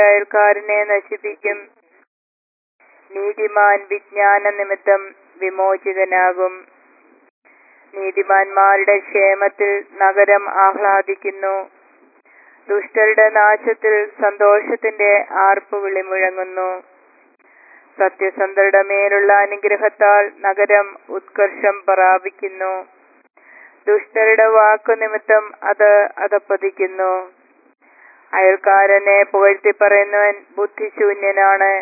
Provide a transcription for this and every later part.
അയൽക്കാരനെ നശിപ്പിക്കും നീതിമാൻ വിജ്ഞാന നിമിത്തം വിമോചിതനാകും നീതിമാന്മാരുടെ ക്ഷേമത്തിൽ നഗരം ആഹ്ലാദിക്കുന്നു ദുഷ്ടരുടെ നാശത്തിൽ സന്തോഷത്തിന്റെ ആർപ്പുവിളി മുഴങ്ങുന്നു സത്യസന്ധരുടെ മേലുള്ള അനുഗ്രഹത്താൽ നഗരം ഉത്കർഷം പ്രാപിക്കുന്നു ദുഷ്ടരുടെ വാക്കു നിമിത്തം അത് അധപ്പതിക്കുന്നു അയൽക്കാരനെ പുകഴ്ത്തി പറയുന്നവൻ ബുദ്ധിശൂന്യനാണ്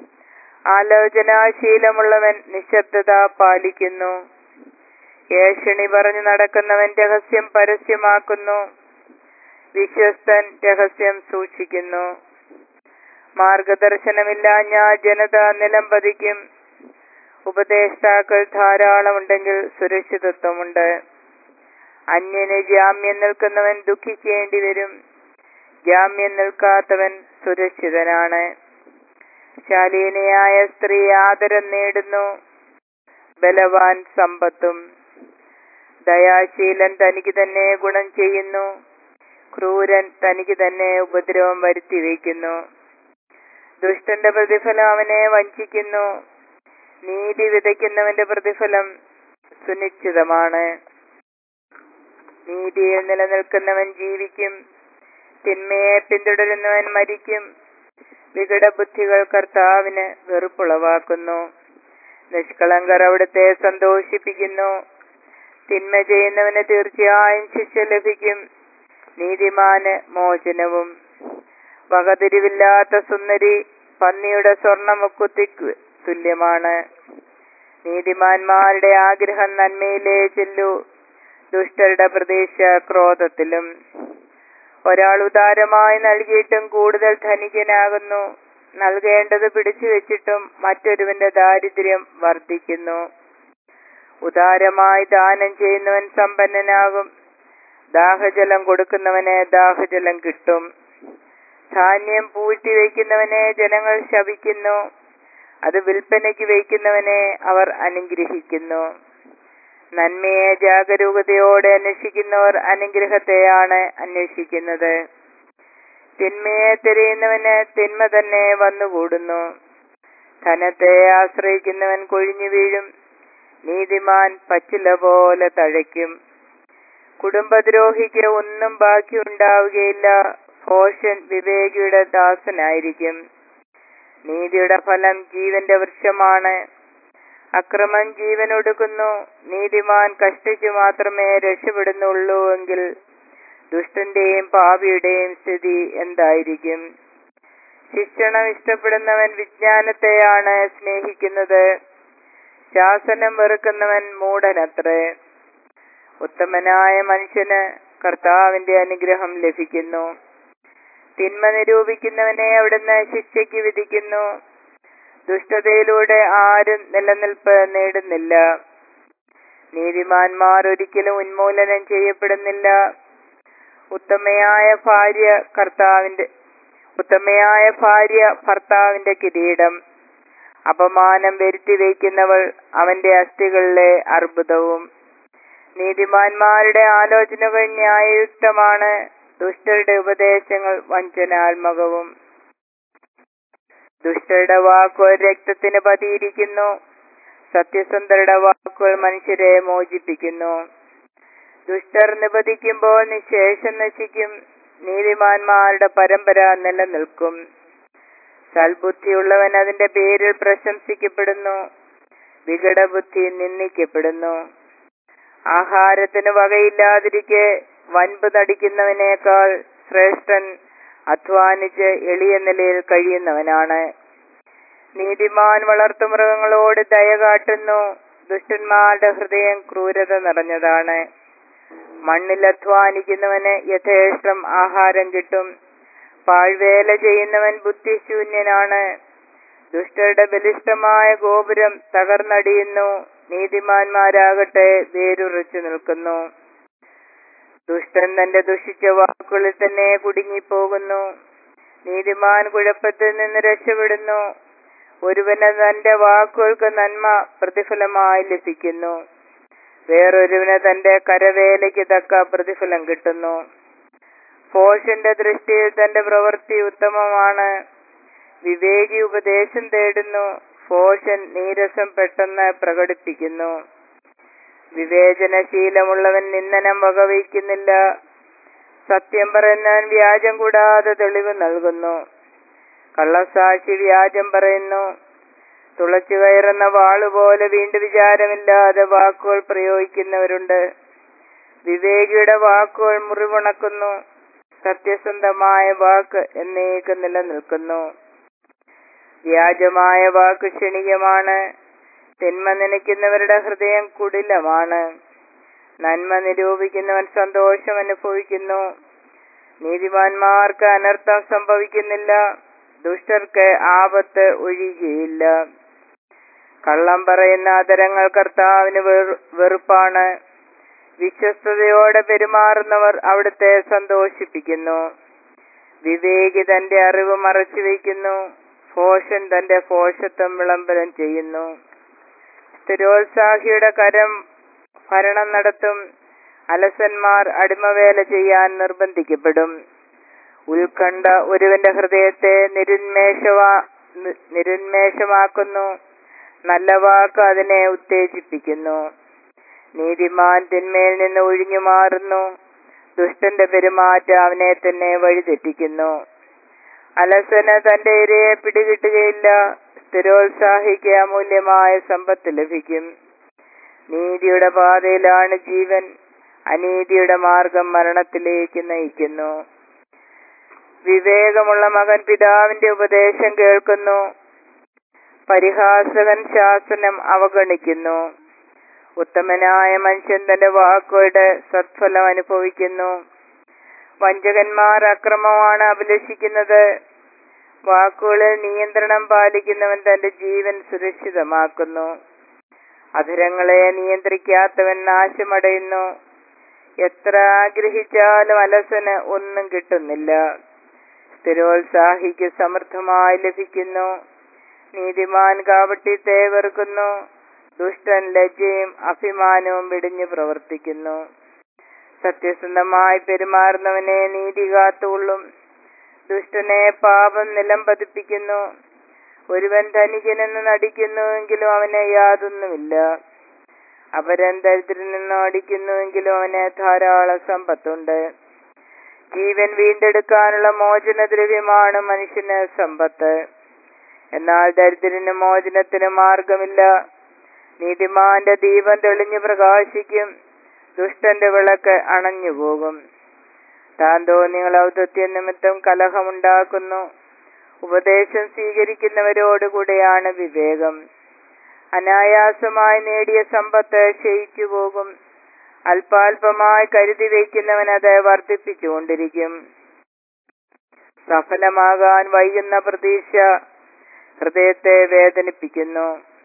ആലോചനാശീലമുള്ളവൻ നിശബ്ദത പാലിക്കുന്നു ഏഷണി പറഞ്ഞു നടക്കുന്നവൻ രഹസ്യം പരസ്യമാക്കുന്നു വിശ്വസ്തൻ രഹസ്യം സൂക്ഷിക്കുന്നു മാർഗദർശനമില്ലാഞ്ഞ ജനത നിലംപതിക്കും ഉപദേഷ്ടാക്കൾ ധാരാളമുണ്ടെങ്കിൽ സുരക്ഷിതത്വമുണ്ട് അന്യന് ജാമ്യം നിൽക്കുന്നവൻ ദുഃഖിക്കേണ്ടി വരും ജാമ്യം നിൽക്കാത്തവൻ സുരക്ഷിതനാണ് ശാലീനയായ സ്ത്രീ ആദരം നേടുന്നു ബലവാൻ സമ്പത്തും ദയാശീലൻ തനിക്ക് തന്നെ ഗുണം ചെയ്യുന്നു ക്രൂരൻ തനിക്ക് തന്നെ ഉപദ്രവം വരുത്തി വയ്ക്കുന്നു ദുഷ്ടന്റെ പ്രതിഫലം അവനെ വഞ്ചിക്കുന്നു നീതി വിതയ്ക്കുന്നവന്റെ പ്രതിഫലം സുനിശ്ചിതമാണ് നീതിയിൽ നിലനിൽക്കുന്നവൻ ജീവിക്കും തിന്മയെ പിന്തുടരുന്നവൻ മരിക്കും വികട ബുദ്ധികൾ കർത്താവിന് വെറുപ്പുളവാക്കുന്നു നിഷ്കളങ്കർ അവിടുത്തെ സന്തോഷിപ്പിക്കുന്നു തിന്മ ചെയ്യുന്നവന് തീർച്ചയായും ശിക്ഷ ലഭിക്കും നീതിമാന് മോചനവും വകതിരിവില്ലാത്ത സുന്ദരി പന്നിയുടെ സ്വർണമുക്കുത്തിക്ക് തുല്യമാണ് നീതിമാന്മാരുടെ ആഗ്രഹം നന്മയിലേ ചെല്ലു ദുഷ്ടരുടെ പ്രതീക്ഷ ക്രോധത്തിലും ഒരാൾ ഉദാരമായി നൽകിയിട്ടും കൂടുതൽ ധനികനാകുന്നു നൽകേണ്ടത് പിടിച്ചു വെച്ചിട്ടും മറ്റൊരുവന്റെ ദാരിദ്ര്യം വർദ്ധിക്കുന്നു ഉദാരമായി ദാനം ചെയ്യുന്നവൻ സമ്പന്നനാകും ദാഹജലം കൊടുക്കുന്നവന് ദാഹജലം കിട്ടും ധാന്യം പൂഴ്ത്തി വയ്ക്കുന്നവനെ ജനങ്ങൾ ശപിക്കുന്നു അത് വിൽപ്പനയ്ക്ക് വയ്ക്കുന്നവനെ അവർ അനുഗ്രഹിക്കുന്നു നന്മയെ ജാഗരൂകതയോടെ അന്വേഷിക്കുന്നവർ അനുഗ്രഹത്തെയാണ് അന്വേഷിക്കുന്നത് തിന്മയെ തിരയുന്നവന് തിന്മ തന്നെ വന്നുകൂടുന്നു ധനത്തെ ആശ്രയിക്കുന്നവൻ കൊഴിഞ്ഞു വീഴും നീതിമാൻ പച്ചില പോലെ തഴയ്ക്കും കുടുംബദ്രോഹിക്ക് ഒന്നും ബാക്കിയുണ്ടാവുകയില്ല ഭോഷൻ വിവേകിയുടെ ദാസനായിരിക്കും നീതിയുടെ ഫലം ജീവന്റെ വൃക്ഷമാണ് അക്രമം ജീവൻ ഒടുക്കുന്നു നീതിമാൻ കഷ്ടിച്ചു മാത്രമേ രക്ഷപ്പെടുന്നുള്ളൂ എങ്കിൽ ദുഷ്ടന്റെയും പാപിയുടെയും സ്ഥിതി എന്തായിരിക്കും ശിക്ഷണം ഇഷ്ടപ്പെടുന്നവൻ വിജ്ഞാനത്തെയാണ് സ്നേഹിക്കുന്നത് ശാസനം വെറുക്കുന്നവൻ മൂടനത്രേ ഉത്തമനായ മനുഷ്യന് കർത്താവിന്റെ അനുഗ്രഹം ലഭിക്കുന്നു തിന്മ നിരൂപിക്കുന്നവനെ അവിടുന്ന് ശിക്ഷയ്ക്ക് വിധിക്കുന്നു ദുഷ്ടതയിലൂടെ ആരും നിലനിൽപ്പ് നേടുന്നില്ല നീതിമാന്മാർ ഒരിക്കലും ഉന്മൂലനം ചെയ്യപ്പെടുന്നില്ല ഉത്തമയായ ഭാര്യ കർത്താവിന്റെ ഉത്തമയായ ഭാര്യ ഭർത്താവിന്റെ കിരീടം അപമാനം വരുത്തി വയ്ക്കുന്നവൾ അവന്റെ അസ്ഥികളിലെ അർബുദവും നീതിമാന്മാരുടെ ആലോചനകൾ ന്യായയുക്തമാണ് ദുഷ്ടരുടെ ഉപദേശങ്ങൾ വഞ്ചനാത്മകവും ദുഷ്ടരുടെ വാക്കുകൾ രക്തത്തിന് പതിയിരിക്കുന്നു സത്യസന്ധരുടെ വാക്കുകൾ മനുഷ്യരെ മോചിപ്പിക്കുന്നു ദുഷ്ടർ നിപതിക്കുമ്പോൾ നിശേഷം നശിക്കും നീതിമാന്മാരുടെ പരമ്പര നിലനിൽക്കും സൽബുദ്ധിയുള്ളവൻ അതിന്റെ പേരിൽ പ്രശംസിക്കപ്പെടുന്നു വികടബുദ്ധി നിന്ദിക്കപ്പെടുന്നു ആഹാരത്തിന് വകയില്ലാതിരിക്കെ വൻപ് നടിക്കുന്നവനേക്കാൾ ശ്രേഷ്ഠൻ അധ്വാനിച്ച് എളിയ നിലയിൽ കഴിയുന്നവനാണ് നീതിമാൻ വളർത്തുമൃഗങ്ങളോട് ദയ കാട്ടുന്നു ദുഷ്ടന്മാരുടെ ഹൃദയം ക്രൂരത നിറഞ്ഞതാണ് മണ്ണിൽ അധ്വാനിക്കുന്നവന് യഥേഷ്ടം ആഹാരം കിട്ടും പാഴ്വേല ചെയ്യുന്നവൻ ബുദ്ധിശൂന്യനാണ് ദുഷ്ടരുടെ ബലിഷ്ടമായ ഗോപുരം തകർന്നടിയുന്നു നീതിമാന്മാരാകട്ടെ വേരുറച്ചു നിൽക്കുന്നു ദുഷ്ടൻ തന്റെ ദുഷിച്ച വാക്കുകളിൽ തന്നെ കുടുങ്ങിപ്പോകുന്നു നീതിമാൻ കുഴപ്പത്തിൽ നിന്ന് രക്ഷപ്പെടുന്നു ഒരുവന് തന്റെ വാക്കുകൾക്ക് നന്മ പ്രതിഫലമായി ലഭിക്കുന്നു വേറൊരുവന് തന്റെ കരവേലയ്ക്ക് തക്ക പ്രതിഫലം കിട്ടുന്നു പോഷന്റെ ദൃഷ്ടിയിൽ തന്റെ പ്രവൃത്തി ഉത്തമമാണ് വിവേകി ഉപദേശം തേടുന്നു പോഷൻ നീരസം പെട്ടെന്ന് പ്രകടിപ്പിക്കുന്നു വിവേചനശീലമുള്ളവൻ നിന്ദനം വകവയ്ക്കുന്നില്ല സത്യം പറയുന്നവൻ വ്യാജം കൂടാതെ തെളിവ് നൽകുന്നു കള്ളസാക്ഷി വ്യാജം പറയുന്നു തുളച്ചു കയറുന്ന വാളുപോലെ വീണ്ടും വിചാരമില്ലാതെ വാക്കുകൾ പ്രയോഗിക്കുന്നവരുണ്ട് വിവേകിയുടെ വാക്കുകൾ മുറിവുണക്കുന്നു സത്യസന്ധമായ വാക്ക് എന്നേക്ക് നിലനിൽക്കുന്നു വ്യാജമായ വാക്ക് ക്ഷണികമാണ് തിന്മ നനയ്ക്കുന്നവരുടെ ഹൃദയം കുടിലമാണ് നന്മ നിരൂപിക്കുന്നവൻ സന്തോഷം അനുഭവിക്കുന്നു നീതിമാന്മാർക്ക് അനർത്ഥം സംഭവിക്കുന്നില്ല ദുഷ്ടർക്ക് ആപത്ത് ഒഴിയുകയില്ല കള്ളം പറയുന്ന അതരങ്ങൾ കർത്താവിന് വെറു- വെറുപ്പാണ് വിശ്വസ്തയോടെ പെരുമാറുന്നവർ അവിടുത്തെ സന്തോഷിപ്പിക്കുന്നു വിവേകി തന്റെ അറിവ് മറച്ചു വയ്ക്കുന്നു ഭോഷൻ തന്റെ ഭോഷത്വം വിളംബരം ചെയ്യുന്നു സ്ഥിരോത്സാഹിയുടെ കരം ഭരണം നടത്തും അലസന്മാർ അടിമവേല ചെയ്യാൻ നിർബന്ധിക്കപ്പെടും ഉത്കണ്ഠ ഒരുവന്റെ ഹൃദയത്തെ നിരുന്മേഷവാ നി- നിരുന്മേഷമാക്കുന്നു നല്ല വാക്ക് അതിനെ ഉത്തേജിപ്പിക്കുന്നു നീതിമാൻ തിന്മയിൽ നിന്ന് ഒഴിഞ്ഞു മാറുന്നു ദുഷ്ടന്റെ പെരുമാറ്റം അവനെ തന്നെ വഴിതെറ്റിക്കുന്നു അലസന് തന്റെ ഇരയെ പിടികിട്ടുകയില്ല സ്ഥിരോത്സാഹിക്ക് അമൂല്യമായ സമ്പത്ത് ലഭിക്കും നീതിയുടെ പാതയിലാണ് ജീവൻ അനീതിയുടെ മാർഗം മരണത്തിലേക്ക് നയിക്കുന്നു വിവേകമുള്ള മകൻ പിതാവിന്റെ ഉപദേശം കേൾക്കുന്നു പരിഹാസകൻ ശാസനം അവഗണിക്കുന്നു ഉത്തമനായ മനുഷ്യൻ തന്റെ വാക്കുകളുടെ സത്ഫലം അനുഭവിക്കുന്നു വഞ്ചകന്മാർ അക്രമമാണ് അഭിലഷിക്കുന്നത് വാക്കുകളിൽ നിയന്ത്രണം പാലിക്കുന്നവൻ തന്റെ ജീവൻ സുരക്ഷിതമാക്കുന്നു അധരങ്ങളെ നിയന്ത്രിക്കാത്തവൻ നാശമടയുന്നു എത്ര ആഗ്രഹിച്ചാലും അലസന് ഒന്നും കിട്ടുന്നില്ല സ്ഥിരോത്സാഹിക്ക് സമൃദ്ധമായി ലഭിക്കുന്നു നീതിമാൻ കാവട്യത്തെ വെറുക്കുന്നു ദുഷ്ടൻ ലജ്ജയും അഭിമാനവും വെടിഞ്ഞു പ്രവർത്തിക്കുന്നു സത്യസന്ധമായി പെരുമാറുന്നവനെ നീതി കാത്തുകൊള്ളും ദുഷ്ടനെ പാപം നിലം പതിപ്പിക്കുന്നു ഒരുവൻ ധനികനെന്ന് നടിക്കുന്നുവെങ്കിലും അവന് യാതൊന്നുമില്ല അപരൻ ദരിദ്രൻ നിന്ന് അടിക്കുന്നുവെങ്കിലും അവന് ധാരാളം സമ്പത്തുണ്ട് ജീവൻ വീണ്ടെടുക്കാനുള്ള മോചനദ്രവ്യമാണ് മനുഷ്യന് സമ്പത്ത് എന്നാൽ ദരിദ്രന് മോചനത്തിന് മാർഗമില്ല നീതിമാന്റെ ദീപം തെളിഞ്ഞു പ്രകാശിക്കും ദുഷ്ടന്റെ വിളക്ക് അണഞ്ഞുപോകും താൻ തോന്നിയ ഔദത്യ നിമിത്തം കലഹമുണ്ടാക്കുന്നു ഉപദേശം സ്വീകരിക്കുന്നവരോടുകൂടെയാണ് വിവേകം അനായാസമായി നേടിയ സമ്പത്ത് ക്ഷയിച്ചു പോകും അല്പാൽപമായി കരുതി വയ്ക്കുന്നവൻ അത് വർദ്ധിപ്പിച്ചുകൊണ്ടിരിക്കും സഫലമാകാൻ വൈകുന്ന പ്രതീക്ഷ ഹൃദയത്തെ വേദനിപ്പിക്കുന്നു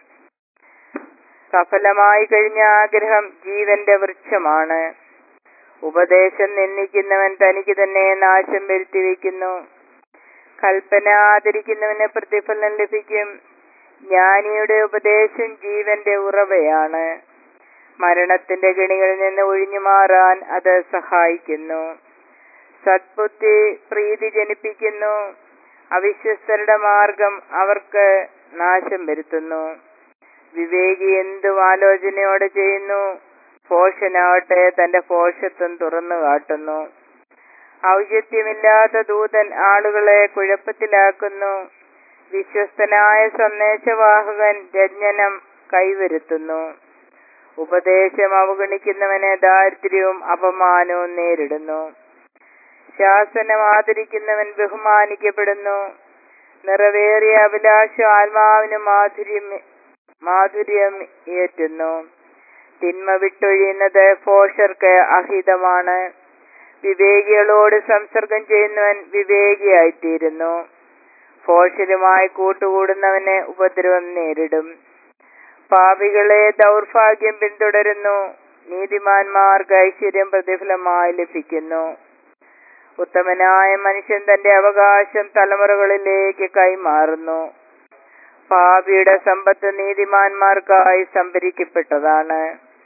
സഫലമായി കഴിഞ്ഞ ആഗ്രഹം ജീവന്റെ വൃക്ഷമാണ് ഉപദേശം നിന്ദിക്കുന്നവൻ തനിക്ക് തന്നെ നാശം വരുത്തി വയ്ക്കുന്നു കൽപ്പന ആദരിക്കുന്നവന് പ്രതിഫലം ലഭിക്കും ജ്ഞാനിയുടെ ഉപദേശം ജീവന്റെ ഉറവയാണ് മരണത്തിന്റെ ഗണികളിൽ നിന്ന് ഒഴിഞ്ഞു മാറാൻ അത് സഹായിക്കുന്നു സത്ബുദ്ധി പ്രീതി ജനിപ്പിക്കുന്നു അവിശ്വസ്തരുടെ മാർഗം അവർക്ക് നാശം വരുത്തുന്നു വിവേകി എന്തും ആലോചനയോടെ ചെയ്യുന്നു ഭോഷനാവട്ടെ തന്റെ ഭോഷത്വം തുറന്നു കാട്ടുന്നു ഔചിത്യമില്ലാത്ത ദൂതൻ ആളുകളെ കുഴപ്പത്തിലാക്കുന്നു വിശ്വസ്തനായ സന്ദേശവാഹകൻ രഞ്ജനം കൈവരുത്തുന്നു ഉപദേശം അവഗണിക്കുന്നവനെ ദാരിദ്ര്യവും അപമാനവും നേരിടുന്നു ശാസനം ആദരിക്കുന്നവൻ ബഹുമാനിക്കപ്പെടുന്നു നിറവേറിയ അഭിലാഷം ആത്മാവിന് മാധുര്യം മാധുര്യം ഏറ്റുന്നു തിന്മ വിട്ടൊഴിയുന്നത് ഫോഷർക്ക് അഹിതമാണ് വിവേകികളോട് സംസർഗം ചെയ്യുന്നവൻ വിവേകിയായിത്തീരുന്നു ഫോഷരുമായി കൂട്ടുകൂടുന്നവന് ഉപദ്രവം നേരിടും പാപികളെ ദൗർഭാഗ്യം പിന്തുടരുന്നു നീതിമാന്മാർക്ക് ഐശ്വര്യം പ്രതിഫലമായി ലഭിക്കുന്നു ഉത്തമനായ മനുഷ്യൻ തന്റെ അവകാശം തലമുറകളിലേക്ക് കൈമാറുന്നു പാപിയുടെ സമ്പത്ത് നീതിമാന്മാർക്കായി സംഭരിക്കപ്പെട്ടതാണ്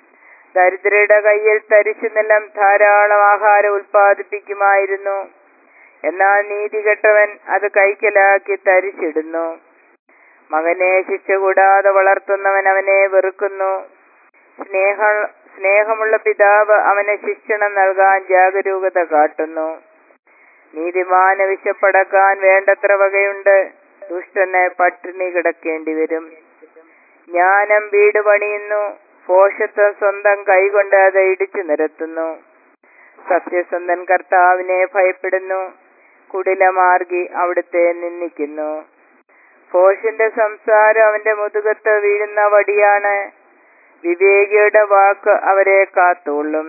ദരിദ്രരുടെ കയ്യിൽ തരിശു നിലം ധാരാളം ആഹാരം ഉൽപ്പാദിപ്പിക്കുമായിരുന്നു എന്നാൽ നീതികെട്ടവൻ അത് കൈക്കലാക്കി തരിച്ചിടുന്നു മകനെ ശിക്ഷ കൂടാതെ വളർത്തുന്നവൻ അവനെ വെറുക്കുന്നു സ്നേഹ സ്നേഹമുള്ള പിതാവ് അവന് ശിക്ഷണം നൽകാൻ ജാഗരൂകത കാട്ടുന്നു നീതിമാന് വിശപ്പടക്കാൻ വേണ്ടത്ര വകയുണ്ട് ദുഷ്ടന് പട്ടിണി കിടക്കേണ്ടി വരും ജ്ഞാനം വീട് പണിയുന്നു പോഷത്വം സ്വന്തം കൈകൊണ്ട് അത് ഇടിച്ചു നിരത്തുന്നു സത്യസന്ധൻ കർത്താവിനെ ഭയപ്പെടുന്നു കുടിലമാർഗി അവിടുത്തെ നിന്ദിക്കുന്നു ഭോഷന്റെ സംസാരം അവന്റെ മുതുകത്ത് വീഴുന്ന വടിയാണ് വിവേകിയുടെ വാക്ക് അവരെ കാത്തോളും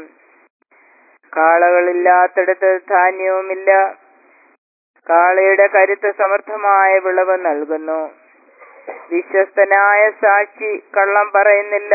കാളകളില്ലാത്തടത്ത് ധാന്യവുമില്ല കാളയുടെ കരുത്ത് സമർത്ഥമായ വിളവ് നൽകുന്നു വിശ്വസ്തനായ സാക്ഷി കള്ളം പറയുന്നില്ല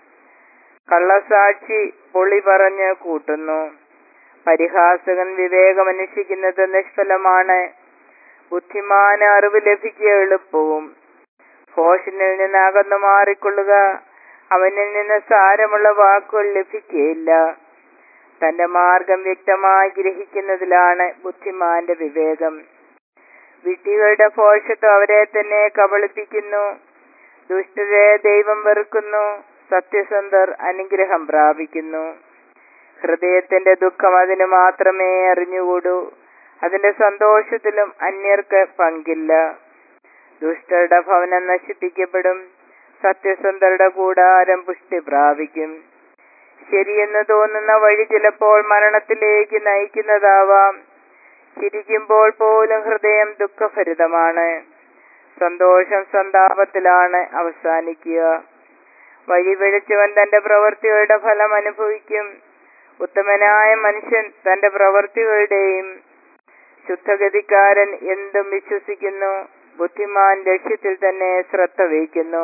കള്ളസാക്ഷി പൊളി പറഞ്ഞ് കൂട്ടുന്നു പരിഹാസകൻ വിവേകമന്വേഷിക്കുന്നത് നിഷ്ഫലമാണ് ബുദ്ധിമാന് അറിവ് ലഭിക്കുക എളുപ്പവും ഭോഷനിൽ നിന്ന് അകന്നു മാറിക്കൊള്ളുക അവനിൽ നിന്ന് സാരമുള്ള വാക്കുകൾ ലഭിക്കുകയില്ല തന്റെ മാർഗം വ്യക്തമായി ഗ്രഹിക്കുന്നതിലാണ് ബുദ്ധിമാന്റെ വിവേകം വിട്ടികളുടെ ഭോഷത്വം അവരെ തന്നെ കബളിപ്പിക്കുന്നു ദുഷ്ടരെ ദൈവം വെറുക്കുന്നു സത്യസന്ധർ അനുഗ്രഹം പ്രാപിക്കുന്നു ഹൃദയത്തിന്റെ ദുഃഖം അതിന് മാത്രമേ അറിഞ്ഞുകൂടൂ അതിന്റെ സന്തോഷത്തിലും അന്യർക്ക് പങ്കില്ല ദുഷ്ടരുടെ ഭവനം നശിപ്പിക്കപ്പെടും സത്യസന്ധരുടെ കൂടാരം പുഷ്ടി പ്രാപിക്കും ശരിയെന്ന് തോന്നുന്ന വഴി ചിലപ്പോൾ മരണത്തിലേക്ക് നയിക്കുന്നതാവാം ചിരിക്കുമ്പോൾ പോലും ഹൃദയം ദുഃഖഭരിതമാണ് സന്തോഷം സന്താപത്തിലാണ് അവസാനിക്കുക വഴി പിഴച്ചവൻ തന്റെ പ്രവൃത്തികളുടെ ഫലം അനുഭവിക്കും ഉത്തമനായ മനുഷ്യൻ തന്റെ പ്രവൃത്തികളുടെയും ശുദ്ധഗതിക്കാരൻ എന്തും വിശ്വസിക്കുന്നു ബുദ്ധിമാൻ ലക്ഷ്യത്തിൽ തന്നെ ശ്രദ്ധ വയ്ക്കുന്നു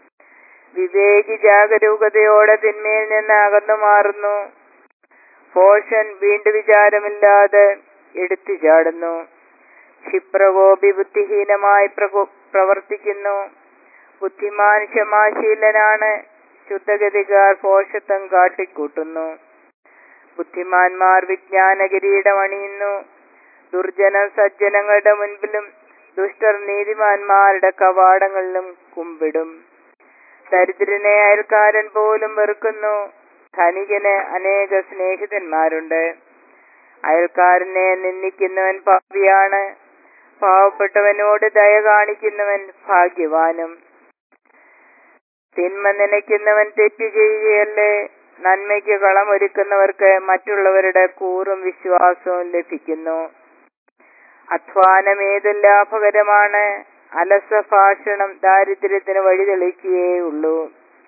വിവേകി ജാഗരൂകതയോടെ തിന്മയിൽ നിന്ന് അകന്നു മാറുന്നു പോഷൻ വീണ്ടു വിചാരമില്ലാതെ എടുത്തു ചാടുന്നു ക്ഷിപ്രകോപി ബുദ്ധിഹീനമായി പ്രകോ- പ്രവർത്തിക്കുന്നു ബുദ്ധിമാൻ ക്ഷമാശീലനാണ് ശുദ്ധഗതികാർ പോഷത്വം കാട്ടിക്കൂട്ടുന്നു ബുദ്ധിമാന്മാർ വിജ്ഞാന കിരീടം അണിയുന്നു ദുർജനം സജ്ജനങ്ങളുടെ മുൻപിലും ദുഷ്ടർ നീതിമാന്മാരുടെ കവാടങ്ങളിലും കുമ്പിടും ദരിദ്രനെ അയൽക്കാരൻ പോലും വെറുക്കുന്നു ധനികന് അനേക സ്നേഹിതന്മാരുണ്ട് അയൽക്കാരനെ നിന്ദിക്കുന്നവൻ പാപിയാണ് പാവപ്പെട്ടവനോട് ദയ കാണിക്കുന്നവൻ ഭാഗ്യവാനും തിന്മ നനയ്ക്കുന്നവൻ തെറ്റ് ചെയ്യുകയല്ലേ നന്മയ്ക്ക് കളമൊരുക്കുന്നവർക്ക് മറ്റുള്ളവരുടെ കൂറും വിശ്വാസവും ലഭിക്കുന്നു അധ്വാനം ഏതും ലാഭകരമാണ് അലസ ഭാഷണം ദാരിദ്ര്യത്തിന് വഴിതെളിക്കുകയുള്ളൂ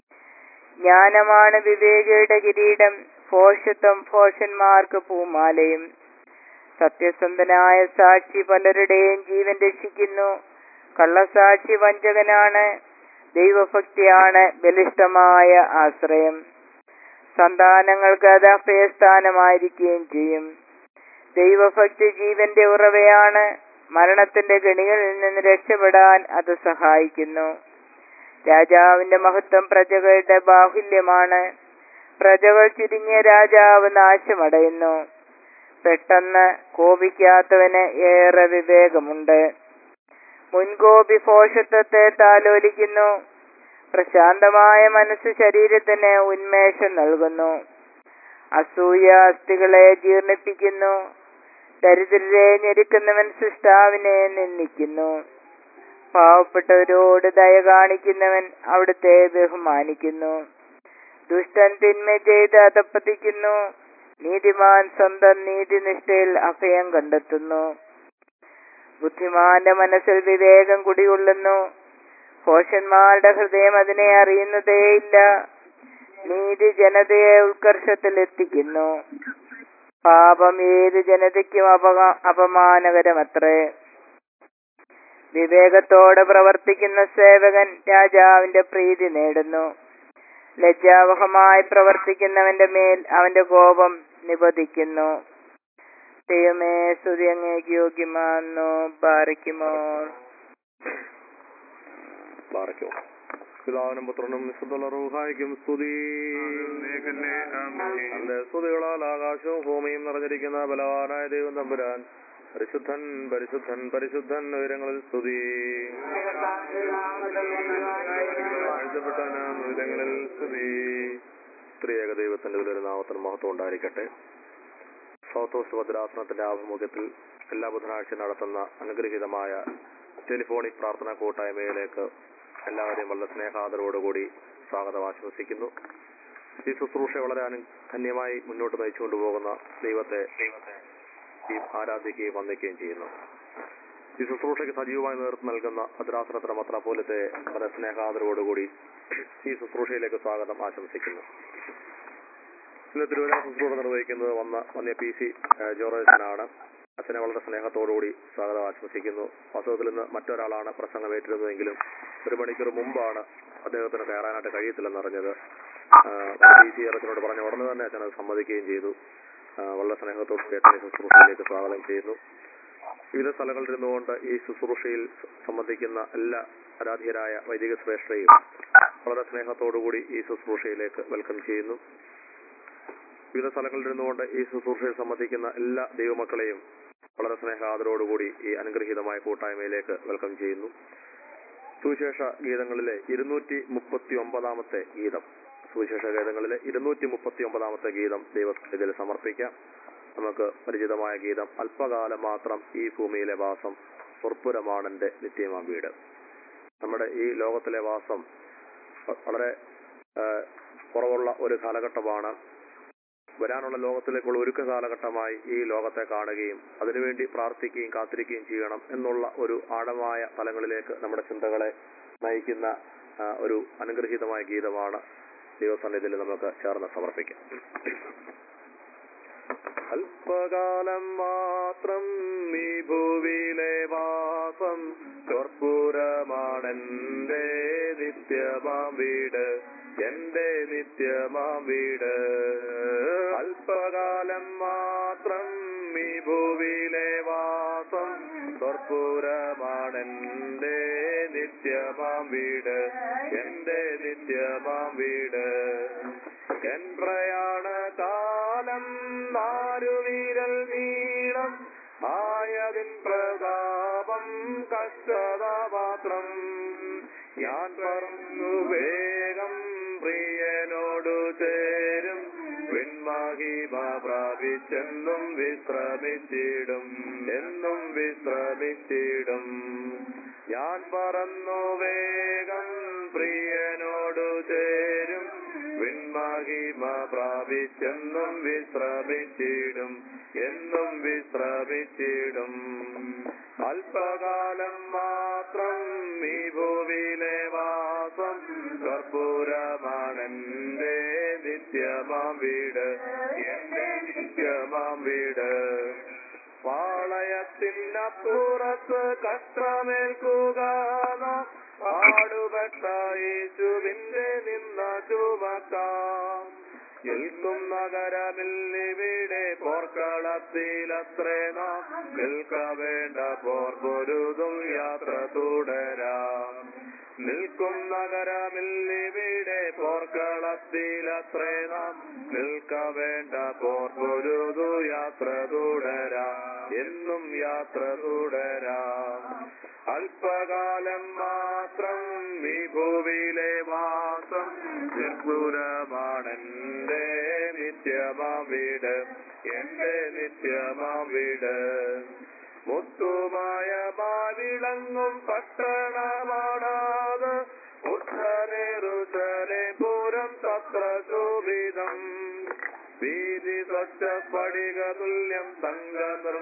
ജ്ഞാനമാണ് വിവേകയുടെ കിരീടം ഭോഷത്വം ഭോഷന്മാർക്ക് പൂമാലയും സത്യസന്ധനായ സാക്ഷി പലരുടെയും ജീവൻ രക്ഷിക്കുന്നു കള്ളസാക്ഷി വഞ്ചകനാണ് ദൈവഭക്തിയാണ് ബലിഷ്ഠമായ ആശ്രയം സന്താനങ്ങൾക്ക് അത് അഭയസ്ഥാനമായിരിക്കുകയും ചെയ്യും ദൈവഭക്തി ജീവന്റെ ഉറവയാണ് മരണത്തിന്റെ കെണികളിൽ നിന്ന് രക്ഷപ്പെടാൻ അത് സഹായിക്കുന്നു രാജാവിന്റെ മഹത്വം പ്രജകളുടെ ബാഹുല്യമാണ് പ്രജകൾ ചുരുങ്ങിയ രാജാവ് നാശമടയുന്നു പെട്ടെന്ന് കോപിക്കാത്തവന് ഏറെ വിവേകമുണ്ട് മുൻകോപി ഭോഷത്വത്തെ താലോലിക്കുന്നു പ്രശാന്തമായ മനസ്സ് ശരീരത്തിന് ഉന്മേഷം നൽകുന്നു അസൂയ അസ്ഥികളെ ജീർണിപ്പിക്കുന്നു ദരിദ്രരെ ഞെരുക്കുന്നവൻ സൃഷ്ടാവിനെ നിന്ദിക്കുന്നു പാവപ്പെട്ടവരോട് ദയ കാണിക്കുന്നവൻ അവിടുത്തെ ബഹുമാനിക്കുന്നു ദുഷ്ടൻ തിന്മ ചെയ്ത് അധപ്പതിക്കുന്നു നീതിമാൻ സ്വന്തം നീതിനിഷ്ഠയിൽ അഭയം കണ്ടെത്തുന്നു ബുദ്ധിമാന്റെ മനസ്സിൽ വിവേകം കുടികൊള്ളുന്നു ഭോഷന്മാരുടെ ഹൃദയം അതിനെ അറിയുന്നതേയില്ല നീതി ജനതയെ ഉത്കർഷത്തിൽ എത്തിക്കുന്നു പാപം ഏത് ജനതയ്ക്കും അപക അപമാനകരമത്രേ വിവേകത്തോടെ പ്രവർത്തിക്കുന്ന സേവകൻ രാജാവിന്റെ പ്രീതി നേടുന്നു ലജ്ജാവഹമായി പ്രവർത്തിക്കുന്നവന്റെ മേൽ അവന്റെ കോപം നിപതിക്കുന്നു ദൈവമേ സ്തുതി അങ്ങേക്ക് യോഗ്യമാന്നു പാറിക്കുമോ പാറയ്ക്കോ പിതാവിനും പുത്രനും വിശുദ്ധുള്ള റൂഹായിക്കും സ്തുതി തന്റെ സ്തുതികളാൽ ആകാശവും ഭൂമിയും നിറഞ്ഞിരിക്കുന്ന ബലവാനായ ദൈവം തമ്പുരാൻ പരിശുദ്ധൻ പരിശുദ്ധൻ പരിശുദ്ധൻ ഉയരങ്ങളിൽ സ്തുതി വാഴ്ത്തപ്പെട്ടവനാം ഉയരങ്ങളിൽ സ്തുതി സ്ത്രീയേക ദൈവത്തിന്റെ വലിയൊരു നാമത്തിന് മഹത്വം ഉണ്ടായിരിക്കട്ടെ സൗത്ത് ഓസ്റ്റ് ഭദ്രാസനത്തിന്റെ ആഭിമുഖ്യത്തിൽ എല്ലാ ബുധനാഴ്ച നടത്തുന്ന അനുഗ്രഹീതമായ ടെലിഫോണിക് പ്രാർത്ഥനാ കൂട്ടായ്മയിലേക്ക് എല്ലാവരെയും വളരെ സ്നേഹാദരവോടുകൂടി സ്വാഗതം ആശംസിക്കുന്നു ഈ ശുശ്രൂഷ വളരെ അനു ധന്യമായി മുന്നോട്ട് നയിച്ചുകൊണ്ട് പോകുന്ന ദൈവത്തെ ദൈവത്തെ ഈ ആരാധിക്കുകയും വന്ദിക്കുകയും ചെയ്യുന്നു ഈ ശുശ്രൂഷയ്ക്ക് സജീവമായി നേതൃത്വം നൽകുന്ന ഭദ്രാസനത്തിന് മത്രപോലത്തെ വളരെ സ്നേഹാദരവോടുകൂടി ഈ ശുശ്രൂഷയിലേക്ക് സ്വാഗതം ആശംസിക്കുന്നു ഇന്ന് തിരുവനന്തപുരം ശുശ്രൂഷ നിർവഹിക്കുന്നത് വന്ന വന്യ പി സി ജോറേഷനാണ് അച്ഛനെ വളരെ സ്നേഹത്തോടുകൂടി സ്വാഗതം ആശംസിക്കുന്നു വാസ്തവത്തിൽ ഇന്ന് മറ്റൊരാളാണ് പ്രസംഗം ഏറ്റിരുന്നതെങ്കിലും ഒരു മണിക്കൂർ മുമ്പാണ് അദ്ദേഹത്തിന് കയറാനായിട്ട് കഴിയത്തില്ലെന്ന് അറിഞ്ഞത് പി സി അച്ഛനോട് പറഞ്ഞ ഉടനെ തന്നെ അച്ഛൻ അത് സമ്മതിക്കുകയും ചെയ്തു ആ, വളരെ സ്നേഹത്തോടുകൂടി അച്ഛനെ ശുശ്രൂഷയിലേക്ക് സ്വാഗതം ചെയ്യുന്നു വിവിധ സ്ഥലങ്ങളിൽ ഇരുന്നുകൊണ്ട് ഈ ശുശ്രൂഷയിൽ സംബന്ധിക്കുന്ന എല്ലാ ആരാധ്യരായ വൈദിക ശ്രേഷ്ഠയും വളരെ സ്നേഹത്തോടുകൂടി ഈ ശുശ്രൂഷയിലേക്ക് വെൽക്കം ചെയ്യുന്നു വിവിധ സ്ഥലങ്ങളിൽ ഇരുന്നുകൊണ്ട് ഈ ശുശ്രൂഷയിൽ സംബന്ധിക്കുന്ന എല്ലാ ദൈവമക്കളെയും വളരെ സ്നേഹാദരോടുകൂടി ഈ അനുഗ്രഹീതമായ കൂട്ടായ്മയിലേക്ക് വെൽക്കം ചെയ്യുന്നു സുവിശേഷ ഗീതങ്ങളിലെ ഇരുന്നൂറ്റി മുപ്പത്തി ഒമ്പതാമത്തെ ഗീതം സുവിശേഷ ഗീതങ്ങളിലെ ഇരുന്നൂറ്റി മുപ്പത്തി ഒമ്പതാമത്തെ ഗീതം ദൈവസ്ഥിതിയിൽ സമർപ്പിക്കാം നമുക്ക് പരിചിതമായ ഗീതം അല്പകാലം മാത്രം ഈ ഭൂമിയിലെ വാസം സ്വർപ്പുരമാണെന്റെ നിത്യമാം വീട് നമ്മുടെ ഈ ലോകത്തിലെ വാസം വ- വളരെ ആ, കുറവുള്ള ഒരു കാലഘട്ടമാണ് വരാനുള്ള ലോകത്തിലേക്കുള്ള ഒരുക്ക കാലഘട്ടമായി ഈ ലോകത്തെ കാണുകയും അതിനുവേണ്ടി പ്രാർത്ഥിക്കുകയും കാത്തിരിക്കുകയും ചെയ്യണം എന്നുള്ള ഒരു ആഴമായ തലങ്ങളിലേക്ക് നമ്മുടെ ചിന്തകളെ നയിക്കുന്ന ആ, ഒരു അനുഗ്രഹീതമായ ഗീതമാണ് ദൈവസന്നിധിയിൽ നമുക്ക് ചേർന്ന് സമർപ്പിക്കാം അല്പകാലം മാത്രം ഈ ഭൂവിയിലെ വാസം കർപ്പൂരമാണെന്റെ നിത്യമാം വീട് എന്റെ നിത്യമാം വീട് അല്പകാലം മാത്രം ഈ ഭൂവിയിലെ വാസം കർപ്പൂരമാണെന്റെ നിത്യമാം വീട് എന്റെ നിത്യമാം വീട് എൻ പ്രയാണ കാലം നാരുവീരൽ നീളം ആയതിൻ പ്രതാപം കഷ്ടത മാത്രം ഞാൻ പറന്നു വേഗം പ്രിയനോടു ചേരും വിൺമഹിമ പ്രാപിച്ചെന്നും വിശ്രമിച്ചിടും എന്നും വിശ്രമിച്ചിടും ഞാൻ പറന്നു വേഗം പ്രിയനോടു ചേരും വിൺമഹിമ പ്രാപിച്ചെന്നും വിശ്രമിച്ചിടും എന്നും വിശ്രമിച്ചിടും അല്പകാലം മാത്രം ഈ ഭൂവിയിലെ വാസം കർപ്പൂരമാണെന്റെ നിത്യമാം വീട് എന്റെ നിത്യമാം വീട് പാളയത്തിനപ്പുറത്ത് കഷ്ടമേൽക്കുക നാം പാടുപെട്ട യേശുവിന്റെ നിന്ന ചുമക്കാം നിൽക്കും നഗരമില്ലിവിടെ പോർക്കളത്തിലത്രേ നാം നിൽക്ക വേണ്ട പോർ പൊരുതും യാത്ര തുടരാം നിൽക്കും നഗരമില്ലിവിടെ പോർക്കളത്തിലത്രേ നാം നിൽക്ക വേണ്ട പോർ പൊരുതു യാത്ര തുടരാം എന്നും യാത്ര തുടരാം അല്പകാലം മാത്രം ഈ ഭൂവിയിലെ വാസം നിർഭുരമാണെന്റെ നിത്യമാം വീട് എന്റെ നിത്യമാം വീട് മുത്തുമായ മാവിളങ്ങും പട്ടണമാണാത് ഉത്തരേറുതലെ പൂരം തത്ര ശോഭിതം വീതി സ്വച്ഛ സ്ഫടിക തുല്യം തങ്ക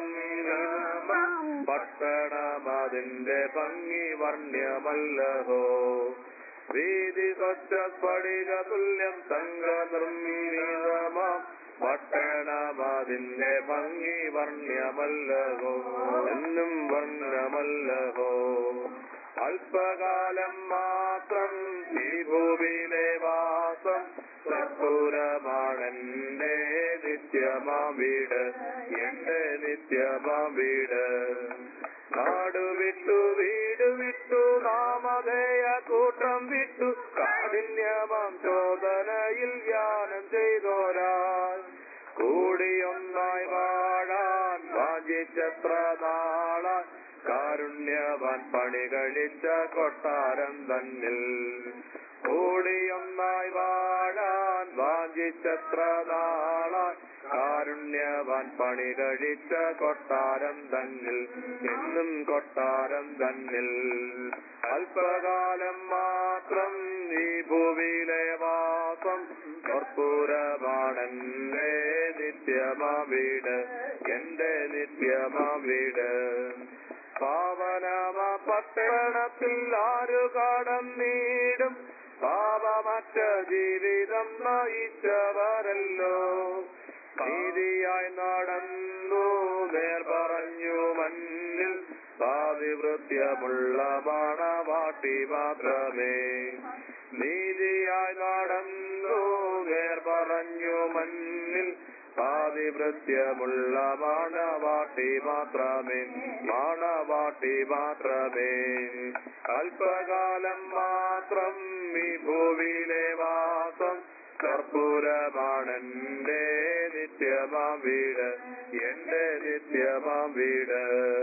പട്ടണമതിന്റെ ഭംഗി വർണ്യമല്ലഹോ വീതി സ്വച്ഛ സ്ഫടിക തുല്യം തങ്ക നിർമ്മീതമാം പട്ടണമതിന്റെ ഭംഗി വർണ്യമല്ലഹോ എന്നും വർണ്ണമല്ലഹോ അല്പകാലം മാത്രം ഈ ഭൂമിയിലെ വാസം സത്പുരമാണെന്റെ നിത്യമാം വീട് എന്റെ നിത്യമാം വീട് നാട് വിട്ടു വീട് വിട്ടു നാമധേയ കൂട്ടം വിട്ടു കഠിനമാം ചോദനയിൽ ധ്യാനം ചെയ്തോരാൻ കൂടിയൊന്നായി വാഴാൻ വാഞ്ചിച്ചത്ര നാളാൻ കാരുണ്യവാൻ പണി കഴിച്ച കൊട്ടാരം തന്നിൽ കൂടിയൊന്നായി വാഴാൻ വാഞ്ചിച്ചത്ര നാളാൻ കാരുണ്യവാൻ പണി കഴിച്ച കൊട്ടാരം തന്നിൽ എന്നും കൊട്ടാരം തന്നിൽ അല്പകാലം മാത്രം ഈ ഭൂമിയിലെ വാസം കർപ്പൂരമാണെന്റെ നിത്യമാ വീട് എന്റെ നിത്യമാ വീട് പാവനമ പട്ടണത്തിൽ ആരു കടന്നീടും പാപമറ്റ ജീവിതം നയിച്ചവരല്ലോ നീതിയായി നടന്നു നേർ പറഞ്ഞു മഞ്ഞിൽ പാതിവൃത്യമുള്ള മണവാട്ടി മാത്രമേ നീതിയായി നടന്നു നേർ പറഞ്ഞു മഞ്ഞിൽ പാതിവൃത്യമുള്ള മാണവാട്ടി മാത്രമേ മാണവാട്ടി മാത്രമേ അല്പകാലം മാത്രം ഈ ഭൂവിയിലെ വാസം കർപ്പൂരമാണെന്റെ നിത്യമാം വീട് എന്റെ നിത്യമാം വീട്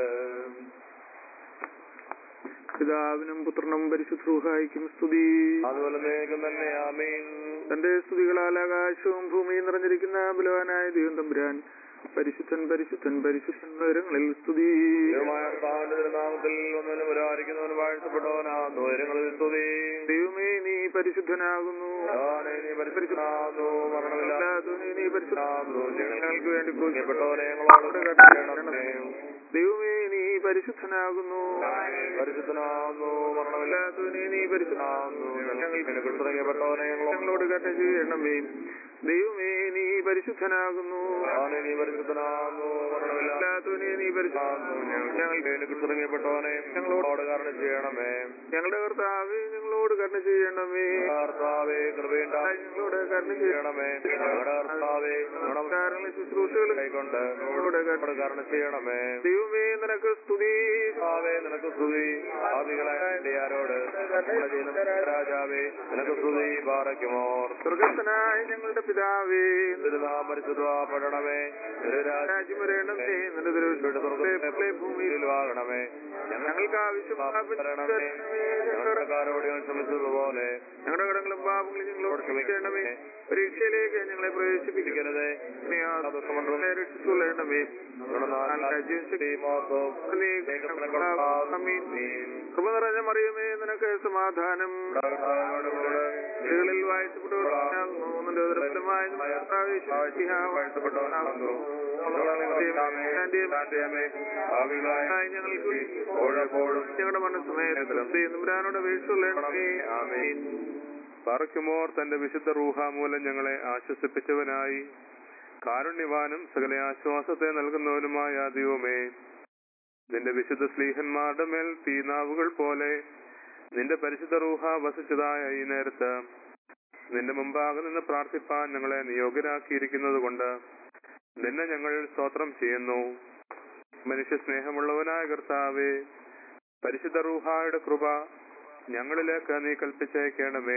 പിതാവിനും പുത്രനും പരിശുദ്ധ്രൂഹായിക്കും സ്തുതി അതുപോലെ നേകം തന്നെ ആമീൻ തന്റെ സ്തുതികളാൽ ആകാശവും ഭൂമിയും നിറഞ്ഞിരിക്കുന്ന ബലവാനായ ദൈവം തമ്പുരാൻ പരിശുദ്ധൻ പരിശുദ്ധൻ പരിശുദ്ധൻ വിവരങ്ങളിൽ സ്തുതി ദൈവമായ കർത്താവിന്റെ തിരുനാമത്തിൽ ഒന്നിനും പുരാരിക്കുന്നവൻ വാഴ്ത്തപ്പെട്ടവനാ ദൂരങ്ങളിൽ സ്തുതി ദൈവമേ നീ പരിശുദ്ധനാകുന്നു ഞാനേ നീ പരിശുദ്ധനാകുന്നു മരണമില്ല അല്ലാത്തവനെ നീ പരിശുദ്ധനാകുന്നു ഞങ്ങൾക്ക് വേണ്ടി പ്രിയപ്പെട്ടവനെ ക്രൂശിക്കപ്പെട്ടവനോട് ഞങ്ങളോട് കരുണ കരുണ ചെയ്യണമേ. ദൈവമേ നീ പരിശുദ്ധനാകുന്നു പരിശുദ്ധനാകുന്നു മരണമില്ല അല്ലാത്തവനെ നീ പരിശുദ്ധനാകുന്നു ഞങ്ങൾക്ക് തുടങ്ങിയപ്പെട്ടവനെ ഞങ്ങളോട് കരുണ ചെയ്യണമേ ദൈവമേ നീ പരിശുദ്ധനാകുന്നു ഞാനേ നീ പരിശുദ്ധനാകുന്നു മരണമില്ല അല്ലാത്തവനെ നീ പരിശുദ്ധനാകുന്നു ഞങ്ങൾക്ക് എനിക്ക് തുടങ്ങിയപ്പെട്ടവനെ ഞങ്ങളോട് കാരണം ചെയ്യണമേ ഞങ്ങളുടെ കർത്താവേ ഞങ്ങളോട് കരുണ ചെയ്യണമേ കർത്താവേ കൃപയുണ്ടായി ഞങ്ങളോട് കരുണ ചെയ്യണമേ ചെയ്യണമേ ഞങ്ങളുടെ കർത്താവേ നമസ്കാരങ്ങളും ശുശ്രൂഷകളും കൈകൊണ്ട് ഞങ്ങളോട് കരുണ ഞങ്ങളോട് കാരണം ചെയ്യണമേ ദൈവമേ നിനക്ക് സ്തുതി കർത്താവേ നിനക്ക് സ്തുതി ആദികളായ ആരോട് രാജാവേ നിനക്ക് സ്തുതി പാറയ്ക്കുമോർ സ്വർഗസ്ഥനായ ഞങ്ങളുടെ പിതാവേ തിരുനാം പരിശുദ്ധപ്പെടണമേ രാജ്യം വരേണമേ നിന്റെ തിരുവിഷ്ണുടെ ഭൂമിയിൽ ആകണമേ ഞങ്ങൾക്ക് ആവശ്യമായ തരണമേ ഞങ്ങളുടെ കാരോട് ഞങ്ങൾ ശ്രമിച്ചതുപോലെ ഞങ്ങളുടെ കടങ്ങളും പാപങ്ങളും ഞങ്ങളോട് ക്ഷമിക്കണമേ പരീക്ഷയിലേക്ക് ഞങ്ങളെ പ്രവേശിപ്പിക്കരുത് ഇരിക്കരുതേ രക്ഷിച്ചുകൊള്ളണമേ കൃപ നിറഞ്ഞ മറിയമേ നിനക്ക് സമാധാനം സ്ത്രീകളിൽ വായിച്ചപ്പെട്ടവരാകുന്നു നിന്റെ ഉദരഫലമായ ഞങ്ങൾക്ക് ഞങ്ങളുടെ മനസ്സമയത്തിലും വീഴ്ചയുള്ളണമേ ആമേൻ പാറയ്ക്കുമോർ തന്റെ വിശുദ്ധ റൂഹ മൂലം ഞങ്ങളെ ആശ്വസിപ്പിച്ചവനായി കാരുണ്യവാനും സകല ആശ്വാസത്തെ നൽകുന്നവനുമായ ദൈവമേ നിന്റെ വിശുദ്ധ സ്ലീഹന്മാരുടെ മേൽ തീനാവുകൾ പോലെ നിന്റെ പരിശുദ്ധ റൂഹ വസിച്ചതായ ഈ നേരത്ത് നിന്റെ മുമ്പാകെ നിന്ന് പ്രാർത്ഥിപ്പാൻ ഞങ്ങളെ നിയോഗ്യരാക്കിയിരിക്കുന്നത് കൊണ്ട് നിന്നെ ഞങ്ങൾ സ്തോത്രം ചെയ്യുന്നു മനുഷ്യ സ്നേഹമുള്ളവനായ കർത്താവേ പരിശുദ്ധ റൂഹായുടെ കൃപ ഞങ്ങളിലേക്ക് നീ കൽപ്പിച്ചയക്കണമേ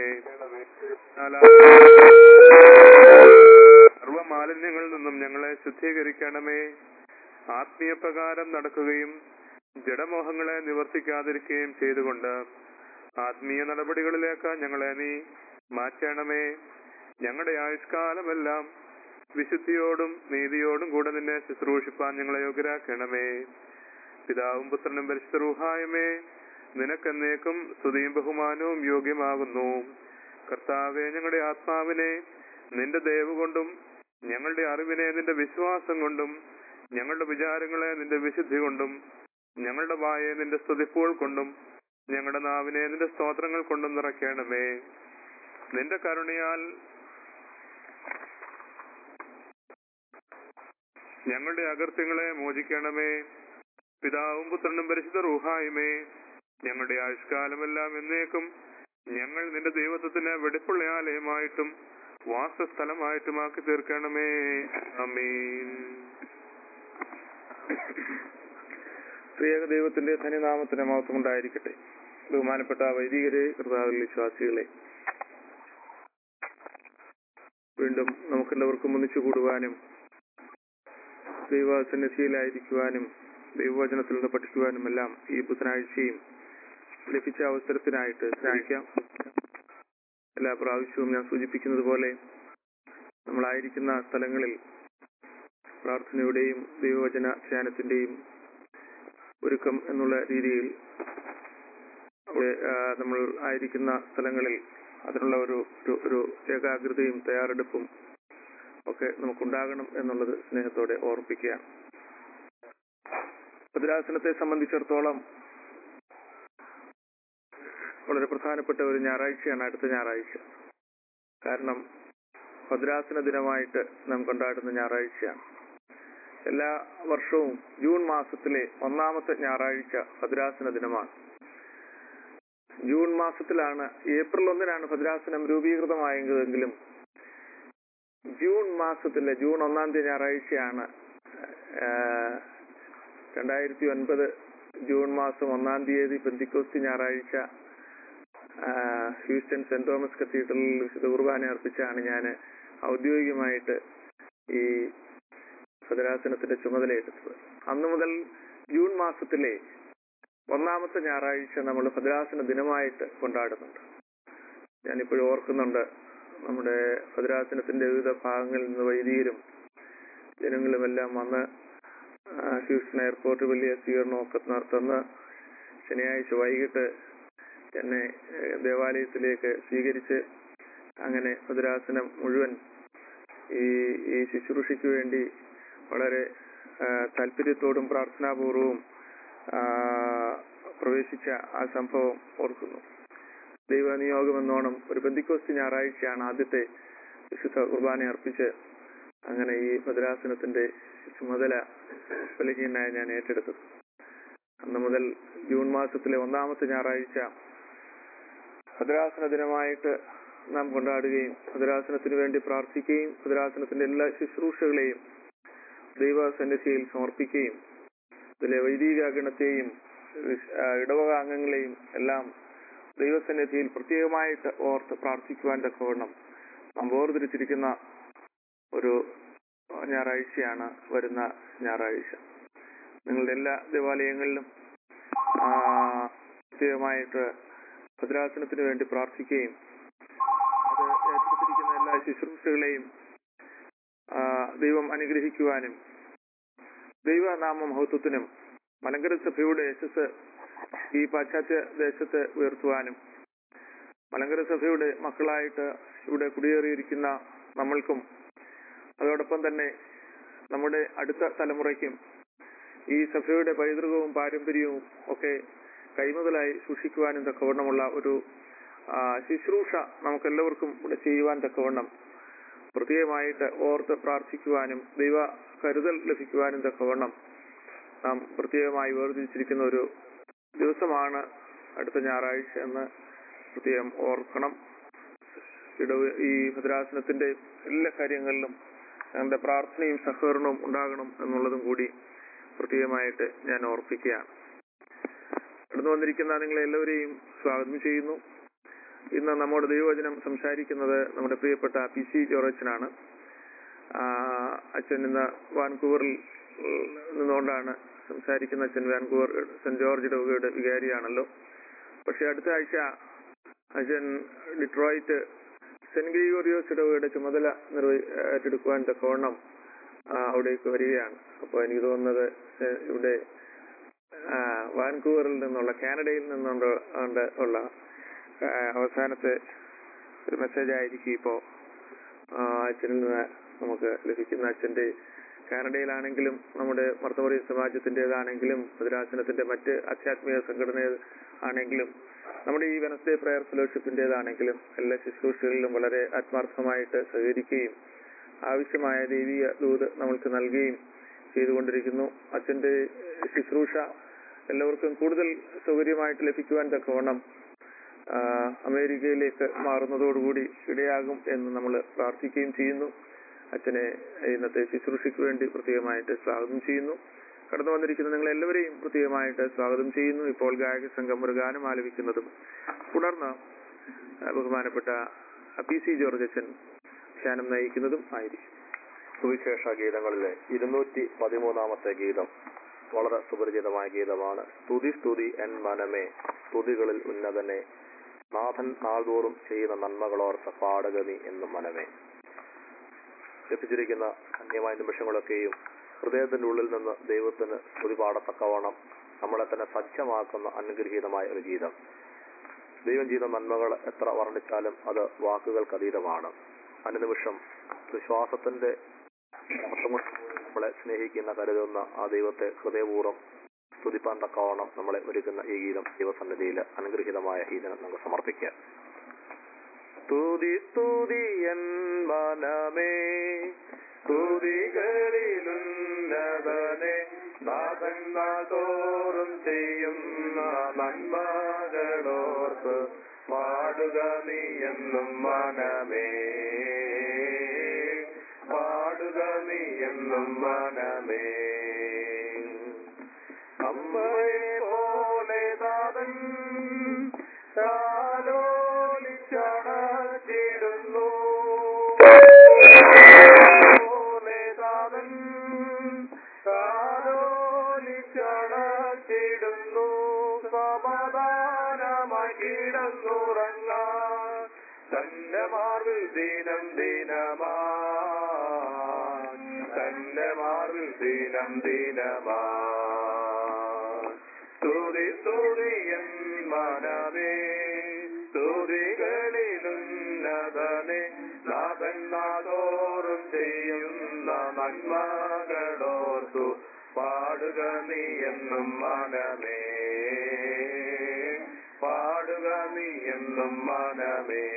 സർവമാലിന്യങ്ങളിൽ നിന്നും ഞങ്ങളെ ശുദ്ധീകരിക്കണമേ ആത്മീയ പ്രകാരം നടക്കുകയും ജഡമോഹങ്ങളെ നിവർത്തിക്കാതിരിക്കുകയും ചെയ്തുകൊണ്ട് ആത്മീയ നടപടികളിലേക്ക് ഞങ്ങളെ നീ മാറ്റണമേ ഞങ്ങളുടെ ആയുഷ്കാലമെല്ലാം വിശുദ്ധിയോടും നീതിയോടും കൂടെ നിന്നെ ശുശ്രൂഷിപ്പാൻ ഞങ്ങളെ യോഗ്യരാക്കണമേ പിതാവും പുത്രനും പരിശുദ്ധ റൂഹായമേ നിനക്കെന്നേക്കും സ്തുതിയും ബഹുമാനവും യോഗ്യമാകുന്നു കർത്താവെ ഞങ്ങളുടെ ആത്മാവിനെ നിന്റെ ദയവ് കൊണ്ടും ഞങ്ങളുടെ അറിവിനെ നിന്റെ വിശ്വാസം കൊണ്ടും ഞങ്ങളുടെ വിചാരങ്ങളെ നിന്റെ വിശുദ്ധി കൊണ്ടും ഞങ്ങളുടെ വായെ നിന്റെ സ്തുതിപ്പുകൾ കൊണ്ടും ഞങ്ങളുടെ നാവിനെ നിന്റെ സ്തോത്രങ്ങൾ കൊണ്ടും നിറയ്ക്കണമേ നിന്റെ കരുണയാൽ ഞങ്ങളുടെ അകൃത്യങ്ങളെ മോചിക്കണമേ പിതാവും പുത്രനും പരിശുദ്ധ റൂഹായുമേ ഞങ്ങളുടെ ആയുഷ്കാലമെല്ലാം എന്നേക്കും ഞങ്ങൾ നിന്റെ ദൈവത്വത്തിന് വെടിപ്പുള്ള ആലയമായിട്ടും വാസസ്ഥലമായിട്ടുമാക്കി തീർക്കണമേ അമീൻ പ്രിയക ദൈവത്തിന്റെ ധന്യനാമത്തിന് മഹത്വം ഉണ്ടായിരിക്കട്ടെ ബഹുമാനപ്പെട്ട വൈദികരെ കർത്താവിൽ വിശ്വാസികളെ വീണ്ടും നമുക്കെല്ലാവർക്കും ഒന്നിച്ചു കൂടുവാനും ദൈവസന്നിധിയിലായിരിക്കുവാനും ദൈവവചനത്തിൽ നിന്ന് പഠിക്കുവാനും എല്ലാം ഈ ബുധനാഴ്ചയും ലഭിച്ച അവസരത്തിനായിട്ട് ശ്രമിക്കാം എല്ലാ പ്രാവശ്യവും ഞാൻ സൂചിപ്പിക്കുന്നത് പോലെ നമ്മളായിരിക്കുന്ന സ്ഥലങ്ങളിൽ പ്രാർത്ഥനയുടെയും ദൈവവചന ധ്യാനത്തിന്റെയും ഒരുക്കം എന്നുള്ള രീതിയിൽ അവിടെ ആ, നമ്മൾ ആയിരിക്കുന്ന സ്ഥലങ്ങളിൽ അതിനുള്ള ഒരു ഒരു- ഒരു ഏകാഗ്രതയും തയ്യാറെടുപ്പും ഒക്കെ നമുക്കുണ്ടാകണം എന്നുള്ളത് സ്നേഹത്തോടെ ഓർപ്പിക്കുകയാണ് ഭദ്രാസനത്തെ സംബന്ധിച്ചിടത്തോളം വളരെ പ്രധാനപ്പെട്ട ഒരു ഞായറാഴ്ചയാണ് അടുത്ത ഞായറാഴ്ച കാരണം ഭദ്രാസന ദിനമായിട്ട് നാം കൊണ്ടാടുന്ന ഞായറാഴ്ചയാണ് എല്ലാ വർഷവും ജൂൺ മാസത്തിലെ ഒന്നാമത്തെ ഞായറാഴ്ച ഭദ്രാസന ദിനമാണ് ജൂൺ മാസത്തിലാണ് ഏപ്രിൽ ഒന്നിനാണ് ഭദ്രാസനം രൂപീകൃതമായെങ്കിലും ജൂൺ മാസത്തിലെ ജൂൺ ഒന്നാം തീയതി ഞായറാഴ്ചയാണ് രണ്ടായിരത്തി ഒൻപത് ജൂൺ മാസം ഒന്നാം തീയതി പെന്തിക്കോസ്തി ഞായറാഴ്ച ആ, ഹ്യൂസ്റ്റൺ സെന്റ് തോമസ് കത്തീഡ്രലിൽ വിശുദ്ധ കുർബാന അർപ്പിച്ചാണ് ഞാൻ ഔദ്യോഗികമായിട്ട് ഈ ഭദ്രാസനത്തിന്റെ ചുമതലയെടുത്തത് അന്നു മുതൽ ജൂൺ മാസത്തിലെ ഒന്നാമത്തെ ഞായറാഴ്ച നമ്മൾ ഭദ്രാസന ദിനമായിട്ട് കൊണ്ടാടുന്നുണ്ട് ഞാനിപ്പോഴും ഓർക്കുന്നുണ്ട് നമ്മുടെ ഭദ്രാസനത്തിന്റെ വിവിധ ഭാഗങ്ങളിൽ നിന്ന് വൈദികരും ജനങ്ങളുമെല്ലാം വന്ന് ആ, ഹ്യൂസ്റ്റൺ എയർപോർട്ട് വലിയ സ്വീകരണമൊക്കെ നടത്തുന്ന ശനിയാഴ്ച വൈകിട്ട് എന്നെ ഏഹ്, ദേവാലയത്തിലേക്ക് സ്വീകരിച്ച് അങ്ങനെ ഭദ്രാസനം മുഴുവൻ ഈ ഈ ശുശ്രൂഷയ്ക്ക് വേണ്ടി വളരെ ആ, താല്പര്യത്തോടും പ്രാർത്ഥനാപൂർവവും ആ, പ്രവേശിച്ച ആ സംഭവം ഓർക്കുന്നു ദൈവനിയോഗം എന്നോണം ഒരു ബന്ധിക്കോസ്തി ഞായറാഴ്ചയാണ് ആദ്യത്തെ വിശുദ്ധ കുർബാന അർപ്പിച്ച് അങ്ങനെ ഈ ഭദ്രാസനത്തിന്റെ ചുമതല ബലഹീനായ ഞാൻ ഏറ്റെടുത്തത് അന്ന് മുതൽ ജൂൺ മാസത്തിലെ ഒന്നാമത്തെ ഞായറാഴ്ച ഭദ്രാസന ദിനമായിട്ട് നാം കൊണ്ടാടുകയും ഭദ്രാസനത്തിന് വേണ്ടി പ്രാർത്ഥിക്കുകയും ഭദ്രാസനത്തിന്റെ എല്ലാ ശുശ്രൂഷകളെയും ദൈവസന്നിധിയിൽ സമർപ്പിക്കുകയും ഇതിലെ വൈദിക ഗണത്തെയും വിശ്- ആ, ഇടവക അംഗങ്ങളെയും എല്ലാം ദൈവസന്നിധിയിൽ പ്രത്യേകമായിട്ട് ഓർത്ത് പ്രാർത്ഥിക്കുവാൻ തക്കവണ്ണം നാം വേർതിരിച്ചിരിക്കുന്ന ഒരു ഞായറാഴ്ചയാണ് വരുന്ന ഞായറാഴ്ച നിങ്ങളുടെ എല്ലാ ദേവാലയങ്ങളിലും ആ, പ്രത്യേകമായിട്ട് ഭദ്രാസനത്തിന് വേണ്ടി പ്രാർത്ഥിക്കുകയും അത് ഏറ്റെടുത്തിരിക്കുന്ന എല്ലാ ശുശ്രൂഷകളെയും ആ, ദൈവം അനുഗ്രഹിക്കുവാനും ദൈവനാമ മഹത്വത്തിനും മലങ്കര സഭയുടെ യശസ് ഈ പാശ്ചാത്യ ദേശത്ത് ഉയർത്തുവാനും മലങ്കര സഭയുടെ മക്കളായിട്ട് ഇവിടെ കുടിയേറിയിരിക്കുന്ന നമ്മൾക്കും അതോടൊപ്പം തന്നെ നമ്മുടെ അടുത്ത തലമുറയ്ക്കും ഈ സഭയുടെ പൈതൃകവും പാരമ്പര്യവും ഒക്കെ കൈമുതലായി സൂക്ഷിക്കുവാനും തക്കവണ്ണമുള്ള ഒരു ആ, ശുശ്രൂഷ നമുക്കെല്ലാവർക്കും ഇവിടെ ചെയ്യുവാൻ തക്കവണ്ണം പ്രത്യേകമായിട്ട് ഓർത്ത് പ്രാർത്ഥിക്കുവാനും ദൈവ കരുതൽ ലഭിക്കുവാനും തക്കവണ്ണം നാം പ്രത്യേകമായി വേർതിരിച്ചിരിക്കുന്ന ഒരു ദിവസമാണ് അടുത്ത ഞായറാഴ്ച എന്ന് പ്രത്യേകം ഓർക്കണം ഇടവ് ഈ ഭദ്രാസനത്തിന്റെ എല്ലാ കാര്യങ്ങളിലും ഞങ്ങളുടെ പ്രാർത്ഥനയും സഹകരണവും ഉണ്ടാകണം എന്നുള്ളതും കൂടി പ്രത്യേകമായിട്ട് ഞാൻ ഓർപ്പിക്കുകയാണ് കടന്നു വന്നിരിക്കുന്ന നിങ്ങളെ എല്ലാവരെയും സ്വാഗതം ചെയ്യുന്നു ഇന്ന് നമ്മുടെ ദൈവവചനം സംസാരിക്കുന്നത് നമ്മുടെ പ്രിയപ്പെട്ട പി സി ജോറച്ചനാണ് ആ, അച്ഛൻ ഇന്ന് വാൻകൂവറിൽ ഉം, നിന്നുകൊണ്ടാണ് സംസാരിക്കുന്ന അച്ഛൻ വാൻകൂവർ സെന്റ് ജോർജ് ഇടവകയുടെ വികാരിയാണല്ലോ പക്ഷെ അടുത്ത ആഴ്ച അച്ഛൻ ഡിട്രോയിറ്റ് സെന്റ് ഗ്രിഗോറിയോസ് ഇടവകയുടെ ചുമതല നിർവഹി ഏറ്റെടുക്കുവാൻ തക്കവണ്ണം ആ, അവിടേക്ക് വരികയാണ് അപ്പോൾ എനിക്ക് തോന്നുന്നത് ഏഹ്, ഇവിടെ ആ, വാൻകൂവറിൽ നിന്നുള്ള കാനഡയിൽ നിന്നുള്ള ഉണ്ട് ഉള്ള ആ, അവസാനത്തെ ഒരു മെസ്സേജ് ആയിരിക്കും ഇപ്പോ ആ, അച്ഛനിൽ നിന്ന് നമുക്ക് ലഭിക്കുന്ന അച്ഛന്റെ കാനഡയിലാണെങ്കിലും നമ്മുടെ മർത്തമറി സമാജത്തിന്റേതാണെങ്കിലും ഭദ്രാസനത്തിന്റെ മറ്റ് ആധ്യാത്മിക സംഘടന ആണെങ്കിലും നമ്മുടെ ഈ വെനസ്ഡേ പ്രയർ ഫെലോഷിപ്പിന്റേതാണെങ്കിലും എല്ലാ ശുശ്രൂഷകളിലും വളരെ ആത്മാർത്ഥമായിട്ട് സഹകരിക്കുകയും ആവശ്യമായ ദൈവീയ ദൂത് നമ്മൾക്ക് നൽകുകയും ചെയ്തുകൊണ്ടിരിക്കുന്നു അച്ഛന്റെ ശുശ്രൂഷ എല്ലാവർക്കും കൂടുതൽ സൗകര്യമായിട്ട് ലഭിക്കുവാൻ തക്കവണ്ണം ആ, അമേരിക്കയിലേക്ക് മാറുന്നതോടുകൂടി ഇടയാകും എന്ന് നമ്മൾ പ്രാർത്ഥിക്കുകയും ചെയ്യുന്നു അച്ഛനെ ഇന്നത്തെ ശുശ്രൂഷയ്ക്ക് വേണ്ടി പ്രത്യേകമായിട്ട് സ്വാഗതം ചെയ്യുന്നു കടന്നു വന്നിരിക്കുന്ന നിങ്ങൾ എല്ലാവരെയും പ്രത്യേകമായിട്ട് സ്വാഗതം ചെയ്യുന്നു ഇപ്പോൾ ഗായക സംഘം ഒരു ഗാനം ആലപിക്കുന്നതും തുടർന്ന് ആ, ബഹുമാനപ്പെട്ട പി സി ജോർജ് അച്ഛൻ വ്യാഖ്യാനം നയിക്കുന്നതും ആയിരിക്കും സുവിശേഷ ഗീതങ്ങളിലെ ഇരുന്നൂറ്റി പതിമൂന്നാമത്തെ ഗീതം വളരെ സുപരിചിതമായ ഗീതമാണ് സ്തുതി സ്തുതി എൻ മനമേ സ്തുതികളിൽ ഉന്നതനെ നാഥൻ നാൾതോറും ചെയ്യുന്ന നന്മകളോർത്ത പാടകനി എന്നും മനമേ ലഭിച്ചിരിക്കുന്ന ധന്യമായ നിമിഷങ്ങളൊക്കെയും ഹൃദയത്തിന്റെ ഉള്ളിൽ നിന്ന് ദൈവത്തിന് സ്തുതി പാടത്തക്കവണ്ണം നമ്മളെ തന്നെ സജ്ജമാക്കുന്ന അനുഗ്രഹീതമായ ഒരു ഗീതം ദൈവം ചെയ്ത നന്മകൾ എത്ര വർണ്ണിച്ചാലും അത് വാക്കുകൾക്ക് അതീതമാണ് അനുനിമിഷം വിശ്വാസത്തിന്റെ അർത്ഥം കൊണ്ട് നമ്മളെ സ്നേഹിക്കുന്ന കരുതുന്ന ആ ദൈവത്തെ ഹൃദയപൂർവ്വം സ്തുതിപ്പാൻ തക്കവണ്ണം നമ്മളെ ഒരുക്കുന്ന ഈ ഗീതം ദൈവസന്നിധിയിൽ അനുഗ്രഹീതമായ ഈ ദിനം നമുക്ക് സമർപ്പിക്കാം സ്തുതി സ്തുതി എൻ മനമേ സ്തുതികളിലുന്നതനെ നാഥന്മാർ തോറും ചെയ്യുന്ന നന്മകളോർത്ത് പാടുക നീ എന്നും മനമേ പാടുക നീ എന്നും മനമേ അമ്മയെ പോലെ നാഥൻ താലോലിച്ചണച്ചിടുന്നു പോലെ നാഥൻ താലോലിച്ചണച്ചിടുന്നു സമാധാനമായി കിടന്നുറങ്ങാൻ തന്റെ മാർവിൽ ദിനം ദിനമാ തന്റെ മാർവിൽ ദിനം ദിനമാ സ്തുതി സ്തുതി എൻ മനമേ സ്തുതികളിലുന്നതനെ നാഥൻ നാദോറും ചെയ്യുന്ന നന്മകളോർത്തു പാടുക നീ എന്നും മനമേ പാടുക നീ എന്നും മനമേ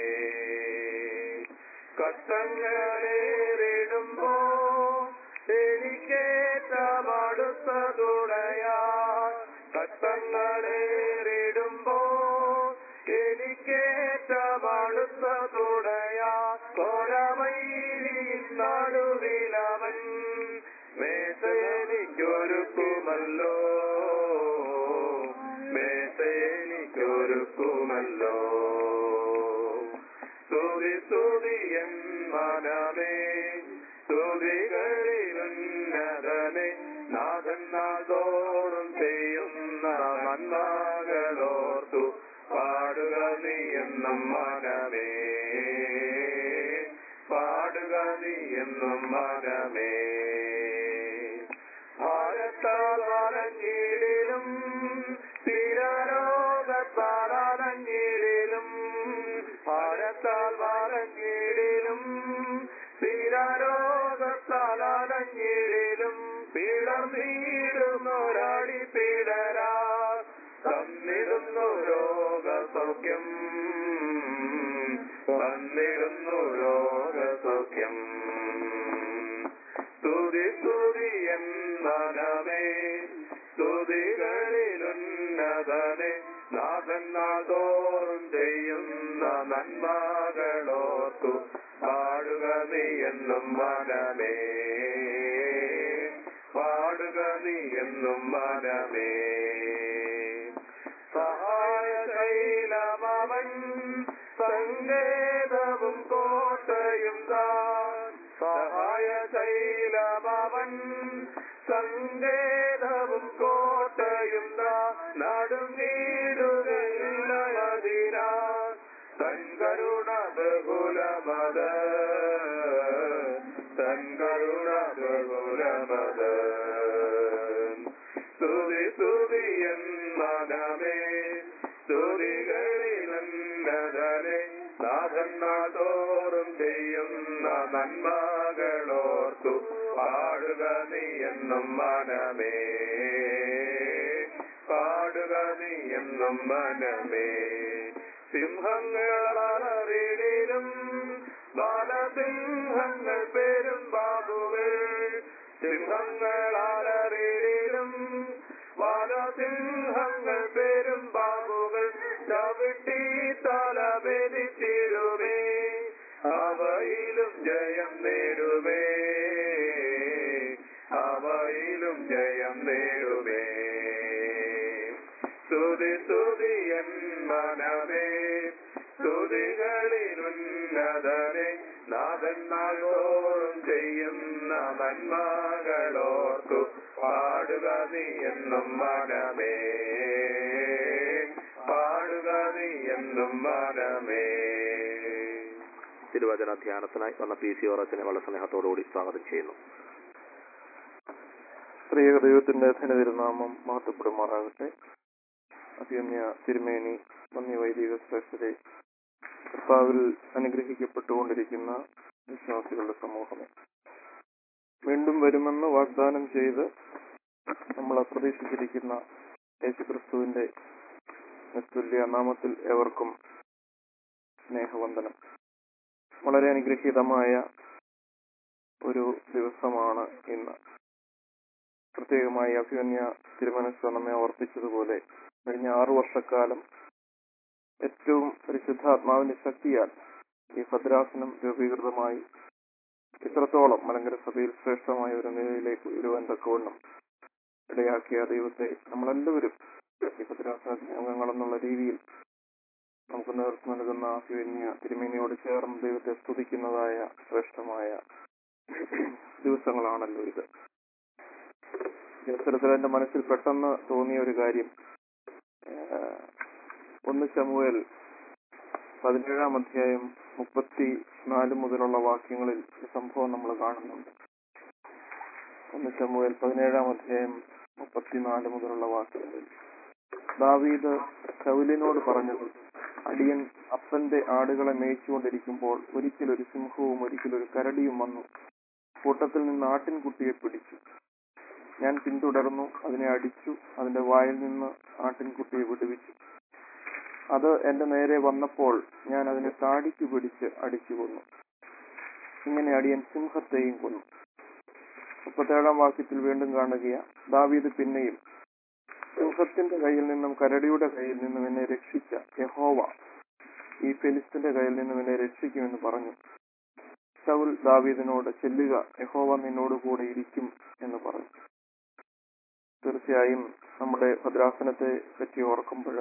കഷ്ടങ്ങളേറിടുമ്പോ എനിക്കേറ്റമടുത്തതുടയാ കഷ്ടങ്ങളേറിടുമ്പോ എനിക്കേറ്റമടുത്തതുടയാ കൊരമൈലിൻ നടുവിലവൻ മേശയെനിക്കൊരുക്കുമല്ലോ മേശയെനിക്കൊരുക്കുമല്ലോ സ്തുതി സ്തുതി എൻ മനമേ സ്തുതികളിലുന്നതനെ നാഥൻ നാദോറും ചെയ്യുന്ന നന്മകളോർത്തു പാടുക നീ എന്നും മനമേ പാടുക നീ എന്നും മനമേ ഭാരത്താലഞ്ഞിലും സ്ഥിരരോഗത്താലഞ്ഞിലും ഭാരത്താൽ വാലഞ്ഞിലും സ്ഥിരരോഗത്താലഞ്ഞിലും പിളർന്നീടുന്നൊരാടി പിടരാ തന്നിടുന്നു രോഗസൗഖ്യം തന്നിടുന്നു രോഗസൗഖ്യം സ്തുതി സ്തുതി എൻ മനമേ സ്തുതികളിലുന്നതനെ നാഥൻ നാദോറും ചെയ്യുന്ന നന്മകളോർത്തു പാടുക നീ എന്നും മനമേ പാടുക നീ എന്നും മനമേ സഹായശൈലമവൻ സങ്കേതവും കോട്ടയും താൻ സഹായശൈലമവൻ സങ്കേതവും കോട്ടയും താൻ നടുങ്ങീടുകയില്ലതിനാ തൻ കരുണ ബഹുലമത് തൻ കരുണ ബഹുലമത് സ്തുതി സ്തുതി എൻ മനമേ സ്തുതികളിലെന്നതനെ നാഥൻ നാദോറും ചെയ്യുന്ന നന്മകളോർത്തു പാടുക നീ എന്നും മനമേ പാടുക നീ എന്നും മനമേ സിംഹങ്ങളറിയിലും ബാലസിംഹങ്ങൾ പേരും ബാബുവേ സിംഹങ്ങളറിയിലും ബാലസിംഹങ്ങൾ പേരും ബാബുകൾ ചവിട്ടി തലവെതിച്ചിടുമേ അവയിലും ജയം നേടുമേ അവയിലും ജയം നേടുമേ സ്തുതി സ്തുതി എൻ മനമേ സ്തുതികളിലുന്ന ഉന്നതനെ നാഥന്മാരോടും ചെയ്യുന്ന നന്മകളോർത്തു പാടുക നീ എന്നും മനമേ പാടുക നീ എന്നും മനമേ തിരുവചന ധ്യാനത്തിനായി വന്ന പി സി ഓറച്ചനെ വളരെ സ്നേഹത്തോടുകൂടി സ്വാഗതം ചെയ്യുന്നു സ്ത്രീക ദൈവത്തിന്റെ ധനതിരുനാമം മഹത്വപ്പെടുമാറാകട്ടെ അഭിയമ്യ തിരുമേനി നന്ദി വൈദിക ശ്രേഷ്ഠരെ കർത്താവിൽ അനുഗ്രഹിക്കപ്പെട്ടുകൊണ്ടിരിക്കുന്ന വിശ്വാസികളുടെ സമൂഹമേ വീണ്ടും വരുമെന്ന് വാഗ്ദാനം ചെയ്ത് നമ്മൾ പ്രതീക്ഷിച്ചിരിക്കുന്ന യേശുക്രിസ്തുവിന്റെ നിസ്തുല്യ നാമത്തിൽ ഏവർക്കും സ്നേഹവന്ദനം വളരെ അനുഗ്രഹീതമായ ഒരു ദിവസമാണ് ഇന്ന് പ്രത്യേകമായി അഭിമന്യ തിരുമനസ് നമ്മെ ഓർപ്പിച്ചതുപോലെ കഴിഞ്ഞ ആറു വർഷക്കാലം ഏറ്റവും പരിശുദ്ധാത്മാവിന്റെ ശക്തിയാൽ ഈ ഭദ്രാസനം രൂപീകൃതമായി ഇത്രത്തോളം മലങ്കര സഭയിൽ ശ്രേഷ്ഠമായ ഒരു നിലയിലേക്ക് ഉയരുവാൻ തക്കവണ്ണം ഇടയാക്കിയ ദൈവത്തെ നമ്മളെല്ലാവരും ഈ ഭദ്രാസനത്തിലെ അംഗങ്ങളെന്നുള്ള രീതിയിൽ നമുക്ക് നേതൃത്വം നൽകുന്ന അഭിമന്യ തിരുമേനിയോട് ചേർന്ന് ദൈവത്തെ സ്തുതിക്കുന്നതായ ശ്രേഷ്ഠമായ ദിവസങ്ങളാണല്ലോ ഇത് ഈ അവസരത്തിൽ എന്റെ മനസ്സിൽ പെട്ടെന്ന് തോന്നിയ ഒരു കാര്യം ഏഹ്, ഒന്ന് ചമുവേൽ പതിനേഴാം അധ്യായം മുപ്പത്തി നാല് മുതലുള്ള വാക്യങ്ങളിൽ ഈ സംഭവം നമ്മൾ കാണുന്നുണ്ട് ഒന്ന് ചമുവേൽ പതിനേഴാം അധ്യായം മുപ്പത്തിനാല് മുതലുള്ള വാക്യങ്ങളിൽ ദാവീദ് ശൗലിനോട് പറഞ്ഞത് അടിയൻ അപ്പന്റെ ആടുകളെ മേയിച്ചുകൊണ്ടിരിക്കുമ്പോൾ ഒരിക്കൽ ഒരു സിംഹവും ഒരിക്കൽ ഒരു കരടിയും വന്നു കൂട്ടത്തിൽ നിന്ന് ആട്ടിൻകുട്ടിയെ പിടിച്ചു ഞാൻ പിന്തുടർന്നു അതിനെ അടിച്ചു അതിന്റെ വായിൽ നിന്ന് ആട്ടിൻകുട്ടിയെ വിടുവിച്ചു അത് എന്റെ നേരെ വന്നപ്പോൾ ഞാൻ അതിനെ താടിക്ക് പിടിച്ച് അടിച്ചു കൊന്നു ഇങ്ങനെ അടിയൻ സിംഹത്തെയും കൊന്നു മുപ്പത്തേഴാം വാക്യത്തിൽ വീണ്ടും കാണുകയാ ദാവീദ് പിന്നെയും സിംഹത്തിന്റെ കയ്യിൽ നിന്നും കരടിയുടെ കയ്യിൽ നിന്നും എന്നെ രക്ഷിച്ച യഹോവ ഈ ഫെലിസ്റ്റിന്റെ കയ്യിൽ നിന്നും എന്നെ രക്ഷിക്കുമെന്ന് പറഞ്ഞു ശൗൽ ദാവീദിനോട് ചെല്ലുക യഹോവ നിന്നോട് കൂടെ ഇരിക്കും എന്ന് പറഞ്ഞു തീർച്ചയായും നമ്മുടെ ഭദ്രാസനത്തെ പറ്റി ഓർക്കുമ്പോൾ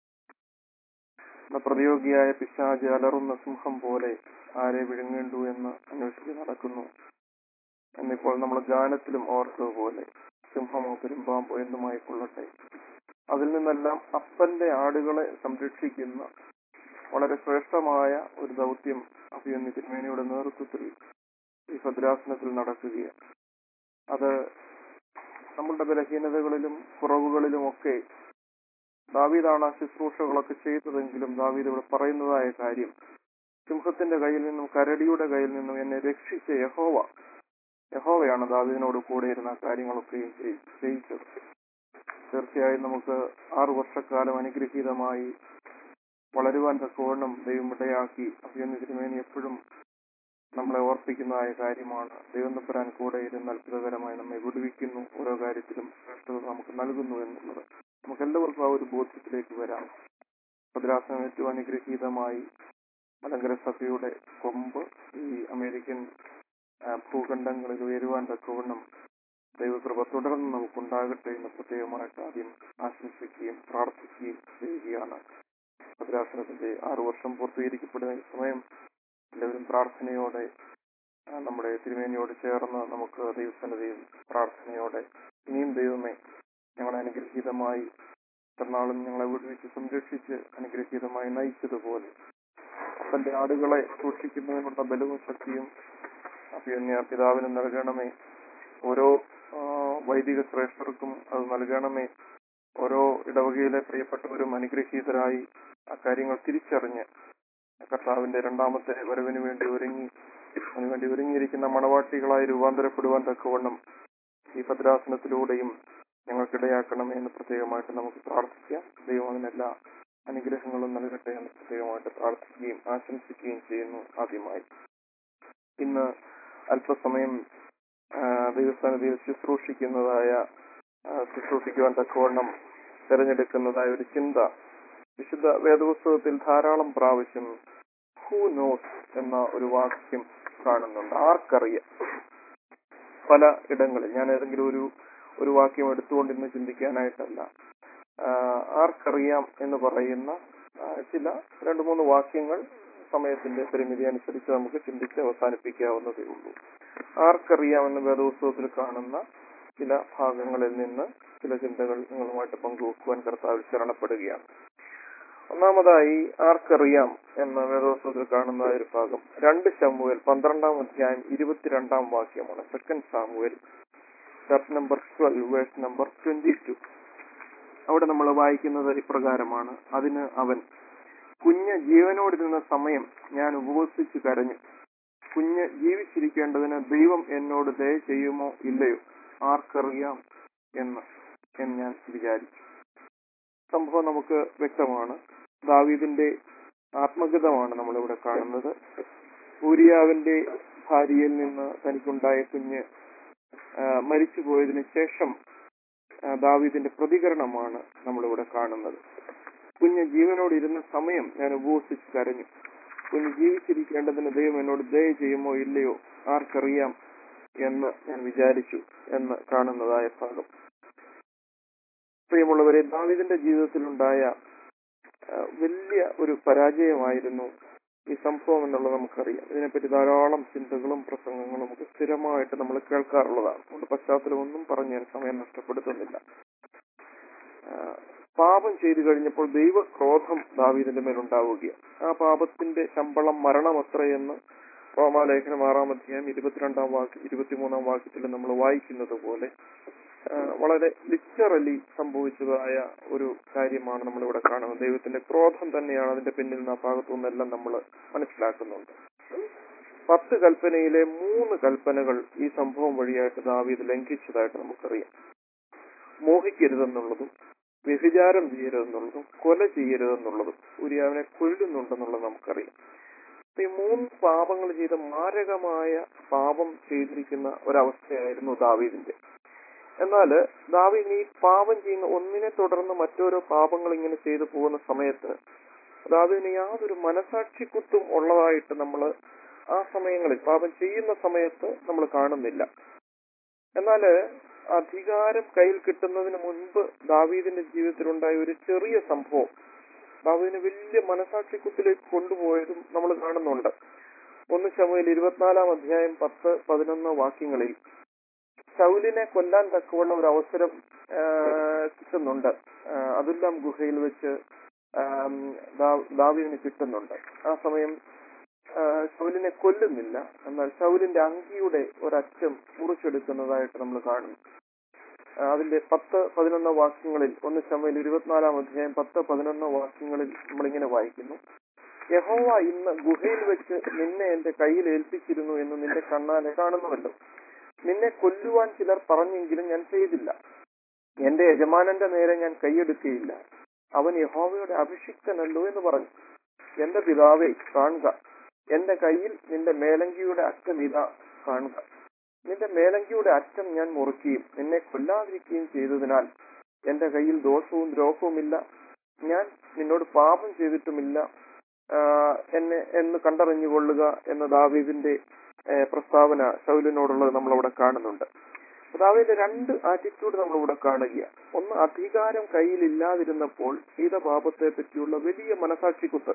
പ്രതിയോഗിയായ പിശാജ് അലറുന്ന സിംഹം പോലെ ആരെ വിഴുങ്ങേണ്ടു എന്ന് അന്വേഷിച്ച് നടക്കുന്നു എന്നിപ്പോൾ നമ്മൾ ഗാനത്തിലും ഓർത്തതുപോലെ സിംഹമോ പെരുമ്പാമ്പോ എന്തുമായി കൊള്ളട്ടെ അതിൽ നിന്നെല്ലാം അപ്പന്റെ ആടുകളെ സംരക്ഷിക്കുന്ന വളരെ ശ്രേഷ്ഠമായ ഒരു ദൗത്യം അഭിയന്യ തിരുമേനിയുടെ നേതൃത്വത്തിൽ ഈ ഭദ്രാസനത്തിൽ നടക്കുകയാണ് അത് നമ്മളുടെ ബലഹീനതകളിലും കുറവുകളിലും ഒക്കെ ദാവീദാണ് ആ ശുശ്രൂഷകളൊക്കെ ചെയ്തതെങ്കിലും ദാവീദ് ഇവിടെ പറയുന്നതായ കാര്യം സിംഹത്തിന്റെ കയ്യിൽ നിന്നും കരടിയുടെ കയ്യിൽ നിന്നും എന്നെ രക്ഷിച്ച യഹോവ യഹോവയാണ് ദാവീദിനോട് കൂടെ ഇരുന്ന കാര്യങ്ങളൊക്കെയും ചെയ്- ചെയ്യിച്ചത് തീർച്ചയായും നമുക്ക് ആറു വർഷക്കാലം അനുഗ്രഹീതമായി വളരുവാൻ തക്കവണ്ണം ദൈവം ഇടയാക്കി അഭിയന്യ തിരുമേനി എപ്പോഴും നമ്മളെ ഓർപ്പിക്കുന്നതായ കാര്യമാണ് ദൈവം തമ്പുരാൻ കൂടെ ഇരുന്ന് അത്ഭുതകരമായി നമ്മെ വിടുവിക്കുന്നു ഓരോ കാര്യത്തിലും ശ്രേഷ്ഠത നമുക്ക് നൽകുന്നു എന്നുള്ളത് നമുക്ക് എല്ലാവർക്കും ആ ഒരു ബോധ്യത്തിലേക്ക് വരാം ഭദ്രാസനം ഏറ്റവും അനുഗ്രഹീതമായി മലങ്കര സഭയുടെ കൊമ്പ് ഈ അമേരിക്കൻ ആ, ഭൂഖണ്ഡങ്ങളിൽ ഉയരുവാൻ തക്കവണ്ണം ദൈവകൃപ തുടർന്ന് നമുക്കുണ്ടാകട്ടെ എന്ന് പ്രത്യേകമായിട്ട് ആദ്യം ആശംസിക്കുകയും പ്രാർത്ഥിക്കുകയും ചെയ്യുകയാണ് ഭദ്രാസനത്തിന്റെ ആറു വർഷം പൂർത്തീകരിക്കപ്പെടുന്ന ഈ സമയം എല്ലാവരും പ്രാർത്ഥനയോടെ ആ, നമ്മുടെ തിരുമേനിയോട് ചേർന്ന് നമുക്ക് ദൈവസന്നതയും പ്രാർത്ഥനയോടെ ഇനിയും ദൈവമേ ഞങ്ങളെ അനുഗ്രഹീതമായി എത്രനാളും ഞങ്ങളെ വിടുവിച്ച് സംരക്ഷിച്ച് അനുഗ്രഹീതമായി നയിച്ചതുപോലെ തന്റെ ആടുകളെ സൂക്ഷിക്കുന്നതിനുള്ള ബലവും ശക്തിയും അഭിയന്യ പിതാവിന് നൽകണമേ ഓരോ ആ, വൈദിക ശ്രേഷ്ഠർക്കും അത് നൽകണമേ ഓരോ ഇടവകയിലെ പ്രിയപ്പെട്ടവരും അനുഗ്രഹീതരായി ആ കാര്യങ്ങൾ തിരിച്ചറിഞ്ഞ് കർത്താവിന്റെ രണ്ടാമത്തെ വരവിന് വേണ്ടി ഒരുങ്ങി അതിനുവേണ്ടി ഒരുങ്ങിയിരിക്കുന്ന മണവാട്ടികളായി രൂപാന്തരപ്പെടുവാൻ തക്കവണ്ണം ഈ ഭദ്രാസനത്തിലൂടെയും ഞങ്ങൾക്കിടയാക്കണമേ എന്ന് പ്രത്യേകമായിട്ട് നമുക്ക് പ്രാർത്ഥിക്കാം ദൈവം അതിനെല്ലാ അനുഗ്രഹങ്ങളും നൽകട്ടെ എന്ന് പ്രത്യേകമായിട്ട് പ്രാർത്ഥിക്കുകയും ആശംസിക്കുകയും ചെയ്യുന്നു ആദ്യമായി ഇന്ന് അല്പസമയം ആ, ദൈവസ്ഥാനത്തിൽ ശുശ്രൂഷിക്കുന്നതായ ആ, ശുശ്രൂഷിക്കുവാൻ തക്കവണ്ണം തിരഞ്ഞെടുക്കുന്നതായ ഒരു ചിന്ത വിശുദ്ധ വേദപുസ്തകത്തിൽ ധാരാളം പ്രാവശ്യം ഹൂ നോസ് എന്ന ഒരു വാക്യം കാണുന്നുണ്ട് ആർക്കറിയാം പല ഇടങ്ങളിൽ ഞാൻ ഏതെങ്കിലും ഒരു ഒരു വാക്യം എടുത്തുകൊണ്ടിരുന്ന് ചിന്തിക്കാനായിട്ടല്ല ആ, ആർക്കറിയാം എന്ന് പറയുന്ന ആ, ചില രണ്ട് മൂന്ന് വാക്യങ്ങൾ സമയത്തിന്റെ പരിമിതി അനുസരിച്ച് നമുക്ക് ചിന്തിച്ച് അവസാനിപ്പിക്കാവുന്നതേ ഉള്ളൂ ആർക്കറിയാമെന്ന് വേദോത്സവത്തിൽ കാണുന്ന ചില ഭാഗങ്ങളിൽ നിന്ന് ചില ചിന്തകൾ നിങ്ങളുമായിട്ട് പങ്കുവെക്കുവാൻ കർത്താവിൽ ശരണപ്പെടുകയാണ് ഒന്നാമതായി ആർക്കറിയാം എന്ന വേദോത്സവത്തിൽ കാണുന്ന ഒരു ഭാഗം രണ്ട് ശമുവേൽ പന്ത്രണ്ടാം അധ്യായം ഇരുപത്തിരണ്ടാം വാക്യമാണ് second Samuel chapter number twelve verse number twenty two അവിടെ നമ്മൾ വായിക്കുന്നത് ഇപ്രകാരമാണ് അതിന് അവൻ കുഞ്ഞ് ജീവനോടിരുന്ന സമയം ഞാൻ ഉപവസിച്ചു കരഞ്ഞു കുഞ്ഞ് ജീവിച്ചിരിക്കേണ്ടതിന് ദൈവം എന്നോട് ദയ ചെയ്യുമോ ഇല്ലയോ ആർക്കറിയാം എന്ന് എന്ന് ഞാൻ വിചാരിച്ചു സംഭവം നമുക്ക് വ്യക്തമാണ് ദാവീദിന്റെ ആത്മഗതമാണ് നമ്മളിവിടെ കാണുന്നത് ഊരിയാവിന്റെ ഭാര്യയിൽ നിന്ന് തനിക്കുണ്ടായ കുഞ്ഞ് ആ, മരിച്ചുപോയതിനു ശേഷം ആ, ദാവീദിന്റെ പ്രതികരണമാണ് നമ്മളിവിടെ കാണുന്നത് കുഞ്ഞ് ജീവനോട് ഇരുന്ന സമയം ഞാൻ ഉപവസിച്ച് കരഞ്ഞു കുഞ്ഞ് ജീവിച്ചിരിക്കേണ്ടതിന് ദൈവം എന്നോട് ദയ ചെയ്യുമോ ഇല്ലയോ ആർക്കറിയാം എന്ന് ഞാൻ വിചാരിച്ചു എന്ന് കാണുന്നതായ ഭാഗം പ്രിയമുള്ളവരെ ദാവീദിന്റെ ജീവിതത്തിലുണ്ടായ ആ, വലിയ ഒരു പരാജയമായിരുന്നു ഈ സംഭവം എന്നുള്ളത് നമുക്കറിയാം ഇതിനെപ്പറ്റി ധാരാളം ചിന്തകളും പ്രസംഗങ്ങളും നമുക്ക് സ്ഥിരമായിട്ട് നമ്മൾ കേൾക്കാറുള്ളതാണ് അതുകൊണ്ട് പശ്ചാത്തലമൊന്നും പറഞ്ഞ് ഞാൻ സമയം നഷ്ടപ്പെടുത്തുന്നില്ല ആ, പാപം ചെയ്തു കഴിഞ്ഞപ്പോൾ ദൈവക്രോധം ദാവീദിന്റെ മേലുണ്ടാവുകയാണ് ആ പാപത്തിന്റെ ശമ്പളം മരണമത്രയെന്ന് റോമാലേഖനം ആറാം അധ്യായം ഇരുപത്തിരണ്ടാം വാക്യ ഇരുപത്തിമൂന്നാം വാക്യത്തിൽ നമ്മൾ വായിക്കുന്നത് പോലെ ആ, വളരെ ലിറ്ററലി സംഭവിച്ചതായ ഒരു കാര്യമാണ് നമ്മളിവിടെ കാണുന്നത് ദൈവത്തിന്റെ ക്രോധം തന്നെയാണ് അതിന്റെ പിന്നിൽ നിന്ന് ആ ഭാഗത്തു നിന്നെല്ലാം നമ്മൾ മനസ്സിലാക്കുന്നുണ്ട് പത്ത് കൽപ്പനയിലെ മൂന്ന് കൽപ്പനകൾ ഈ സംഭവം വഴിയായിട്ട് ദാവീദ് ലംഘിച്ചതായിട്ട് നമുക്കറിയാം മോഹിക്കരുതെന്നുള്ളതും വ്യഭിചാരം ചെയ്യരുതെന്നുള്ളതും കൊല ചെയ്യരുതെന്നുള്ളതും ഉരിയാവിനെ കൊല്ലുന്നുണ്ടെന്നുള്ളത് നമുക്കറിയാം അപ്പൊ ഈ മൂന്ന് പാപങ്ങൾ ചെയ്ത മാരകമായ പാപം ചെയ്തിരിക്കുന്ന ഒരവസ്ഥയായിരുന്നു ദാവീദിന്റെ എന്നാൽ ദാവീദിന് ഈ പാപം ചെയ്യുന്ന ഒന്നിനെ തുടർന്ന് മറ്റോരോ പാപങ്ങൾ ഇങ്ങനെ ചെയ്തു പോകുന്ന സമയത്ത് ദാവീദിന് യാതൊരു മനസാക്ഷിക്കുത്തും ഉള്ളതായിട്ട് നമ്മൾ ആ സമയങ്ങളിൽ പാപം ചെയ്യുന്ന സമയത്ത് നമ്മൾ കാണുന്നില്ല എന്നാൽ അധികാരം കയ്യിൽ കിട്ടുന്നതിന് മുൻപ് ദാവീദിന്റെ ജീവിതത്തിലുണ്ടായ ഒരു ചെറിയ സംഭവം ദാവീദിനെ വലിയ മനസാക്ഷിക്കുത്തിലേക്ക് കൊണ്ടുപോയതും നമ്മൾ കാണുന്നുണ്ട് ഒന്ന് ശമുവേൽ ഇരുപത്തിനാലാം അധ്യായം പത്ത് പതിനൊന്ന് വാക്യങ്ങളിൽ ശൗലിനെ കൊല്ലാൻ തക്കവണ്ണം ഒരു അവസരം ആ, കിട്ടുന്നുണ്ട് ആ, അതുല്ലാം ഗുഹയിൽ വെച്ച് ആം, ദാ- ദാവീദിന് കിട്ടുന്നുണ്ട് ആ സമയം ആ, ശൗലിനെ കൊല്ലുന്നില്ല എന്നാൽ ശൗലിന്റെ അങ്കിയുടെ ഒരറ്റം മുറിച്ചെടുക്കുന്നതായിട്ട് നമ്മൾ കാണുന്നു ആ, അതിന്റെ പത്ത് പതിനൊന്ന് വാക്യങ്ങളിൽ ഒന്ന് ശമയിൽ ഇരുപത്തിനാലാം അധ്യായം പത്ത് പതിനൊന്ന് വാക്യങ്ങളിൽ നമ്മളിങ്ങനെ വായിക്കുന്നു യഹോവ ഇന്ന് ഗുഹയിൽ വെച്ച് നിന്നെ എന്റെ കയ്യിൽ ഏൽപ്പിച്ചിരുന്നു എന്ന് നിന്റെ കണ്ണാലെ കാണുന്നുവല്ലോ നിന്നെ കൊല്ലുവാൻ ചിലർ പറഞ്ഞെങ്കിലും ഞാൻ ചെയ്തില്ല എന്റെ യജമാനന്റെ നേരെ ഞാൻ കൈയെടുക്കുകയില്ല അവൻ യഹോവയുടെ അഭിഷിക്തനല്ലോ എന്ന് പറഞ്ഞു എന്റെ പിതാവേ കാണുക എന്റെ കയ്യിൽ നിന്റെ മേലങ്കിയുടെ അറ്റം ഇതാ കാണുക നിന്റെ മേലങ്കിയുടെ അറ്റം ഞാൻ മുറുക്കുകയും നിന്നെ കൊല്ലാതിരിക്കുകയും ചെയ്തതിനാൽ എന്റെ കയ്യിൽ ദോഷവും ദ്രോഹവുമില്ല ഞാൻ നിന്നോട് പാപം ചെയ്തിട്ടുമില്ല ആ, എന്നെ എന്ന് കണ്ടറിഞ്ഞുകൊള്ളുക എന്ന ദാവീദിന്റെ ഏ, പ്രസ്താവന ശൗലിനോടുള്ളത് നമ്മളവിടെ കാണുന്നുണ്ട് ദാവീദിന്റെ രണ്ട് ആറ്റിറ്റ്യൂഡ് നമ്മളിവിടെ കാണുകയാണ് ഒന്ന് അധികാരം കയ്യിലില്ലാതിരുന്നപ്പോൾ ചെയ്ത പാപത്തെ പറ്റിയുള്ള വലിയ മനസാക്ഷിക്കുത്ത്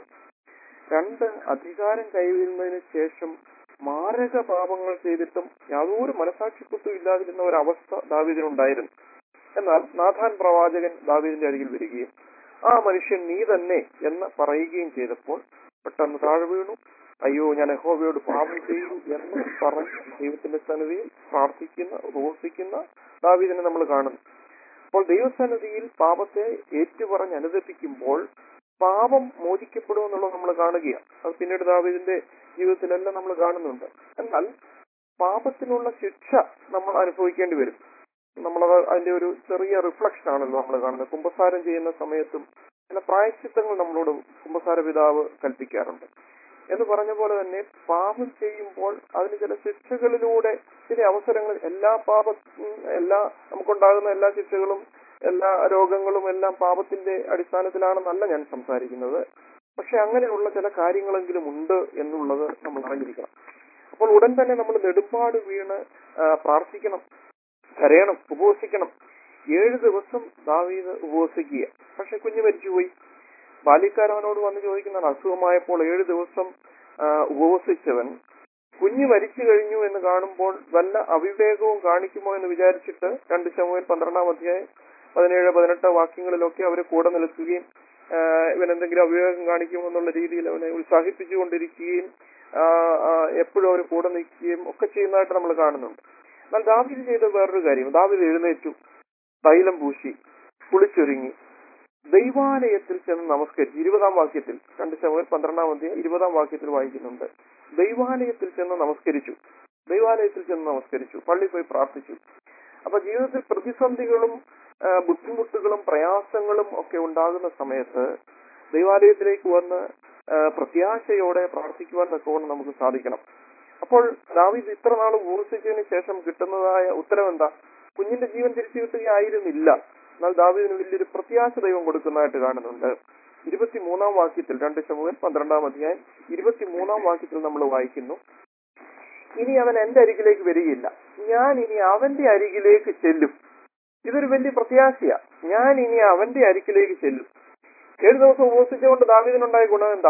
രണ്ട് അധികാരം കൈവരുന്നതിന് ശേഷം മാരക പാപങ്ങൾ ചെയ്തിട്ടും യാതൊരു മനസാക്ഷിക്കുത്തും ഇല്ലാതിരുന്ന ഒരവസ്ഥ ദാവീദിനുണ്ടായിരുന്നു എന്നാൽ നാഥാൻ പ്രവാചകൻ ദാവീദിന്റെ അരികിൽ വരികയും ആ മനുഷ്യൻ നീ തന്നെ എന്ന് പറയുകയും ചെയ്തപ്പോൾ പെട്ടെന്ന് താഴെ വീണു അയ്യോ ഞാൻ യഹോവയോട് പാപം ചെയ്തു എന്ന് പറഞ്ഞ് ദൈവത്തിന്റെ സന്നിധിയിൽ പ്രാർത്ഥിക്കുന്ന ഉപവസിക്കുന്ന ദാവീദിനെ നമ്മൾ കാണുന്നു അപ്പോൾ ദൈവസന്നിധിയിൽ പാപത്തെ ഏറ്റുപറഞ്ഞ് അനുദപ്പിക്കുമ്പോൾ പാപം മോചിക്കപ്പെടുമെന്നുള്ളത് നമ്മൾ കാണുകയാണ് അത് പിന്നീട് ദാവീദിന്റെ ജീവിതത്തിലെല്ലാം നമ്മൾ കാണുന്നുണ്ട് എന്നാൽ പാപത്തിനുള്ള ശിക്ഷ നമ്മൾ അനുഭവിക്കേണ്ടി വരും നമ്മളത് അതിന്റെ ഒരു ചെറിയ റിഫ്ലക്ഷൻ ആണല്ലോ നമ്മൾ കാണുന്നത് കുംഭസാരം ചെയ്യുന്ന സമയത്തും ചില പ്രായശ്ചിത്തങ്ങൾ നമ്മളോട് കുംഭസാര പിതാവ് കൽപ്പിക്കാറുണ്ട് എന്ന് പറഞ്ഞ പോലെ തന്നെ പാപം ചെയ്യുമ്പോൾ അതിന് ചില ശിക്ഷകളിലൂടെ ചില അവസരങ്ങൾ എല്ലാ പാപ ഉം, എല്ലാ നമുക്കുണ്ടാകുന്ന എല്ലാ ശിക്ഷകളും എല്ലാ രോഗങ്ങളും എല്ലാം പാപത്തിന്റെ അടിസ്ഥാനത്തിലാണെന്നല്ല ഞാൻ സംസാരിക്കുന്നത് പക്ഷെ അങ്ങനെയുള്ള ചില കാര്യങ്ങളെങ്കിലും ഉണ്ട് എന്നുള്ളത് നമ്മൾ അറിഞ്ഞിരിക്കണം അപ്പോൾ ഉടൻ തന്നെ നമ്മൾ നെടുമ്പാട് വീണ് ആ, പ്രാർത്ഥിക്കണം കരയണം ഉപവസിക്കണം ഏഴ് ദിവസം ദാവീദ് ഉപവസിക്കുക പക്ഷെ കുഞ്ഞ് മരിച്ചുപോയി ബാല്യക്കാരവനോട് വന്ന് ചോദിക്കുന്നതാണ് അസുഖമായപ്പോൾ ഏഴ് ദിവസം ആ, ഉപവസിച്ചവൻ കുഞ്ഞ് മരിച്ചു കഴിഞ്ഞു എന്ന് കാണുമ്പോൾ വല്ല അവിവേകവും കാണിക്കുമോ എന്ന് വിചാരിച്ചിട്ട് രണ്ട് ശമുവേൽ പന്ത്രണ്ടാം അധ്യായം പതിനേഴ് പതിനെട്ട് വാക്യങ്ങളിലൊക്കെ അവരെ കൂടെ നിൽക്കുകയും ആ, ഇവൻ എന്തെങ്കിലും അവിവേകം കാണിക്കുമോ എന്നുള്ള രീതിയിൽ അവനെ ഉത്സാഹിപ്പിച്ചുകൊണ്ടിരിക്കുകയും ആ, ആ, എപ്പോഴും അവർ കൂടെ നിൽക്കുകയും ഒക്കെ ചെയ്യുന്നതായിട്ട് നമ്മൾ കാണുന്നുണ്ട് എന്നാൽ ദാവീദ് ചെയ്ത വേറൊരു കാര്യം ദാവീദ് എഴുന്നേറ്റു തൈലം പൂശി കുളിച്ചൊരുങ്ങി ദൈവാലയത്തിൽ ചെന്ന് നമസ്കരിച്ചു ഇരുപതാം വാക്യത്തിൽ രണ്ട് ശമുവേൽ പന്ത്രണ്ടാം അധ്യായം ഇരുപതാം വാക്യത്തിൽ വായിക്കുന്നുണ്ട് ദൈവാലയത്തിൽ ചെന്ന് നമസ്കരിച്ചു ദൈവാലയത്തിൽ ചെന്ന് നമസ്കരിച്ചു പള്ളി പോയി പ്രാർത്ഥിച്ചു അപ്പൊ ജീവിതത്തിൽ പ്രതിസന്ധികളും ആ, ബുദ്ധിമുട്ടുകളും പ്രയാസങ്ങളും ഒക്കെ ഉണ്ടാകുന്ന സമയത്ത് ദൈവാലയത്തിലേക്ക് വന്ന് ആ, പ്രത്യാശയോടെ പ്രാർത്ഥിക്കുവാൻ തക്കവണ്ണം നമുക്ക് സാധിക്കണം അപ്പോൾ ദാവീദ് ഇത്ര നാൾ ഉപവസിച്ചതിന് ശേഷം കിട്ടുന്നതായ ഉത്തരം എന്താ കുഞ്ഞിന്റെ ജീവൻ തിരിച്ചു കിട്ടുകയായിരുന്നില്ല എന്നാൽ ദാവീദിന് വലിയൊരു പ്രത്യാശ ദൈവം കൊടുക്കുന്നതായിട്ട് കാണുന്നുണ്ട് ഇരുപത്തിമൂന്നാം വാക്യത്തിൽ രണ്ട് ശമുവൻ പന്ത്രണ്ടാം അധ്യായം ഇരുപത്തിമൂന്നാം വാക്യത്തിൽ നമ്മൾ വായിക്കുന്നു ഇനി അവൻ എന്റെ അരികിലേക്ക് വരികയില്ല ഞാൻ ഇനി അവന്റെ അരികിലേക്ക് ചെല്ലും ഇതൊരു വലിയ പ്രത്യാശയാ ഞാൻ ഇനി അവന്റെ അരികിലേക്ക് ചെല്ലും ഏഴ് ദിവസം ഉപവസിച്ചുകൊണ്ട് ദാവീദിനുണ്ടായ ഗുണം എന്താ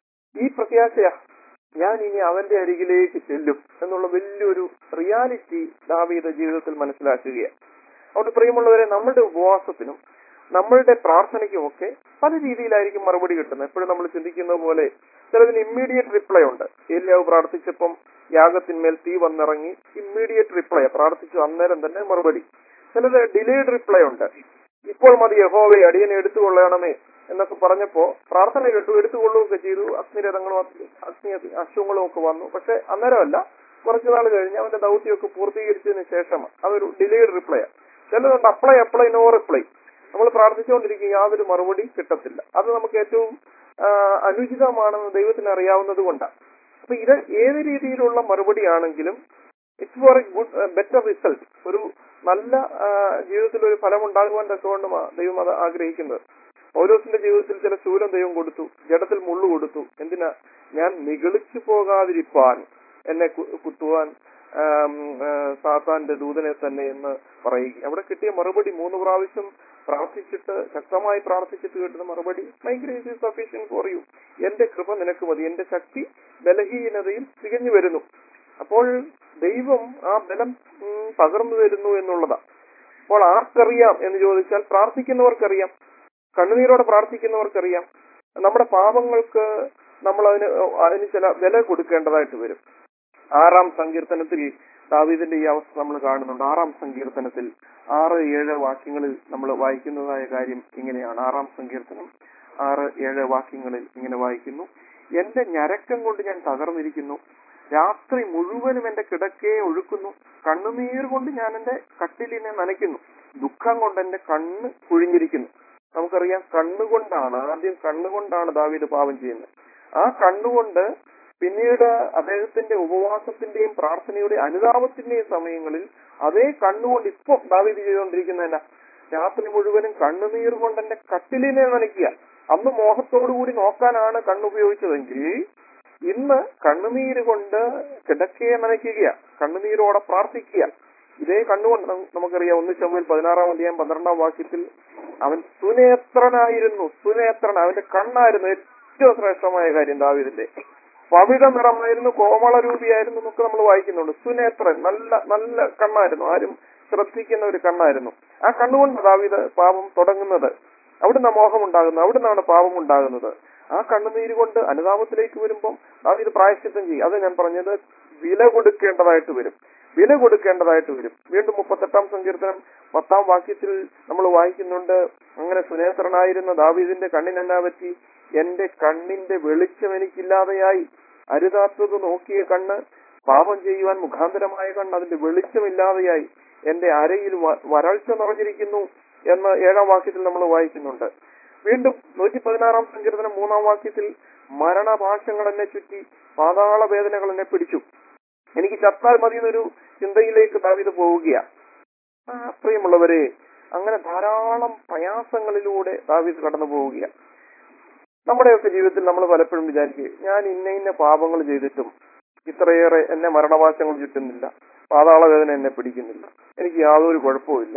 ഈ പ്രത്യാശയാ ഞാൻ ഇനി അവന്റെ അരികിലേക്ക് ചെല്ലും എന്നുള്ള വലിയൊരു റിയാലിറ്റി ദാവീദ് ജീവിതത്തിൽ മനസ്സിലാക്കുകയാണ് അതുകൊണ്ട് പ്രിയമുള്ളവരെ നമ്മളുടെ ഉപവാസത്തിനും നമ്മളുടെ പ്രാർത്ഥനയ്ക്കും ഒക്കെ പല രീതിയിലായിരിക്കും മറുപടി കിട്ടുന്നത് എപ്പോഴും നമ്മൾ ചിന്തിക്കുന്ന പോലെ ചിലതിന് ഇമ്മീഡിയറ്റ് റിപ്ലൈ ഉണ്ട് ഏലിയാവ് പ്രാർത്ഥിച്ചപ്പം യാഗത്തിന്മേൽ തീ വന്നിറങ്ങി ഇമ്മീഡിയറ്റ് റിപ്ലൈ പ്രാർത്ഥിച്ചു അന്നേരം തന്നെ മറുപടി ചിലത് ഡിലേഡ് റിപ്ലൈ ഉണ്ട് ഇപ്പോൾ മതി യഹോവയെ അടിയനെ എടുത്തുകൊള്ളണമേ എന്നൊക്കെ പറഞ്ഞപ്പോ പ്രാർത്ഥന കേട്ടു എടുത്തുകൊള്ളുകയൊക്കെ ചെയ്തു അഗ്നിരഥങ്ങളും അഗ്നി അശ്വങ്ങളും ഒക്കെ വന്നു പക്ഷെ അന്നേരമല്ല കുറച്ചു നാൾ കഴിഞ്ഞ് അവന്റെ ദൗത്യമൊക്കെ പൂർത്തീകരിച്ചതിന് ശേഷം അതൊരു ഡിലേഡ് റിപ്ലൈ ചിലതുണ്ട് അപ്ലൈ അപ്ലൈ നോ റിപ്ലൈ നമ്മൾ പ്രാർത്ഥിച്ചുകൊണ്ടിരിക്കും യാതൊരു മറുപടി കിട്ടത്തില്ല അത് നമുക്ക് ഏറ്റവും ആ, അനുചിതമാണെന്ന് ദൈവത്തിന് അറിയാവുന്നത് കൊണ്ടാണ് അപ്പൊ ഇത് ഏത് രീതിയിലുള്ള മറുപടി ആണെങ്കിലും it's for a good better result ഒരു നല്ല ആ, ജീവിതത്തിൽ ഒരു ഫലം ഉണ്ടാകുവാൻ തക്കവണ്ണമാണ് ദൈവം അത് ആഗ്രഹിക്കുന്നത് പൗലോസിന്റെ ജീവിതത്തിൽ ചില ശൂലം ദൈവം കൊടുത്തു ജഡത്തിൽ മുള്ളു കൊടുത്തു എന്തിനാ ഞാൻ നിഗളിച്ചു പോകാതിരിപ്പാൻ എന്നെ കു- കുത്തുവാൻ ആം, ആ, സാത്താന്റെ ദൂതനെ തന്നെ എന്ന് പറയുക അവിടെ കിട്ടിയ മറുപടി മൂന്ന് പ്രാവശ്യം പ്രാർത്ഥിച്ചിട്ട് ശക്തമായി പ്രാർത്ഥിച്ചിട്ട് കിട്ടുന്ന മറുപടി my grace is sufficient for you എന്റെ കൃപ നിനക്ക് മതി എന്റെ ശക്തി ബലഹീനതയിൽ തികഞ്ഞു വരുന്നു അപ്പോൾ ദൈവം ആ ബലം ഉം, പകർന്നു തരുന്നു എന്നുള്ളതാ അപ്പോൾ ആർക്കറിയാം എന്ന് ചോദിച്ചാൽ പ്രാർത്ഥിക്കുന്നവർക്കറിയാം കണ്ണുനീരോടെ പ്രാർത്ഥിക്കുന്നവർക്കറിയാം നമ്മുടെ പാപങ്ങൾക്ക് നമ്മൾ അതിന് അതിന് ചില വില കൊടുക്കേണ്ടതായിട്ട് വരും ആറാം സങ്കീർത്തനത്തിൽ ദാവീദിന്റെ ഈ അവസ്ഥ നമ്മൾ കാണുന്നുണ്ട് ആറാം സങ്കീർത്തനത്തിൽ ആറ് ഏഴ് വാക്യങ്ങളിൽ നമ്മൾ വായിക്കുന്നതായ കാര്യം ഇങ്ങനെയാണ് ആറാം സങ്കീർത്തനം ആറ് ഏഴ് വാക്യങ്ങളിൽ ഇങ്ങനെ വായിക്കുന്നു എന്റെ ഞരക്കം കൊണ്ട് ഞാൻ തകർന്നിരിക്കുന്നു രാത്രി മുഴുവനും എന്റെ കിടക്കയെ ഒഴുക്കുന്നു കണ്ണുനീർ കൊണ്ട് ഞാൻ എന്റെ കട്ടിലിനെ നനയ്ക്കുന്നു ദുഃഖം കൊണ്ട് എന്റെ കണ്ണ് കുഴിഞ്ഞിരിക്കുന്നു നമുക്കറിയാം കണ്ണുകൊണ്ടാണ് ആദ്യം കണ്ണുകൊണ്ടാണ് ദാവീദ് പാപം ചെയ്യുന്നത് ആ കണ്ണുകൊണ്ട് പിന്നീട് അദ്ദേഹത്തിന്റെ ഉപവാസത്തിന്റെയും പ്രാർത്ഥനയുടെയും അനുതാപത്തിന്റെയും സമയങ്ങളിൽ അതേ കണ്ണുകൊണ്ട് ഇപ്പൊ ദാവീദ് ചെയ്തുകൊണ്ടിരിക്കുന്നതല്ല രാത്രി മുഴുവനും കണ്ണുനീർ കൊണ്ട് എന്റെ കട്ടിലിനെ നനയ്ക്കുക അന്ന് മോഹത്തോടുകൂടി നോക്കാനാണ് കണ്ണുപയോഗിച്ചതെങ്കിൽ ഇന്ന് കണ്ണുനീര് കൊണ്ട് കിടക്കയെ നനയ്ക്കുക കണ്ണുനീരോടെ പ്രാർത്ഥിക്കുക ഇതേ കണ്ണുകൊണ്ട് നം- നമുക്കറിയാം ഒന്ന് ചൊവ്വൽ പതിനാറാം അധ്യായം പന്ത്രണ്ടാം വാക്യത്തിൽ അവൻ സുനേത്രനായിരുന്നു സുനേത്രൻ അവന്റെ കണ്ണായിരുന്നു ഏറ്റവും ശ്രേഷ്ഠമായ കാര്യം ദാവീദിന്റെ പവിഴ നിറമായിരുന്നു കോമള രൂപിയായിരുന്നു എന്നൊക്കെ നമ്മൾ വായിക്കുന്നുണ്ട് സുനേത്രൻ നല്ല നല്ല കണ്ണായിരുന്നു ആരും ശ്രദ്ധിക്കുന്ന ഒരു കണ്ണായിരുന്നു ആ കണ്ണുകൊണ്ട് ദാവീദ് പാപം തുടങ്ങുന്നത് അവിടുന്ന് മോഹം ഉണ്ടാകുന്നത് അവിടുന്നാണ് പാപം ഉണ്ടാകുന്നത് ആ കണ്ണുനീര് കൊണ്ട് അനുതാപത്തിലേക്ക് വരുമ്പം ദാവീദ് പ്രായശ്ചിത്തം ചെയ്യും അത് ഞാൻ പറഞ്ഞത് വില കൊടുക്കേണ്ടതായിട്ട് വരും വില കൊടുക്കേണ്ടതായിട്ട് വരും വീണ്ടും മുപ്പത്തെട്ടാം സങ്കീർത്തനം പത്താം വാക്യത്തിൽ നമ്മൾ വായിക്കുന്നുണ്ട് അങ്ങനെ സുനേത്രനായിരുന്ന ദാവീദിന്റെ കണ്ണിനെന്നാ പറ്റി എന്റെ കണ്ണിന്റെ വെളിച്ചം എനിക്കില്ലാതെയായി അരുതാത്തത് നോക്കിയ കണ്ണ് പാപം ചെയ്യുവാൻ മുഖാന്തരമായ കണ്ണ് അതിന്റെ വെളിച്ചമില്ലാതെയായി എന്റെ അരയിൽ വ- വരൾച്ച നിറഞ്ഞിരിക്കുന്നു എന്ന് ഏഴാം വാക്യത്തിൽ നമ്മൾ വായിക്കുന്നുണ്ട് വീണ്ടും നൂറ്റി പതിനാറാം സങ്കീർത്തനം മൂന്നാം വാക്യത്തിൽ മരണഭാഷങ്ങൾ എന്നെ ചുറ്റി പാതാള വേദനകൾ എന്നെ പിടിച്ചു എനിക്ക് ചത്താൽ മതി എന്നൊരു ചിന്തയിലേക്ക് ദാവീദ് പോവുകയാണ് ആ, പ്രിയമുള്ളവരെ അങ്ങനെ ധാരാളം പ്രയാസങ്ങളിലൂടെ ദാവീദ് കടന്നു പോവുകയാണ് നമ്മുടെയൊക്കെ ജീവിതത്തിൽ നമ്മൾ പലപ്പോഴും വിചാരിക്കുക ഞാൻ ഇന്ന ഇന്ന പാപങ്ങൾ ചെയ്തിട്ടും ഇത്രയേറെ എന്നെ മരണവാശങ്ങൾ ചുറ്റുന്നില്ല പാതാള വേദന എന്നെ പിടിക്കുന്നില്ല എനിക്ക് യാതൊരു കുഴപ്പവുമില്ല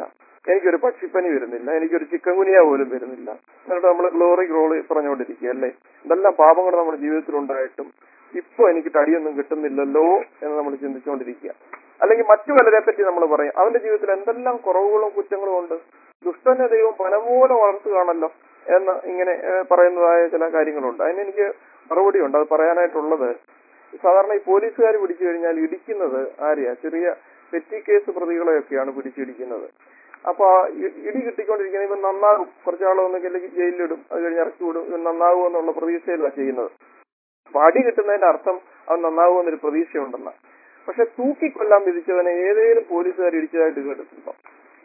എനിക്കൊരു പക്ഷിപ്പനി വരുന്നില്ല എനിക്കൊരു ചിക്കൻ കുനിയ പോലും വരുന്നില്ല എന്നിട്ട് നമ്മൾ ഗ്ലോറി ഗ്ലോറി പറഞ്ഞുകൊണ്ടിരിക്കുക അല്ലേ ഇതെല്ലാം പാപങ്ങൾ നമ്മുടെ ജീവിതത്തിൽ ഉണ്ടായിട്ടും ഇപ്പൊ എനിക്ക് തടിയൊന്നും കിട്ടുന്നില്ലല്ലോ എന്ന് നമ്മൾ ചിന്തിച്ചുകൊണ്ടിരിക്കുക അല്ലെങ്കിൽ മറ്റു പലരെ പറ്റി നമ്മൾ പറയും അവന്റെ ജീവിതത്തിൽ എന്തെല്ലാം കുറവുകളും കുറ്റങ്ങളും ഉണ്ട് ദുഷ്ടനെ ദൈവം പനപോലെ വളർത്തുകയാണല്ലോ എന്ന് ഇങ്ങനെ ഏഹ്, പറയുന്നതായ ചില കാര്യങ്ങളുണ്ട് അതിന് എനിക്ക് മറുപടിയുണ്ട് അത് പറയാനായിട്ടുള്ളത് സാധാരണ ഈ പോലീസുകാർ പിടിച്ചു കഴിഞ്ഞാൽ ഇടിക്കുന്നത് ആരെയാ ചെറിയ പെറ്റി കേസ് പ്രതികളെയൊക്കെയാണ് പിടിച്ചിടിക്കുന്നത് അപ്പൊ ആ ഇ- ഇടി കിട്ടിക്കൊണ്ടിരിക്കുന്ന ഇവൻ നന്നാകും കുറച്ചാൾ ഒന്നുകിൽ ജയിലിലിടും അത് കഴിഞ്ഞ് ഇറക്കി വിടും ഇവൻ നന്നാകും എന്നുള്ള പ്രതീക്ഷയിലാണ് ചെയ്യുന്നത് അപ്പൊ അടി കിട്ടുന്നതിന്റെ അർത്ഥം അവൻ നന്നാകുമെന്നൊരു പ്രതീക്ഷയുണ്ടെന്ന പക്ഷെ തൂക്കിക്കൊല്ലാൻ വിധിച്ചവനെ ഏതെങ്കിലും പോലീസുകാർ ഇടിച്ചതായിട്ട് കേട്ടിട്ടുണ്ടോ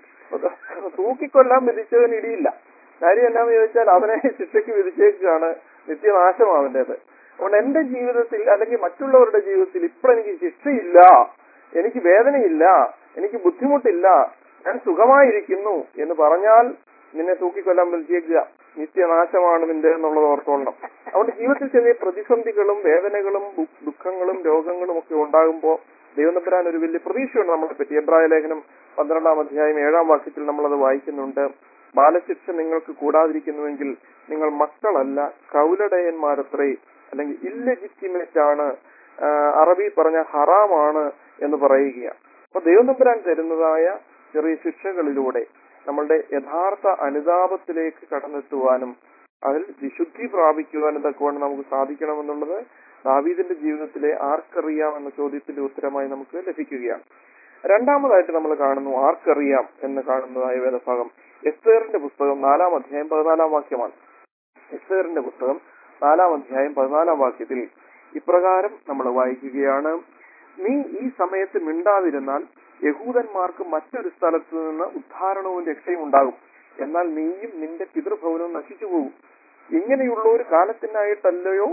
അപ്പൊ തൂക്കിക്കൊല്ലാൻ വിധിച്ചവന് ഇടിയില്ല കാര്യം എന്നാന്ന് ചോദിച്ചാൽ അവനെ ശിക്ഷയ്ക്ക് വിധിച്ചേക്കാണ് നിത്യനാശം അവന്റേത് അതുകൊണ്ട് എന്റെ ജീവിതത്തിൽ അല്ലെങ്കിൽ മറ്റുള്ളവരുടെ ജീവിതത്തിൽ ഇപ്പോൾ എനിക്ക് ശിക്ഷയില്ല എനിക്ക് വേദനയില്ല എനിക്ക് ബുദ്ധിമുട്ടില്ല ഞാൻ സുഖമായിരിക്കുന്നു എന്ന് പറഞ്ഞാൽ നിന്നെ തൂക്കിക്കൊല്ലാൻ വിളിച്ചേക്കുക നിത്യനാശമാണ് നിന്റെ എന്നുള്ളത് ഓർത്തോളണം അതുകൊണ്ട് ജീവിതത്തിൽ ചെറിയ പ്രതിസന്ധികളും വേദനകളും ദു- ദുഃഖങ്ങളും രോഗങ്ങളും ഒക്കെ ഉണ്ടാകുമ്പോൾ ദൈവനമ്പരാൻ ഒരു വലിയ പ്രതീക്ഷയുണ്ട് നമ്മളെ പറ്റി എബ്രായ ലേഖനം പന്ത്രണ്ടാം അധ്യായം ഏഴാം വാക്യത്തിൽ നമ്മളത് വായിക്കുന്നുണ്ട് ബാലശിക്ഷ നിങ്ങൾക്ക് കൂടാതിരിക്കുന്നുവെങ്കിൽ നിങ്ങൾ മക്കളല്ല കൗലടയന്മാരത്രേ അല്ലെങ്കിൽ ഇല്ലെജിറ്റിമേറ്റ് ആണ് ആ, അറബി പറഞ്ഞ ഹറാമാണ് എന്ന് പറയുകയാണ് അപ്പൊ ദൈവനമ്പരാൻ തരുന്നതായ ചെറിയ ശിക്ഷകളിലൂടെ നമ്മളുടെ യഥാർത്ഥ അനുതാപത്തിലേക്ക് കടന്നെത്തുവാനും അതിൽ വിശുദ്ധി പ്രാപിക്കുവാനും തക്കവണ്ണം നമുക്ക് സാധിക്കണമെന്നുള്ളത് ദാവീദിന്റെ ജീവിതത്തിലെ ആർക്കറിയാം എന്ന ചോദ്യത്തിന്റെ ഉത്തരമായി നമുക്ക് ലഭിക്കുകയാണ് രണ്ടാമതായിട്ട് നമ്മൾ കാണുന്നു ആർക്കറിയാം എന്ന് കാണുന്നതായ വേദഭാഗം എസ്തേറിന്റെ പുസ്തകം നാലാം അധ്യായം പതിനാലാം വാക്യമാണ് എസ്തേറിന്റെ പുസ്തകം നാലാം അധ്യായം പതിനാലാം വാക്യത്തിൽ ഇപ്രകാരം നമ്മൾ വായിക്കുകയാണ് നീ ഈ സമയത്ത് മിണ്ടാതിരുന്നാൽ യഹൂദന്മാർക്ക് മറ്റൊരു സ്ഥലത്ത് നിന്ന് ഉദ്ധാരണവും രക്ഷയും ഉണ്ടാകും എന്നാൽ നീയും നിന്റെ പിതൃഭവനവും നശിച്ചു പോകും ഇങ്ങനെയുള്ള ഒരു കാലത്തിനായിട്ടല്ലയോ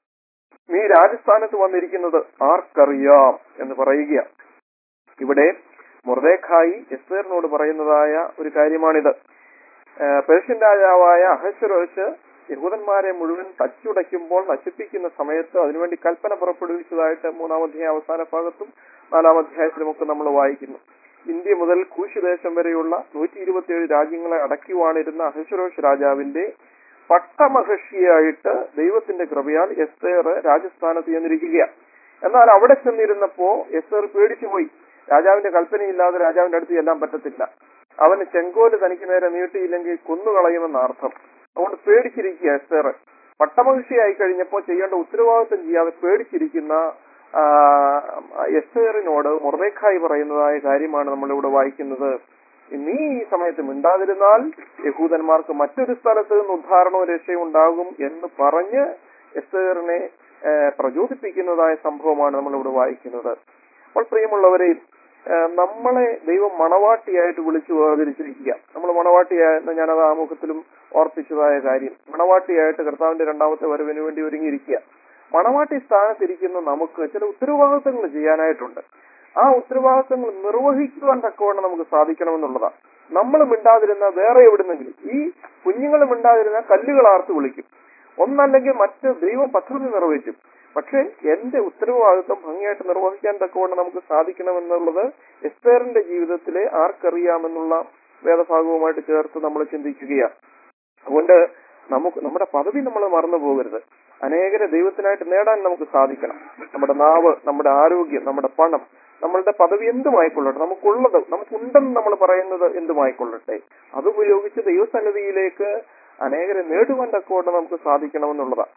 നീ രാജസ്ഥാനത്ത് വന്നിരിക്കുന്നത് ആർക്കറിയാം എന്ന് പറയുക ഇവിടെ മൊർദേഖായി എസ്തേറിനോട് പറയുന്നതായ ഒരു കാര്യമാണിത് ആ, പേർഷ്യൻ രാജാവായ അഹശ്വരോശ് യഹൂദന്മാരെ മുഴുവൻ തച്ചുടയ്ക്കുമ്പോൾ നശിപ്പിക്കുന്ന സമയത്ത് അതിനുവേണ്ടി കൽപ്പന പുറപ്പെടുവിച്ചതായിട്ട് മൂന്നാം അധ്യായ അവസാന ഭാഗത്തും നാലാം അധ്യായത്തിലുമൊക്കെ നമ്മൾ വായിക്കുന്നു ഇന്ത്യ മുതൽ കൂശ് ദേശം വരെയുള്ള നൂറ്റി ഇരുപത്തിയേഴ് രാജ്യങ്ങളെ അടക്കിവാണിരുന്ന അഹശ്വരോഷ് രാജാവിന്റെ പട്ടമഹർഷിയായിട്ട് ദൈവത്തിന്റെ കൃപയാൽ എസ്തേർ രാജസ്ഥാനത്ത് ചെന്നിരിക്കുകയാണ് എന്നാൽ അവിടെ ചെന്നിരുന്നപ്പോ എസ്തേർ പേടിച്ചു പോയി രാജാവിന്റെ കൽപ്പനയില്ലാതെ രാജാവിന്റെ അടുത്ത് ചെല്ലാൻ പറ്റത്തില്ല അവന് ചെങ്കോല് തനിക്ക് നേരെ നീട്ടിയില്ലെങ്കിൽ കൊന്നുകളയുമെന്ന അർത്ഥം അതുകൊണ്ട് പേടിച്ചിരിക്കുക എസ്തേർ പട്ടമഹിഷിയായി കഴിഞ്ഞപ്പോൾ ചെയ്യേണ്ട ഉത്തരവാദിത്വം ചെയ്യാതെ പേടിച്ചിരിക്കുന്ന ആ, എസ്തേറിനോട് മൊർദേഖായി പറയുന്നതായ കാര്യമാണ് നമ്മളിവിടെ വായിക്കുന്നത് നീ ഈ സമയത്ത് മിണ്ടാതിരുന്നാൽ യഹൂദന്മാർക്ക് മറ്റൊരു സ്ഥലത്ത് നിന്ന് ഉദ്ധാരണവും രക്ഷയും ഉണ്ടാകും എന്ന് പറഞ്ഞ് എസ്തേറിനെ ആ, പ്രചോദിപ്പിക്കുന്നതായ സംഭവമാണ് നമ്മളിവിടെ വായിക്കുന്നത് അപ്പോൾ പ്രിയമുള്ളവരെ ആ, നമ്മളെ ദൈവം മണവാട്ടിയായിട്ട് വിളിച്ചു വേർതിരിച്ചിരിക്കുക നമ്മൾ മണവാട്ടിയായെന്ന് ഞാനത് ആമുഖത്തിലും ഓർപ്പിച്ചതായ കാര്യം മണവാട്ടിയായിട്ട് കർത്താവിന്റെ രണ്ടാമത്തെ വരവിന് വേണ്ടി ഒരുങ്ങിയിരിക്കുക മണവാട്ടി സ്ഥാനത്തിരിക്കുന്ന നമുക്ക് ചില ഉത്തരവാദിത്തങ്ങൾ ചെയ്യാനായിട്ടുണ്ട് ആ ഉത്തരവാദിത്തങ്ങൾ നിർവഹിക്കുവാൻ തക്കവണ്ണം നമുക്ക് സാധിക്കണമെന്നുള്ളതാണ് നമ്മൾ മിണ്ടാതിരുന്ന വേറെ എവിടുന്നെങ്കിലും ഈ കുഞ്ഞുങ്ങൾ മിണ്ടാതിരുന്ന കല്ലുകൾ ആർത്ത് വിളിക്കും ഒന്നല്ലെങ്കിൽ മറ്റ് ദൈവം പദ്ധതി നിറവേറ്റും പക്ഷേ എന്റെ ഉത്തരവാദിത്വം ഭംഗിയായിട്ട് നിർവഹിക്കാൻ തക്കവണ്ണം നമുക്ക് സാധിക്കണമെന്നുള്ളത് എസ്തേറിന്റെ ജീവിതത്തിലെ ആർക്കറിയാമെന്നുള്ള വേദഭാഗവുമായിട്ട് ചേർത്ത് നമ്മൾ ചിന്തിക്കുകയാണ് അതുകൊണ്ട് നമുക്ക് നമ്മുടെ പദവി നമ്മൾ മറന്നു പോകരുത് അനേകരെ ദൈവത്തിനായിട്ട് നേടാൻ നമുക്ക് സാധിക്കണം നമ്മുടെ നാവ് നമ്മുടെ ആരോഗ്യം നമ്മുടെ പണം നമ്മളുടെ പദവി എന്തുമായിക്കൊള്ളട്ടെ നമുക്കുള്ളത് നമുക്കുണ്ടെന്ന് നമ്മൾ പറയുന്നത് എന്തുമായിക്കൊള്ളട്ടെ അത് ഉപയോഗിച്ച് ദൈവസന്നിധിയിലേക്ക് അനേകരെ നേടുവാൻ തക്കോട്ട് നമുക്ക് സാധിക്കണമെന്നുള്ളതാണ്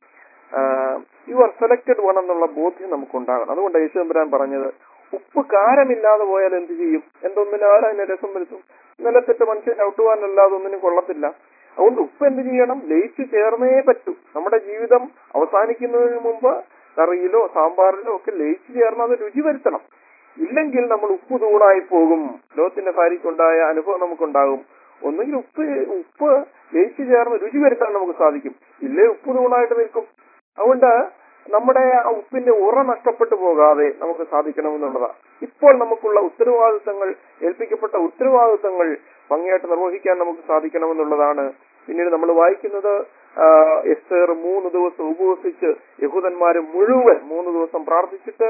യു ആർ സെലക്ടഡ് വൺ എന്നുള്ള ബോധ്യം നമുക്കുണ്ടാകണം അതുകൊണ്ട് യേശുദമ്പരാൻ പറഞ്ഞത് ഉപ്പ് കാരമില്ലാതെ പോയാൽ എന്ത് ചെയ്യും എന്തൊന്നിനും ആരതിനെ രസം വരുത്തും നിലത്തിട്ട് മനുഷ്യൻ ഔട്ടുവാനല്ലാതെ ഒന്നിനും കൊള്ളത്തില്ല അതുകൊണ്ട് ഉപ്പ് എന്ത് ചെയ്യണം ലയിച്ചു ചേർന്നേ പറ്റൂ നമ്മുടെ ജീവിതം അവസാനിക്കുന്നതിന് മുമ്പ് കറിയിലോ സാമ്പാറിലോ ഒക്കെ ലയിച്ചു ചേർന്ന് അത് രുചി വരുത്തണം ഇല്ലെങ്കിൽ നമ്മൾ ഉപ്പ് തൂണായി പോകും ലോകത്തിന്റെ ഭാര്യയ്ക്കുണ്ടായ അനുഭവം നമുക്കുണ്ടാകും ഒന്നുകിൽ ഉപ്പ് ഉപ്പ് ലയിച്ചു ചേർന്ന് രുചി വരുത്താൻ നമുക്ക് സാധിക്കും ഇല്ലേ ഉപ്പ് തൂണായിട്ട് നിൽക്കും അതുകൊണ്ട് നമ്മുടെ ആ ഉപ്പിന്റെ ഉറ നഷ്ടപ്പെട്ടു പോകാതെ നമുക്ക് സാധിക്കണമെന്നുള്ളതാണ് ഇപ്പോൾ നമുക്കുള്ള ഉത്തരവാദിത്തങ്ങൾ ഏൽപ്പിക്കപ്പെട്ട ഉത്തരവാദിത്തങ്ങൾ ഭംഗിയായിട്ട് നിർവഹിക്കാൻ നമുക്ക് സാധിക്കണമെന്നുള്ളതാണ് പിന്നീട് നമ്മൾ വായിക്കുന്നത് ആ, എസ്തേർ മൂന്ന് ദിവസം ഉപവസിച്ച് യഹൂദന്മാര് മുഴുവൻ മൂന്ന് ദിവസം പ്രാർത്ഥിച്ചിട്ട്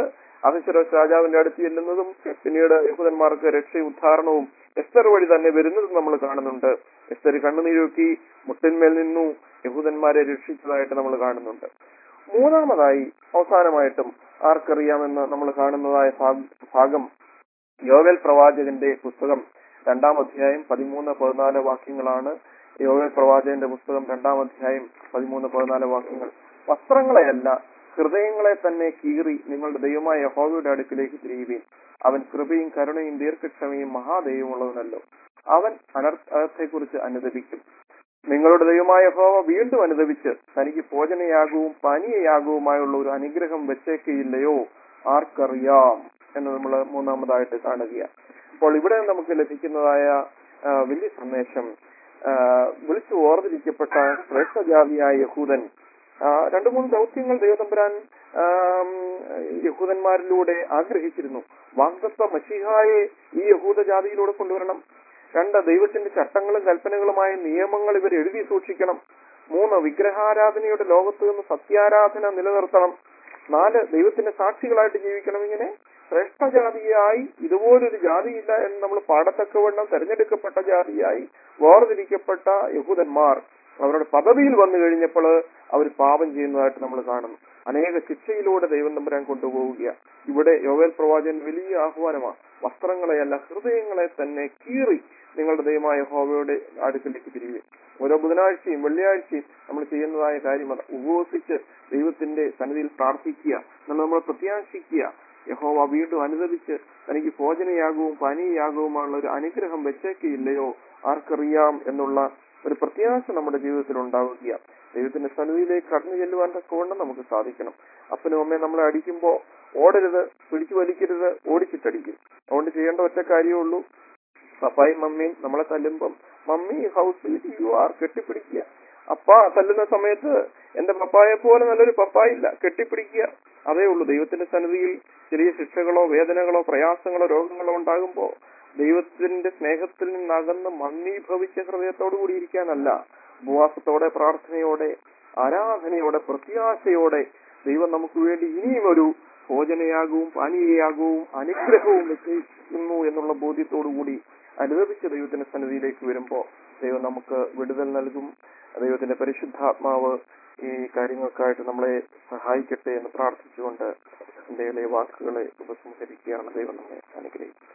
അഹശ്വരോസ് രാജാവിന്റെ അടുത്ത് ചെല്ലുന്നതും പിന്നീട് യഹൂദന്മാർക്ക് രക്ഷയും ഉദ്ധാരണവും എസ്തർ വഴി തന്നെ വരുന്നതും നമ്മൾ കാണുന്നുണ്ട് എസ്തർ കണ്ണുനീരൊക്കി മുട്ടിന്മേൽ നിന്നു യഹൂദന്മാരെ രക്ഷിച്ചതായിട്ട് നമ്മൾ കാണുന്നുണ്ട് മൂന്നാമതായി അവസാനമായിട്ടും ആർക്കറിയാമെന്ന് നമ്മൾ കാണുന്നതായ ഭാഗ- ഭാഗം യോവൽ പ്രവാചകന്റെ പുസ്തകം രണ്ടാം അധ്യായം പതിമൂന്ന് പതിനാല് വാക്യങ്ങളാണ് യോവൽ പ്രവാചകന്റെ പുസ്തകം രണ്ടാം അധ്യായം പതിമൂന്ന് പതിനാല് വാക്യങ്ങൾ വസ്ത്രങ്ങളെയല്ല ഹൃദയങ്ങളെ തന്നെ കീറി നിങ്ങളുടെ ദൈവമായ യഹോവയുടെ അടുക്കിലേക്ക് തിരിയുവീൻ അവൻ കൃപയും കരുണയും ദീർഘക്ഷമയും മഹാദൈവമുള്ളവനല്ലോ അവൻ അനർത്ഥത്തെക്കുറിച്ച് അനുദപിക്കും നിങ്ങളുടെ ദൈവമായ യഹോവ വീണ്ടും അനുദപിച്ച് തനിക്ക് ഭോജനയാകവും പാനീയയാകവുമായുള്ള ഒരു അനുഗ്രഹം വെച്ചേക്കയില്ലയോ ആർക്കറിയാം എന്ന് നമ്മൾ മൂന്നാമതായിട്ട് കാണുകയാണ് അപ്പോൾ ഇവിടെ നമുക്ക് ലഭിക്കുന്നതായ ആ, വലിയ സന്ദേശം ആ, വിളിച്ചു ഓർമ്മിരിക്കപ്പെട്ട ശ്രേഷ്ഠജാതിയായ യഹൂദൻ ആ, രണ്ടു മൂന്ന് ദൗത്യങ്ങൾ ദൈവതമ്പുരാൻ ആം, യഹൂദന്മാരിലൂടെ ആഗ്രഹിച്ചിരുന്നു വാഗ്ദത്ത മഷിഹായെ ഈ യഹൂദ ജാതിയിലൂടെ കൊണ്ടുവരണം രണ്ട് ദൈവത്തിന്റെ ചട്ടങ്ങളും കൽപ്പനകളുമായ നിയമങ്ങൾ ഇവർ എഴുതി സൂക്ഷിക്കണം മൂന്ന് വിഗ്രഹാരാധനയുടെ ലോകത്ത് നിന്ന് സത്യാരാധന നിലനിർത്തണം നാല് ദൈവത്തിന്റെ സാക്ഷികളായിട്ട് ജീവിക്കണം ഇങ്ങനെ ശ്രേഷ്ഠജാതിയായി ഇതുപോലൊരു ജാതിയില്ല എന്ന് നമ്മൾ പാടത്തക്കവണ്ണം തെരഞ്ഞെടുക്കപ്പെട്ട ജാതിയായി വേർതിരിക്കപ്പെട്ട യഹൂദന്മാർ അവരുടെ പദവിയിൽ വന്നു കഴിഞ്ഞപ്പോൾ അവർ പാപം ചെയ്യുന്നതായിട്ട് നമ്മൾ കാണുന്നു അനേക ശിക്ഷയിലൂടെ ദൈവം തമ്പുരാൻ കൊണ്ടുപോവുക ഇവിടെ യോവേൽ പ്രവാചകൻ വലിയ ആഹ്വാനമാണ് വസ്ത്രങ്ങളെയല്ല ഹൃദയങ്ങളെ തന്നെ കീറി നിങ്ങളുടെ ദൈവമായ ഹോവയുടെ അടുക്കലേക്ക് തിരികെ ഓരോ ബുധനാഴ്ചയും വെള്ളിയാഴ്ചയും നമ്മൾ ചെയ്യുന്നതായ കാര്യം അത് ഉപവസിച്ച് ദൈവത്തിന്റെ സന്നിധിയിൽ പ്രാർത്ഥിക്കുക എന്നാൽ നമ്മൾ പ്രത്യാശിക്കുക യഹോവ വീണ്ടും അനുദപിച്ച് തനിക്ക് ഭോജനയാകവും പാനീയയാകവുമുള്ള ഒരു അനുഗ്രഹം വെച്ചേക്കില്ലയോ ആർക്കറിയാം എന്നുള്ള ഒരു പ്രത്യാശ നമ്മുടെ ജീവിതത്തിൽ ഉണ്ടാവുക ദൈവത്തിന്റെ സന്നിധിയിലേക്ക് കടന്നു ചെല്ലുവാൻ തക്കവണ്ണം നമുക്ക് സാധിക്കണം അപ്പനും അമ്മയും നമ്മളെ അടിക്കുമ്പോ ഓടരുത് പിടിച്ചു വലിക്കരുത് ഓടിച്ചിട്ടടിക്കും അതുകൊണ്ട് ചെയ്യേണ്ട ഒറ്റ കാര്യമേ ഉള്ളൂ പപ്പായും മമ്മിയും നമ്മളെ തല്ലുമ്പം മമ്മി ഹൗസ് യു ആർ കെട്ടിപ്പിടിക്കുക അപ്പ തല്ലുന്ന സമയത്ത് എന്റെ പപ്പായെ പോലെ നല്ലൊരു പപ്പായില്ല കെട്ടിപ്പിടിക്കുക അതേ ഉള്ളൂ ദൈവത്തിന്റെ സന്നിധിയിൽ ചെറിയ ശിക്ഷകളോ വേദനകളോ പ്രയാസങ്ങളോ രോഗങ്ങളോ ഉണ്ടാകുമ്പോ ദൈവത്തിന്റെ സ്നേഹത്തിൽ നിന്നകന്ന് മന്ദീഭവിച്ച ഹൃദയത്തോടു കൂടി ഇരിക്കാനല്ല ഉപവാസത്തോടെ പ്രാർത്ഥനയോടെ ആരാധനയോടെ പ്രത്യാശയോടെ ദൈവം നമുക്ക് വേണ്ടി ഇനിയും ഒരു ഭോജനയാകവും പാനീയയാകവും അനുഗ്രഹവും നിശ്ചയിക്കുന്നു എന്നുള്ള ബോധ്യത്തോടു കൂടി അനുദപിച്ച ദൈവത്തിന്റെ സന്നിധിയിലേക്ക് വരുമ്പോ ദൈവം നമുക്ക് വിടുതൽ നൽകും ദൈവത്തിന്റെ പരിശുദ്ധാത്മാവ് ഈ കാര്യങ്ങൾക്കായിട്ട് നമ്മളെ സഹായിക്കട്ടെ എന്ന് പ്രാർത്ഥിച്ചുകൊണ്ട് എന്റെ ഇളയ വാക്കുകളെ ഉപസംഹരിക്കുകയാണ് ദൈവം നമ്മെ അനുഗ്രഹിക്കും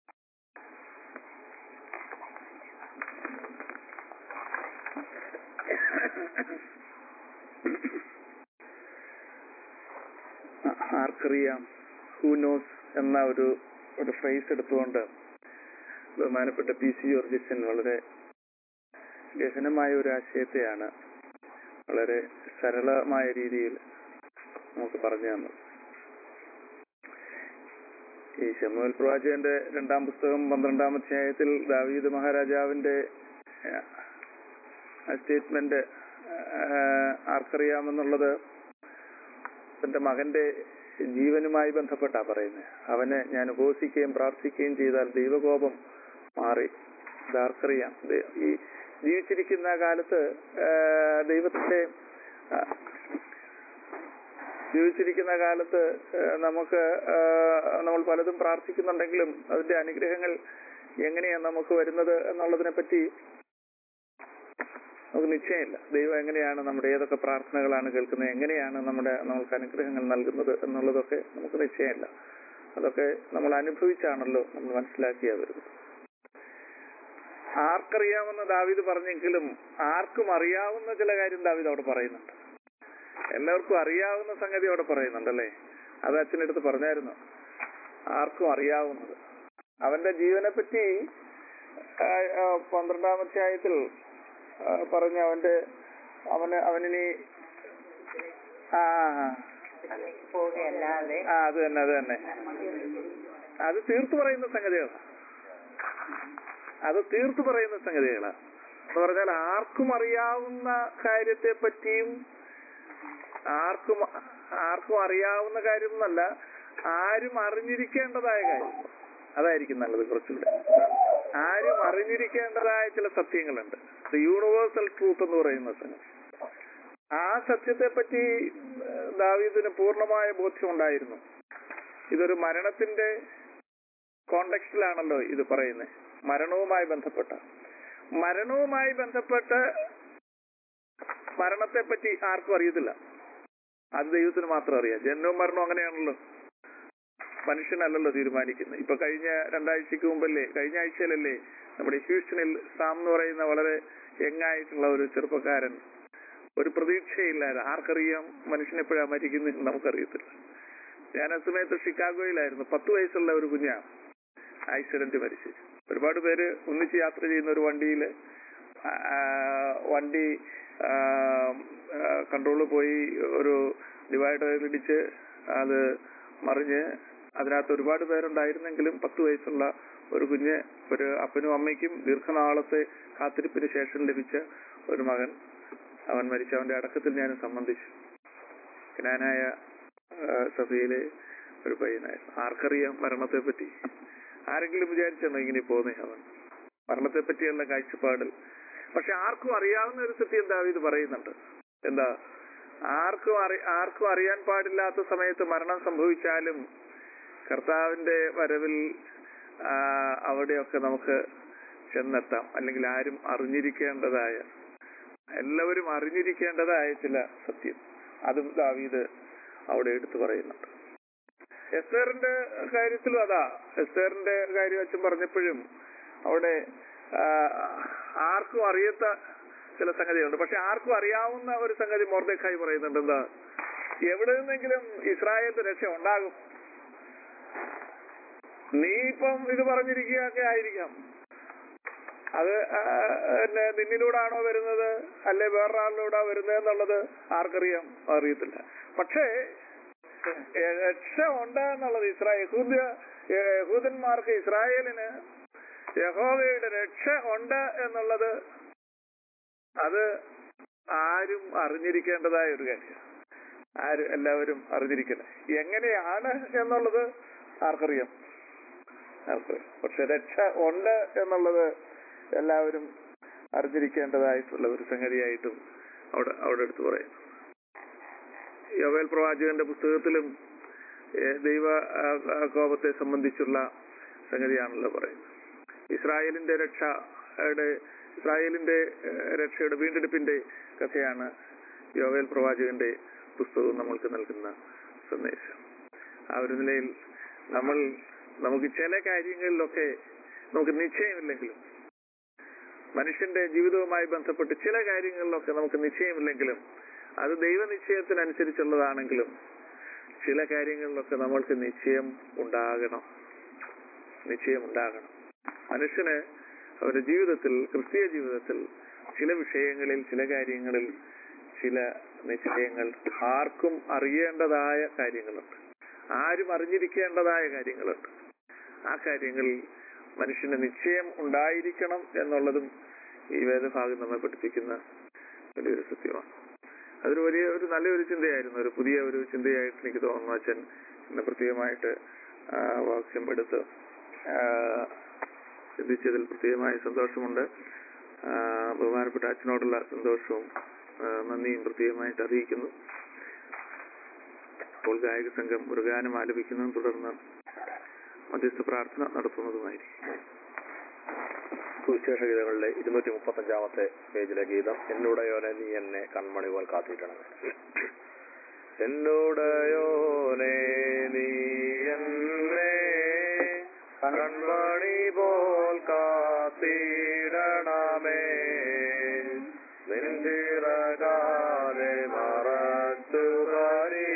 ആർക്കറിയാം ഹൂ നോസ് എന്ന ഒരു ഒരു ഫ്രേസ് എടുത്തുകൊണ്ട് ബഹുമാനപ്പെട്ട പി സി ജോർജിസൻ വളരെ ഗഹനമായ ഒരു ആശയത്തെയാണ് വളരെ സരളമായ രീതിയിൽ നമുക്ക് പറഞ്ഞു തന്നത് ഈ ശമുവൽ പ്രവാചകന്റെ രണ്ടാം പുസ്തകം പന്ത്രണ്ടാം അധ്യായത്തിൽ ദാവീദ് മഹാരാജാവിന്റെ സ്റ്റേറ്റ്മെന്റ് ആർക്കറിയാമെന്നുള്ളത് തന്റെ മകന്റെ ജീവനുമായി ബന്ധപ്പെട്ടാ പറയുന്നത് അവനെ ഞാൻ ഉപവസിക്കുകയും പ്രാർത്ഥിക്കുകയും ചെയ്താൽ ദൈവകോപം മാറി ഇതാർക്കറിയാം ദൈ- ഈ ജീവിച്ചിരിക്കുന്ന കാലത്ത് ആ, ദൈവത്തിന്റെ ആ, ജീവിച്ചിരിക്കുന്ന കാലത്ത് ആ, നമുക്ക് ആ, നമ്മൾ പലതും പ്രാർത്ഥിക്കുന്നുണ്ടെങ്കിലും അതിന്റെ അനുഗ്രഹങ്ങൾ എങ്ങനെയാണ് നമുക്ക് വരുന്നത് എന്നുള്ളതിനെ പറ്റി നമുക്ക് നിശ്ചയമില്ല ദൈവം എങ്ങനെയാണ് നമ്മുടെ ഏതൊക്കെ പ്രാർത്ഥനകളാണ് കേൾക്കുന്നത് എങ്ങനെയാണ് നമ്മുടെ നമ്മൾക്ക് അനുഗ്രഹങ്ങൾ നൽകുന്നത് എന്നുള്ളതൊക്കെ നമുക്ക് നിശ്ചയമില്ല അതൊക്കെ നമ്മൾ അനുഭവിച്ചാണല്ലോ നമ്മൾ മനസ്സിലാക്കിയാ വരുന്നത് ആർക്കറിയാമെന്ന് ദാവീദ് പറഞ്ഞെങ്കിലും ആർക്കും അറിയാവുന്ന ചില കാര്യം ദാവീദ് അവിടെ പറയുന്നുണ്ട് എല്ലാവർക്കും അറിയാവുന്ന സംഗതി അവിടെ പറയുന്നുണ്ടല്ലേ അത് അച്ഛനടുത്ത് പറഞ്ഞായിരുന്നു ആർക്കും അറിയാവുന്നത് അവന്റെ ജീവനെ പറ്റി ആ, ആ, പന്ത്രണ്ടാം അധ്യായത്തിൽ ആ, പറഞ്ഞ അവന്റെ അവന് അവനിനി ആ ആ, പോവുകയല്ലാതെ ആ അത് തന്നെ അത് തന്നെ അത് തീർത്തു പറയുന്ന സംഗതികളാണ് അത് തീർത്തു പറയുന്ന സംഗതികളാണ് എന്ന് പറഞ്ഞാൽ ആർക്കും അറിയാവുന്ന കാര്യത്തെ പറ്റിയും ആർക്കും ആർക്കും അറിയാവുന്ന കാര്യം എന്നല്ല ആരും അറിഞ്ഞിരിക്കേണ്ടതായ കാര്യം അതായിരിക്കും നല്ലത് കുറച്ചുകൂടെ ആരും അറിഞ്ഞിരിക്കേണ്ടതായ ചില സത്യങ്ങളുണ്ട് യൂണിവേഴ്സൽ ട്രൂത്ത് എന്ന് പറയുന്ന സംഗതി ആ സത്യത്തെ പറ്റി ദാവീദിന് പൂർണ്ണമായ ബോധ്യം ഉണ്ടായിരുന്നു ഇതൊരു മരണത്തിന്റെ കോണ്ടെക്സ്റ്റിലാണല്ലോ ഇത് പറയുന്നത് മരണവുമായി ബന്ധപ്പെട്ട മരണവുമായി ബന്ധപ്പെട്ട് മരണത്തെ പറ്റി ആർക്കും അറിയത്തില്ല അത് ദൈവത്തിന് മാത്രം അറിയാം ജനനവും മരണവും അങ്ങനെയാണല്ലോ മനുഷ്യനല്ലല്ലോ തീരുമാനിക്കുന്നത് ഇപ്പൊ കഴിഞ്ഞ രണ്ടാഴ്ചക്ക് മുമ്പല്ലേ കഴിഞ്ഞ ആഴ്ചയിലല്ലേ നമ്മുടെ ഹ്യൂസ്റ്റണിൽ സാം എന്ന് പറയുന്ന വളരെ യങ്ങായിട്ടുള്ള ഒരു ചെറുപ്പക്കാരൻ ഒരു പ്രതീക്ഷയില്ലാതെ ആർക്കറിയാം മനുഷ്യൻ എപ്പോഴാ മരിക്കുന്നത് നമുക്കറിയത്തില്ല ഞാൻ ആ സമയത്ത് ഷിക്കാഗോയിലായിരുന്നു പത്ത് വയസ്സുള്ള ഒരു കുഞ്ഞാ ആക്സിഡന്റ് മരിച്ചു ഒരുപാട് പേര് ഒന്നിച്ച് യാത്ര ചെയ്യുന്ന ഒരു വണ്ടിയിൽ വണ്ടി കൺട്രോള് പോയി ഒരു ഡിവൈഡറിൽ ഇടിച്ച് അത് മറിഞ്ഞ് അതിനകത്ത് ഒരുപാട് പേരുണ്ടായിരുന്നെങ്കിലും പത്ത് വയസ്സുള്ള ഒരു കുഞ്ഞ് ഒരു അപ്പനും അമ്മയ്ക്കും ദീർഘനാളത്തെ കാത്തിരിപ്പിന് ശേഷം ലഭിച്ച ഒരു മകൻ അവൻ മരിച്ച അവന്റെ അടക്കത്തിൽ ഞാൻ സംബന്ധിച്ചു ജ്ഞാനായ സഭയിലെ ഒരു പയ്യനായിരുന്നു ആർക്കറിയാം മരണത്തെ പറ്റി ആരെങ്കിലും വിചാരിച്ചെന്നോ ഇങ്ങനെ പോന്നേ അവൻ മരണത്തെ പറ്റിയുള്ള കാഴ്ചപ്പാടിൽ പക്ഷെ ആർക്കും അറിയാവുന്ന ഒരു സത്യം ദാവീദ് പറയുന്നുണ്ട് എന്താ ആർക്കും അറി ആർക്കും അറിയാൻ പാടില്ലാത്ത സമയത്ത് മരണം സംഭവിച്ചാലും കർത്താവിന്റെ വരവിൽ ആ, അവിടെയൊക്കെ നമുക്ക് ചെന്നെത്താം അല്ലെങ്കിൽ ആരും അറിഞ്ഞിരിക്കേണ്ടതായ എല്ലാവരും അറിഞ്ഞിരിക്കേണ്ടതായ ചില സത്യം അതും ദാവീദ് അവിടെ എടുത്തു പറയുന്നുണ്ട് എസ്തേറിന്റെ കാര്യത്തിലും അതാ എസ്തേറിന്റെ കാര്യം അച്ഛൻ പറഞ്ഞപ്പോഴും അവിടെ ആ, ആർക്കും അറിയാത്ത ചില സംഗതികളുണ്ട് പക്ഷെ ആർക്കും അറിയാവുന്ന ഒരു സംഗതി മോർദേഖായി പറയുന്നുണ്ട് എന്താ എവിടെ നിന്നെങ്കിലും ഇസ്രായേലിന്റെ രക്ഷ ഉണ്ടാകും നീ ഇപ്പം ഇത് പറഞ്ഞിരിക്കുകയൊക്കെ ആയിരിക്കാം അത് ആ, പിന്നെ നിന്നിലൂടാണോ വരുന്നത് അല്ലെ വേറൊരാളിലൂടെ വരുന്നത് എന്നുള്ളത് ആർക്കറിയാം അറിയത്തില്ല പക്ഷേ ഏ, രക്ഷ ഉണ്ട് എന്നുള്ളത് ഇസ്രായേൽ യഹൂദ്യ ഏ, യഹൂദന്മാർക്ക് ഇസ്രായേലിന് യഹോവയുടെ രക്ഷ ഉണ്ട് എന്നുള്ളത് അത് ആരും അറിഞ്ഞിരിക്കേണ്ടതായ ഒരു കാര്യം ആരും എല്ലാവരും അറിഞ്ഞിരിക്കുന്നത് എങ്ങനെയാണ് എന്നുള്ളത് ആർക്കറിയാം ആർക്കറിയാം പക്ഷെ രക്ഷ ഉണ്ട് എന്നുള്ളത് എല്ലാവരും അറിഞ്ഞിരിക്കേണ്ടതായിട്ടുള്ള ഒരു സംഗതിയായിട്ടും അവിടെ അവിടെ എടുത്തു പറയുന്നു യോവേൽ പ്രവാചകന്റെ പുസ്തകത്തിലും ഏഹ്, ദൈവ ആ, ആ, കോപത്തെ സംബന്ധിച്ചുള്ള സംഗതിയാണല്ലോ പറയുന്നത് ഇസ്രായേലിന്റെ രക്ഷയുടെ ഇസ്രായേലിന്റെ ഏഹ്, രക്ഷയുടെ വീണ്ടെടുപ്പിന്റെ കഥയാണ് യോവേൽ പ്രവാചകന്റെ പുസ്തകവും നമ്മൾക്ക് നൽകുന്ന സന്ദേശം ആ ഒരു നിലയിൽ നമ്മൾ നമുക്ക് ചില കാര്യങ്ങളിലൊക്കെ നമുക്ക് നിശ്ചയമില്ലെങ്കിലും മനുഷ്യന്റെ ജീവിതവുമായി ബന്ധപ്പെട്ട് ചില കാര്യങ്ങളിലൊക്കെ നമുക്ക് നിശ്ചയമില്ലെങ്കിലും അത് ദൈവനിശ്ചയത്തിനനുസരിച്ചുള്ളതാണെങ്കിലും ചില കാര്യങ്ങളിലൊക്കെ നമ്മൾക്ക് നിശ്ചയം ഉണ്ടാകണം നിശ്ചയം ഉണ്ടാകണം മനുഷ്യന് അവരുടെ ജീവിതത്തിൽ ക്രിസ്തീയ ജീവിതത്തിൽ ചില വിഷയങ്ങളിൽ ചില കാര്യങ്ങളിൽ ചില നിശ്ചയങ്ങൾ ആർക്കും അറിയേണ്ടതായ കാര്യങ്ങളുണ്ട് ആരും അറിഞ്ഞിരിക്കേണ്ടതായ കാര്യങ്ങളുണ്ട് ആ കാര്യങ്ങളിൽ മനുഷ്യന് നിശ്ചയം ഉണ്ടായിരിക്കണം എന്നുള്ളതും ഈ വേദഭാഗം നമ്മെ പഠിപ്പിക്കുന്ന വലിയൊരു സത്യമാണ് അതൊരു വലിയ ഒരു നല്ലൊരു ചിന്തയായിരുന്നു ഒരു പുതിയ ഒരു ചിന്തയായിട്ട് എനിക്ക് തോന്നുന്നു അച്ഛൻ ഇന്ന് പ്രത്യേകമായിട്ട് ആ, വാക്യം എടുത്ത് ആ, ചിന്തിച്ചതിൽ പ്രത്യേകമായ സന്തോഷമുണ്ട് ആ, ബഹുമാനപ്പെട്ട അച്ഛനോടുള്ള സന്തോഷവും ആ, നന്ദിയും പ്രത്യേകമായിട്ട് അറിയിക്കുന്നു അപ്പോൾ ഗായക സംഘം ഒരു ഗാനം ആലപിക്കുന്നതും തുടർന്ന് മധ്യസ്ഥ പ്രാർത്ഥന നടത്തുന്നതുമായിരിക്കും സുവിശേഷ ഗീതങ്ങളുടെ ഇരുന്നൂറ്റി മുപ്പത്തി അഞ്ചാമത്തെ പേജിലെ ഗീതം എന്നുടയോനെ നീ എന്നെ കൺമണി പോൽ കാത്തിട്ടണം എന്നുടയോനെ നീ എന്നെ കൺമണി പോൽ കാത്തിടണമേ നെഞ്ചിറകാലെ മറച്ചുകാരി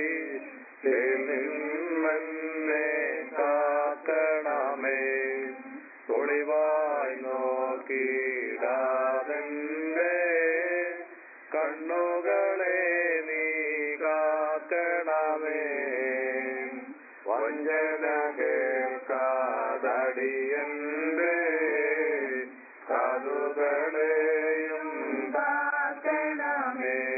നിന്നെ കാക്കണമേ ഒളിവായി നോക്കിടാതെന്റെ കണ്ണുകളെ നീ കാക്കണമേ വഞ്ചന കേൾക്കാതടിയന്റെ കാതുകളെയും കാക്കണമേ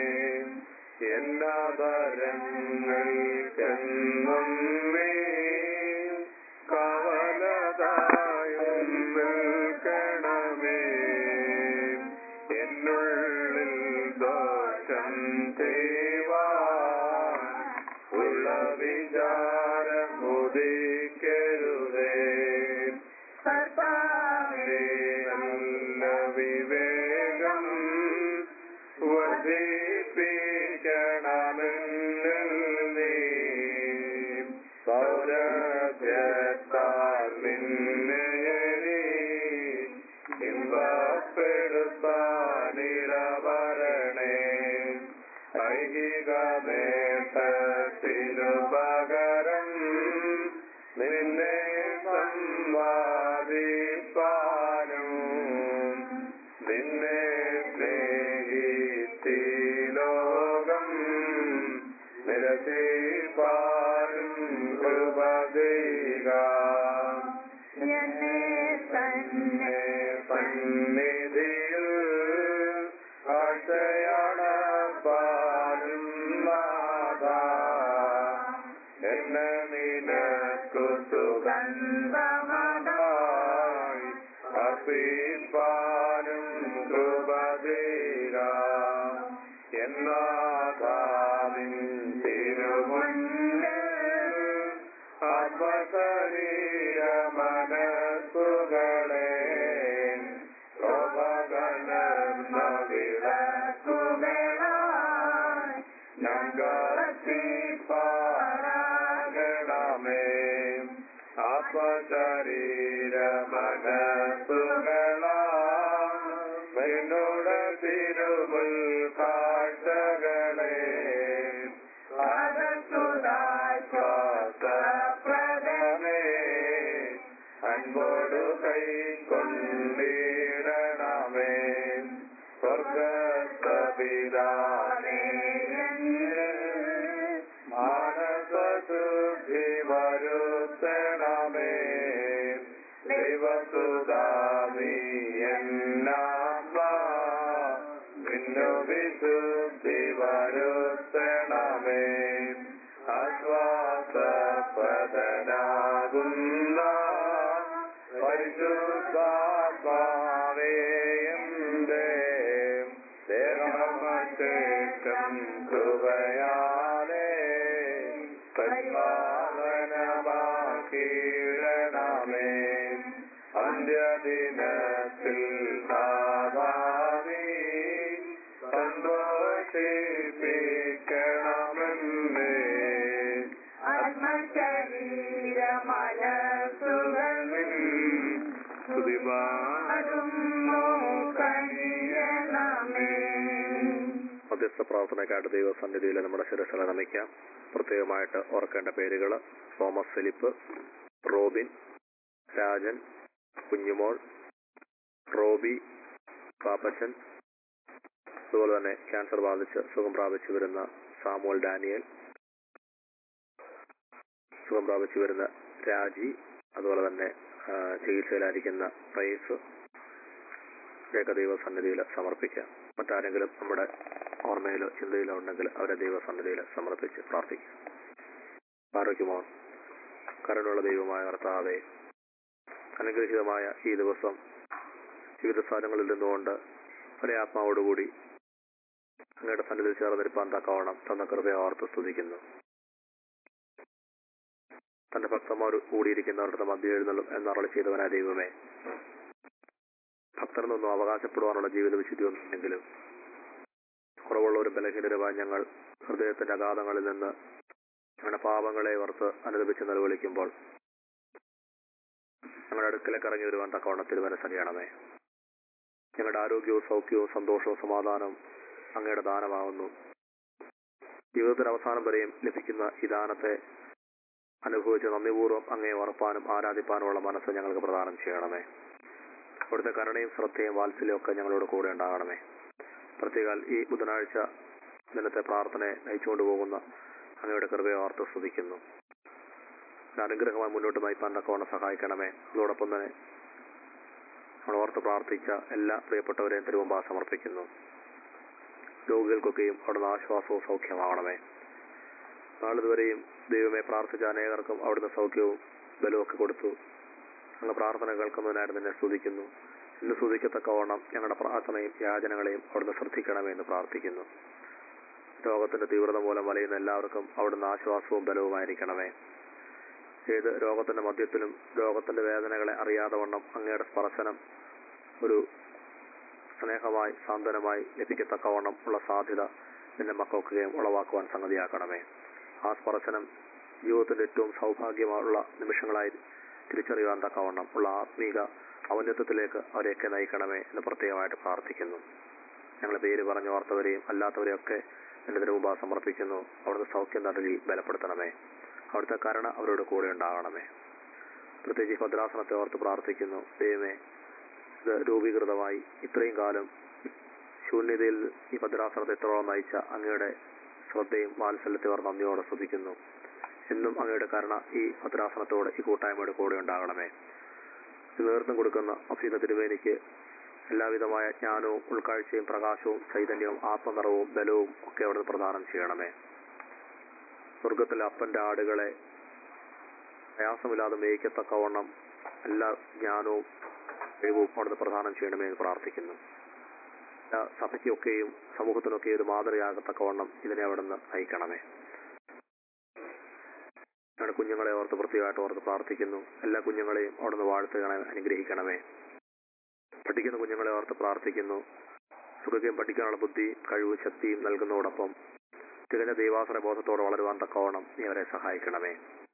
എന്നാദരങ്ങൾക്കെന്നും നീ കവലതായും നിൽക്കണമേ എന്നുള്ളിൽ ദോഷം ചെയ്യുവാൻ ഉള്ള വിചാരമോ പാരും കൃപതീക എന്നെ തന്നെ സന്നിധിയിൽ കാഴ്ചയാണ് പാലും നാഥ എന്നെ നിനക്കു സുഗന്ധമതായി അർപ്പിപ്പാനും കൃപതീക എന്നാഥാവിൻ തിരുമുന്നിൽ ആത്മശരീര മനസ്സുകളെ ശോഭകലർന്ന വിളക്കുകളായി ഞങ്ങളെ ആത്മശരീര മനസ്സുകളാട് തിരുമുൽ കാഴ്ചകളെ ശ്വാസപ്രദമേ അൻപോടു കൈക്കൊണ്ടിടണമേ സ്വർഗസ്തപിതാനേ മാനസശുദ്ധി വരുത്തണമേ ദൈവസുതാമി എന്നാത്മാ നിന്നു വിശുദ്ധി വരുത്തണമേ ആശ്വാസപ്രദനാകുന്ന പരിശുദ്ധാത്മാവേ എന്റെ ദേഹമശേഷം കൃപയാലേ പരിപാലനമാക്കിയിടണമേ അന്ത്യദിനത്തിൽ നാദാവി സന്തോഷിപ്പിക്കണമെന്നേ ആത്മശരീര മനസ്സുകളിൽ സ്തുതിപാടും കനിയണമേ മധ്യസ്ഥ പ്രാർത്ഥനയ്ക്കായിട്ട് ദൈവസന്നിധിയിൽ നമ്മുടെ ശിരസില നമിക്കാം പ്രത്യേകമായിട്ട് ഓർക്കേണ്ട പേരുകൾ തോമസ് ഫിലിപ്പ് റോബിൻ രാജൻ കുഞ്ഞുമോൾ റോബി പാപ്പച്ചൻ അതുപോലെ തന്നെ ക്യാൻസർ ബാധിച്ച് സുഖം പ്രാപിച്ചു വരുന്ന സാമുവൽ ഡാനിയൽ സുഖം പ്രാപിച്ചു വരുന്ന രാജി അതുപോലെ തന്നെ ആ, ചികിത്സയിലായിരിക്കുന്ന പ്രൈസ് ഇവയൊക്കെ ദൈവസന്നിധിയിൽ സമർപ്പിക്കാം മറ്റാരെങ്കിലും നമ്മുടെ ഓർമ്മയിലോ ചിന്തയിലോ ഉണ്ടെങ്കിൽ അവരെ ദൈവസന്നിധിയിൽ സമർപ്പിച്ച് പ്രാർത്ഥിക്കാം ആരോഗ്യമോ കരുണുള്ള ദൈവമായ കർത്താവെ അനുഗ്രഹീതമായ ഈ ദിവസം വിവിധ സ്ഥലങ്ങളിൽ നിന്നുകൊണ്ട് ഒരേ ആത്മാവോടുകൂടി അങ്ങയുടെ സന്നിധിയിൽ ചേർന്നിരിപ്പാൻ തക്കവണ്ണം തന്ന കൃപയെ ഓർത്ത് സ്തുതിക്കുന്നു തന്റെ ഭക്തന്മാർ കൂടിയിരിക്കുന്നവരുടെ മധ്യ എഴുന്നള്ളും എന്നറളി ചെയ്തവനായ ദൈവമേ ഭക്തർ നിന്നും അവകാശപ്പെടുവാനുള്ള ജീവിത വിശുദ്ധി ഒന്നുമില്ലെങ്കിലും കുറവുള്ളവരും ബലഹീനരുമായ ഞങ്ങൾ ഹൃദയത്തിന്റെ അഗാധങ്ങളിൽ നിന്ന് ഞങ്ങളുടെ പാപങ്ങളെ ഓർത്ത് അനുദപിച്ച് നിലവിളിക്കുമ്പോൾ ഞങ്ങളുടെ അടുക്കലേക്ക് ഇറങ്ങി വരുവാൻ തക്കവണ്ണം തിരുമനസ്സറിയണമേ ഞങ്ങളുടെ ആരോഗ്യവും സൗഖ്യവും സന്തോഷവും സമാധാനവും അങ്ങയുടെ ദാനമാവുന്നു ജീവിതത്തിന്റെ അവസാനം വരെയും ലഭിക്കുന്ന ഈ ദാനത്തെ അനുഭവിച്ച് നന്ദിപൂർവ്വം അങ്ങയെ ഉറപ്പാനും ആരാധിപ്പാനുമുള്ള മനസ്സ് ഞങ്ങൾക്ക് പ്രദാനം ചെയ്യണമേ അവിടുത്തെ കരുണയും ശ്രദ്ധയും വാത്സല്യവും ഒക്കെ ഞങ്ങളോട് കൂടെ ഉണ്ടാകണമേ പ്രത്യേകാൽ ഈ ബുധനാഴ്ച ദിനത്തെ പ്രാർത്ഥനയെ നയിച്ചുകൊണ്ട് പോകുന്ന അങ്ങയുടെ കൃപയെ ഓർത്ത് സ്തുതിക്കുന്നു ഒരു അനുഗ്രഹമായി മുന്നോട്ട് നയിപ്പാൻ തക്കവണ്ണം സഹായിക്കണമേ അതോടൊപ്പം തന്നെ നമ്മൾ ഓർത്ത് പ്രാർത്ഥിച്ച എല്ലാ പ്രിയപ്പെട്ടവരെയും തിരുവമ്പാ സമർപ്പിക്കുന്നു രോഗികൾക്കൊക്കെയും അവിടുന്ന് ആശ്വാസവും സൗഖ്യമാവണമേ നാളിതുവരെയും ദൈവമേ പ്രാർത്ഥിച്ച അനേകർക്കും അവിടുന്ന് സൗഖ്യവും ബലവും ഒക്കെ കൊടുത്തു ഞങ്ങൾ പ്രാർത്ഥന കേൾക്കുന്നതിനായിട്ട് നിന്നെ സ്തുതിക്കുന്നു ഇന്ന് സ്തുതിക്കത്തക്കവണ്ണം ഞങ്ങളുടെ പ്രാർത്ഥനയും യാചനകളെയും അവിടുന്ന് ശ്രദ്ധിക്കണമേ എന്ന് പ്രാർത്ഥിക്കുന്നു രോഗത്തിന്റെ തീവ്രത മൂലം വലയുന്ന എല്ലാവർക്കും അവിടുന്ന് ആശ്വാസവും ബലവുമായിരിക്കണമേ ഏത് രോഗത്തിന്റെ മധ്യത്തിലും രോഗത്തിന്റെ വേദനകളെ അറിയാതെ വണ്ണം അങ്ങയുടെ സ്പർശനം ഒരു സ്നേഹമായി സാന്ത്വനമായി ലഭിക്കത്തക്കവണ്ണം ഉള്ള സാധ്യത നിന്റെ മക്കൾക്കുകയും ഉളവാക്കുവാൻ സംഗതിയാക്കണമേ ആ സ്പർശനം ജീവിതത്തിന്റെ ഏറ്റവും സൗഭാഗ്യമുള്ള നിമിഷങ്ങളായി തിരിച്ചറിയുവാൻ തക്കവണ്ണം ഉള്ള ആത്മീക ഔന്നത്യത്തിലേക്ക് അവരെയൊക്കെ നയിക്കണമേ എന്ന് പ്രത്യേകമായിട്ട് പ്രാർത്ഥിക്കുന്നു ഞങ്ങളെ പേര് പറഞ്ഞു ഓർത്തവരെയും അല്ലാത്തവരെയൊക്കെ എന്റെ തിരുമുമ്പ സമർപ്പിക്കുന്നു അവിടുത്തെ സൗഖ്യം നൽകി ബലപ്പെടുത്തണമേ അവിടുത്തെ കരുണ അവരോട് കൂടെ ഉണ്ടാകണമേ പ്രത്യേകിച്ച് ഈ ഭദ്രാസനത്തെ ഓർത്ത് പ്രാർത്ഥിക്കുന്നു ദൈവമേ ഇത് രൂപീകൃതമായി ഇത്രയും കാലം ശൂന്യതയിൽ ഈ ഭദ്രാസനത്തെ ഇത്രോളം നയിച്ച അങ്ങയുടെ ശ്രദ്ധയും വാത്സല്യത്തെ അവർ നന്ദിയോടെ സ്തുതിക്കുന്നു എന്നും അങ്ങയുടെ കരുണ ഈ ഭദ്രാസനത്തോട് ഈ കൂട്ടായ്മയുടെ കൂടെ ഉണ്ടാകണമേ ഇത് നേതൃത്വം കൊടുക്കുന്ന അഫീദ തിരുവേനിക്ക് എല്ലാവിധമായ ജ്ഞാനവും ഉൾക്കാഴ്ചയും പ്രകാശവും ചൈതന്യവും ആത്മനിറവും ബലവും ഒക്കെ അവിടുന്ന് പ്രദാനം ചെയ്യണമേ സ്വർഗത്തിലെ അപ്പന്റെ ആടുകളെ പ്രയാസമില്ലാതെ മേയ്ക്കത്തക്കവണ്ണം എല്ലാ ജ്ഞാനവും കഴിവും അവിടുന്ന് പ്രദാനം ചെയ്യണമേ എന്ന് പ്രാർത്ഥിക്കുന്നു എല്ലാ സഭയ്ക്കൊക്കെയും സമൂഹത്തിനൊക്കെ ഒരു മാതൃകയാകത്തക്കവണ്ണം ഇതിനെ അവിടുന്ന് നയിക്കണമേ ഞങ്ങളുടെ കുഞ്ഞുങ്ങളെ ഓർത്ത് പ്രത്യേകമായിട്ട് ഓർത്ത് പ്രാർത്ഥിക്കുന്നു എല്ലാ കുഞ്ഞുങ്ങളെയും അവിടുന്ന് വാഴ്ത്തുകണമേ അനുഗ്രഹിക്കണമേ പഠിക്കുന്ന കുഞ്ഞുങ്ങളെ ഓർത്ത് പ്രാർത്ഥിക്കുന്നു സുഖയും പഠിക്കാനുള്ള ബുദ്ധി കഴിവ് ശക്തിയും നൽകുന്നതോടൊപ്പം തികഞ്ഞ ദൈവാസന ബോധത്തോടെ വളരുവാൻ തക്കവണ്ണം നീ അവരെ സഹായിക്കണമേ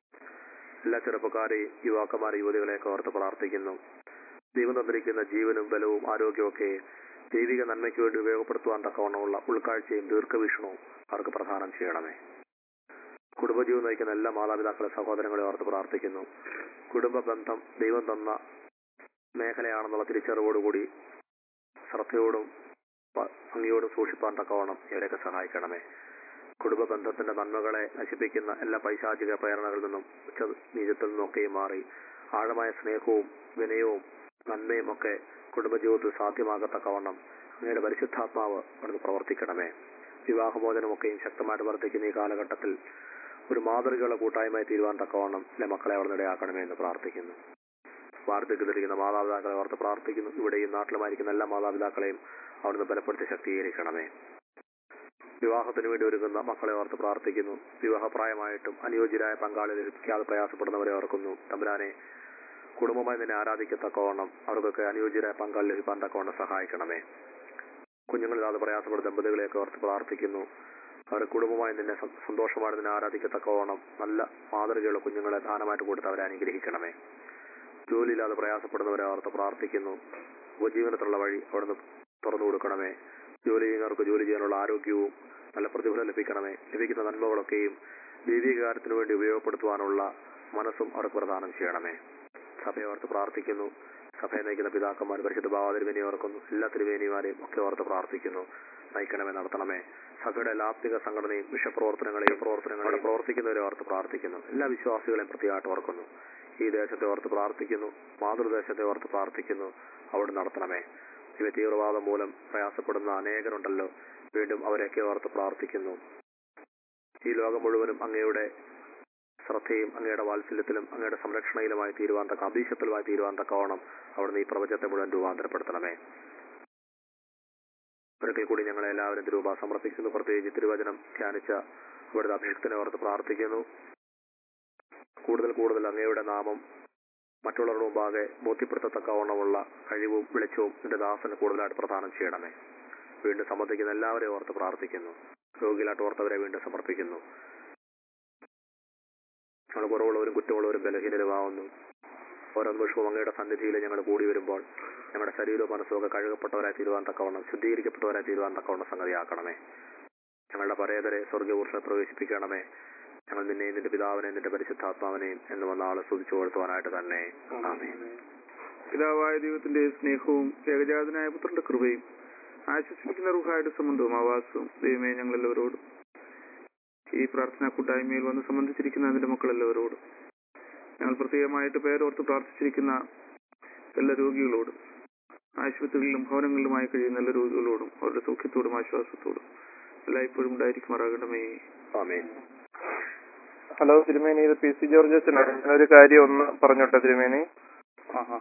എല്ലാ ചെറുപ്പക്കാരെയും യുവാക്കന്മാരെ യുവതികളെയൊക്കെ ഓർത്ത് പ്രാർത്ഥിക്കുന്നു ദൈവം തന്നിരിക്കുന്ന ജീവനും ബലവും ആരോഗ്യവും ഒക്കെ ദൈവിക നന്മയ്ക്ക് വേണ്ടി ഉപയോഗപ്പെടുത്തുവാൻ തക്കവണ്ണമുള്ള ഉൾക്കാഴ്ചയും ദീർഘവീക്ഷണവും അവർക്ക് പ്രദാനം ചെയ്യണമേ കുടുംബജീവൻ നയിക്കുന്ന എല്ലാ മാതാപിതാക്കളെ സഹോദരങ്ങളെ ഓർത്ത് പ്രാർത്ഥിക്കുന്നു കുടുംബ ബന്ധം ദൈവം തന്ന മേഖലയാണെന്നുള്ള തിരിച്ചറിവോടുകൂടി ശ്രദ്ധയോടും പ- ഭംഗിയോടും സൂക്ഷിപ്പാൻ തക്കവണ്ണം ഇവരെയൊക്കെ സഹായിക്കണമേ കുടുംബ ബന്ധത്തിന്റെ നന്മകളെ നശിപ്പിക്കുന്ന എല്ലാ പൈശാചിക പ്രേരണകളിൽ നിന്നും ഉച്ച നീചത്തിൽ നിന്നൊക്കെയും മാറി ആഴമായ സ്നേഹവും വിനയവും നന്മയും ഒക്കെ കുടുംബജീവിതത്തിൽ സാധ്യമാകത്തക്കവണ്ണം അങ്ങയുടെ പരിശുദ്ധാത്മാവ് അവിടുന്ന് പ്രവർത്തിക്കണമേ വിവാഹമോചനമൊക്കെയും ശക്തമായിട്ട് വർദ്ധിക്കുന്ന ഈ കാലഘട്ടത്തിൽ ഒരു മാതൃകയുള്ള കൂട്ടായ്മയായി തീരുവാൻ തക്കവണ്ണം എന്റെ മക്കളെ അവിടെ ഇടയാക്കണമേ എന്ന് പ്രാർത്ഥിക്കുന്നു വാർദ്ധക്യത്തിലിരിക്കുന്ന മാതാപിതാക്കളെ ഓർത്ത് പ്രാർത്ഥിക്കുന്നു ഇവിടെയും നാട്ടിലുമായിരിക്കുന്ന എല്ലാ മാതാപിതാക്കളെയും അവിടുന്ന് ബലപ്പെടുത്തി ശക്തീകരിക്കണമേ വിവാഹത്തിന് വേണ്ടി ഒരുങ്ങുന്ന മക്കളെ ഓർത്ത് പ്രാർത്ഥിക്കുന്നു വിവാഹപ്രായമായിട്ടും അനുയോജ്യരായ പങ്കാളി ലഭിക്കാതെ പ്രയാസപ്പെടുന്നവരെ ഓർക്കുന്നു തമ്പുരാനെ കുടുംബമായി നിന്നെ ആരാധിക്കത്തക്കവണ്ണം അവർക്കൊക്കെ അനുയോജ്യരായ പങ്കാളി ലഭിക്കാൻ തക്കവണ്ണം സഹായിക്കണമേ കുഞ്ഞുങ്ങളില്ലാതെ പ്രയാസപ്പെടുന്ന ദമ്പതികളെയൊക്കെ ഓർത്ത് പ്രാർത്ഥിക്കുന്നു അവരുടെ കുടുംബമായി നിന്നെ സ- സന്തോഷമായി നിന്നെ ആരാധിക്കത്തക്കവണ്ണം നല്ല മാതൃകയുള്ള കുഞ്ഞുങ്ങളെ ദാനമായിട്ട് കൊടുത്ത് അവരെ അനുഗ്രഹിക്കണമേ ജോലിയില്ലാതെ പ്രയാസപ്പെടുന്നവരെ ഓർത്ത് പ്രാർത്ഥിക്കുന്നു ഉപജീവനത്തിലുള്ള വഴി അവിടുന്ന് തുറന്നു കൊടുക്കണമേ ജോലി ചെയ്യുന്നവർക്ക് ജോലി ചെയ്യാനുള്ള ആരോഗ്യവും നല്ല പ്രതിഫലം ലഭിക്കണമേ ലഭിക്കുന്ന നന്മകളൊക്കെയും ദൈവിക കാര്യത്തിനു വേണ്ടി ഉപയോഗപ്പെടുത്തുവാനുള്ള മനസ്സും അവർക്ക് പ്രദാനം ചെയ്യണമേ സഭയെ ഓർത്ത് പ്രാർത്ഥിക്കുന്നു സഭയെ നയിക്കുന്ന പിതാക്കന്മാർ പരിശുദ്ധ ഭാവ തിരുവേനി ഓർക്കുന്നു എല്ലാ തിരുവേനിമാരെയും ഒക്കെ ഓർത്ത് പ്രാർത്ഥിക്കുന്നു നയിക്കണമേ നടത്തണമേ സഭയുടെ എല്ലാ ആത്മിക സംഘടനയും വിഷപ്രവർത്തനങ്ങളെയും പ്രവർത്തനങ്ങളെ പ്രവർത്തിക്കുന്നവരെ ഓർത്ത് പ്രാർത്ഥിക്കുന്നു എല്ലാ വിശ്വാസികളെയും പ്രത്യേകമായിട്ട് ഓർക്കുന്നു ഈ ദേശത്തെ ഓർത്ത് പ്രാർത്ഥിക്കുന്നു മാതൃദേശത്തെ ഓർത്ത് പ്രാർത്ഥിക്കുന്നു അവിടെ നടത്തണമേ ഇവ തീവ്രവാദം മൂലം പ്രയാസപ്പെടുന്ന അനേകരുണ്ടല്ലോ വീണ്ടും അവരെയൊക്കെ ഓർത്ത് പ്രാർത്ഥിക്കുന്നു ഈ ലോകം മുഴുവനും അങ്ങയുടെ ശ്രദ്ധയും അങ്ങയുടെ വാത്സല്യത്തിലും അങ്ങയുടെ സംരക്ഷണയിലുമായി തീരുവാൻ തക്ക അഭീഷത്തിലുമായി തീരുവാൻ തക്കവണ്ണം അവിടുന്ന് ഈ പ്രപഞ്ചത്തെ മുഴുവൻ രൂപാന്തരപ്പെടുത്തണമേ ഒരിക്കൽ കൂടി ഞങ്ങളെ എല്ലാവരും തിരുവ സമർപ്പിക്കുന്നു പ്രത്യേകിച്ച് തിരുവചനം ധ്യാനിച്ച അവിടുത്തെ അഭിഷിക്തനെ ഓർത്ത് പ്രാർത്ഥിക്കുന്നു കൂടുതൽ കൂടുതൽ അങ്ങയുടെ നാമം മറ്റുള്ളവരുടെ മുമ്പാകെ ബോധ്യപ്പെടുത്തത്തക്കവണ്ണമുള്ള കഴിവും വെളിച്ചവും നിന്റെ ദാസന് കൂടുതലായിട്ട് പ്രദാനം ചെയ്യണമേ വീണ്ടും സംബന്ധിക്കുന്ന എല്ലാവരെയും ഓർത്ത് പ്രാർത്ഥിക്കുന്നു രോഗികളായിട്ട് ഓർത്തവരെ വീണ്ടും സമർപ്പിക്കുന്നു ഞങ്ങൾ കുറവുള്ളവരും കുറ്റമുള്ളവരും ബലഹീനരുമാവുന്നു ഓരോ നിമിഷവും അങ്ങയുടെ സന്നിധിയിൽ ഞങ്ങൾ കൂടി വരുമ്പോൾ ഞങ്ങളുടെ ശരീരവും മനസ്സും ഒക്കെ കഴുകപ്പെട്ടവരായി തീരുവാൻ തക്കവണ്ണം ശുദ്ധീകരിക്കപ്പെട്ടവരായി തീരുവാൻ തക്കവണ്ണം സംഗതിയാക്കണമേ ഞങ്ങളുടെ പരേതരെ സ്വർഗപുരുഷനെ പ്രവേശിപ്പിക്കണമേ ഞങ്ങൾ നിന്നെയും നിന്റെ പിതാവിനെയും നിന്റെ പരിശുദ്ധാത്മാവിനെയും എന്ന് വന്ന ആളെ സ്തുതിച്ചു കൊടുത്തുവാനായിട്ട് തന്നെ ആമേൻ പിതാവായ ദൈവത്തിന്റെ സ്നേഹവും ഏകജാതനായ പുത്രന്റെ കൃപയും ആശ്വസിപ്പിക്കുന്ന റുഹായുടെ സംബന്ധവും ആവാസവും ദൈവമേ ഞങ്ങൾ എല്ലാവരോടും ഈ പ്രാർത്ഥനാ കൂട്ടായ്മയിൽ വന്ന് സംബന്ധിച്ചിരിക്കുന്ന അതിന്റെ മക്കൾ എല്ലാവരോടും ഞങ്ങൾ പ്രത്യേകമായിട്ട് പേരോർത്ത് പ്രാർത്ഥിച്ചിരിക്കുന്ന എല്ലാ രോഗികളോടും ആശുപത്രികളിലും ഭവനങ്ങളിലുമായി കഴിയുന്ന എല്ലാ രോഗികളോടും അവരുടെ സൗഖ്യത്തോടും ആശ്വാസത്തോടും എല്ലായ്പ്പോഴും ഉണ്ടായിരിക്കുമാറാകണമേ ആമേൻ ഹലോ തിരുമേനി ഇത് പി സി ജോർജ് അച്ഛനാണ് ഞാനൊരു കാര്യം ഒന്ന് പറഞ്ഞോട്ടെ തിരുമേനി ആഹാ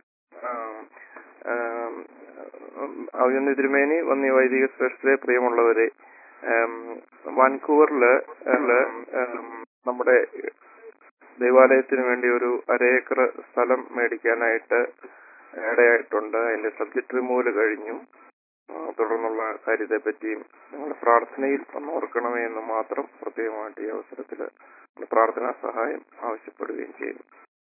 അഭിനന്ദ തിരുമേനി വന്നി വൈദിക ശ്രേഷ്ഠരെ പ്രിയമുള്ളവരെ ആം, വാൻകൂവറില് ഏല്, ആം, നമ്മുടെ ദേവാലയത്തിന് വേണ്ടി ഒരു അരേക്കർ സ്ഥലം മേടിക്കാനായിട്ട് ഇടയായിട്ടുണ്ട് അതിന്റെ സബ്ജക്ട് റിമൂവൽ കഴിഞ്ഞു ആ, തുടർന്നുള്ള കാര്യത്തെ പറ്റിയും നിങ്ങളുടെ പ്രാർത്ഥനയിൽ ഒന്ന് ഓർക്കണമേ എന്ന് മാത്രം പ്രത്യേകമായിട്ട് ഈ അവസരത്തിൽ പ്രാർത്ഥനാ സഹായം ആവശ്യപ്പെടുകയും ചെയ്യുന്നു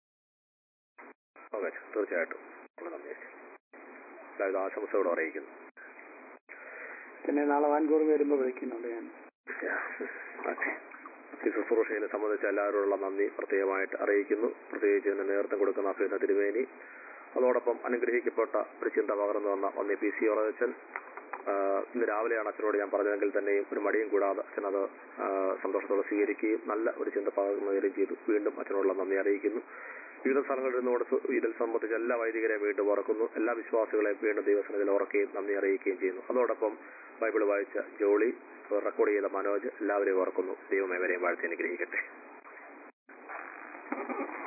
ഓക്കെ തീർച്ചയായിട്ടും നമ്മൾ നന്ദി എല്ലാവിധ ആശംസയോടെ അറിയിക്കുന്നു പിന്നെ നാളെ വാൻകൂർ വരുമ്പോ വിളിക്കുന്നുണ്ട് ഞാൻ ഓക്കെ ഈ ശുശ്രൂഷയിൽ സംബന്ധിച്ച എല്ലാവരോടുള്ള നന്ദി പ്രത്യേകമായിട്ട് അറിയിക്കുന്നു പ്രത്യേകിച്ച് ഇതിന് നേതൃത്വം കൊടുക്കുന്ന അഫീന തിരുമേനി അതോടൊപ്പം അനുഗ്രഹിക്കപ്പെട്ട ഒരു ചിന്ത പകർന്നു വന്ന ഒന്നി പി സി ഓറച്ചൻ ആ, ഇന്ന് രാവിലെയാണ് അച്ഛനോട് ഞാൻ പറഞ്ഞതെങ്കിൽ തന്നെയും ഒരു മടിയും കൂടാതെ അച്ഛൻ അത് ആ, സന്തോഷത്തോടെ സ്വീകരിക്കുകയും നല്ല ഒരു ചിന്ത പകർന്നുകയും ചെയ്തു വീണ്ടും അച്ഛനോടുള്ള നന്ദി അറിയിക്കുന്നു വിവിധ സ്ഥലങ്ങളിൽ നിന്നുകൊണ്ട് സു- ഇതിൽ സംബന്ധിച്ച എല്ലാ വൈദികരെയും വീണ്ടും ഓർക്കുന്നു എല്ലാ വിശ്വാസികളെയും വീണ്ടും ദൈവസന്നിധിയിൽ ഓർക്കുകയും നന്ദി അറിയിക്കുകയും ചെയ്യുന്നു അതോടൊപ്പം ബൈബിൾ വായിച്ച ജോളി റെക്കോർഡ് ചെയ്ത മനോജ് എല്ലാവരെയും ഓർക്കുന്നു ദൈവം ഇവരെയും വാഴ്ത്തി അനുഗ്രഹിക്കട്ടെ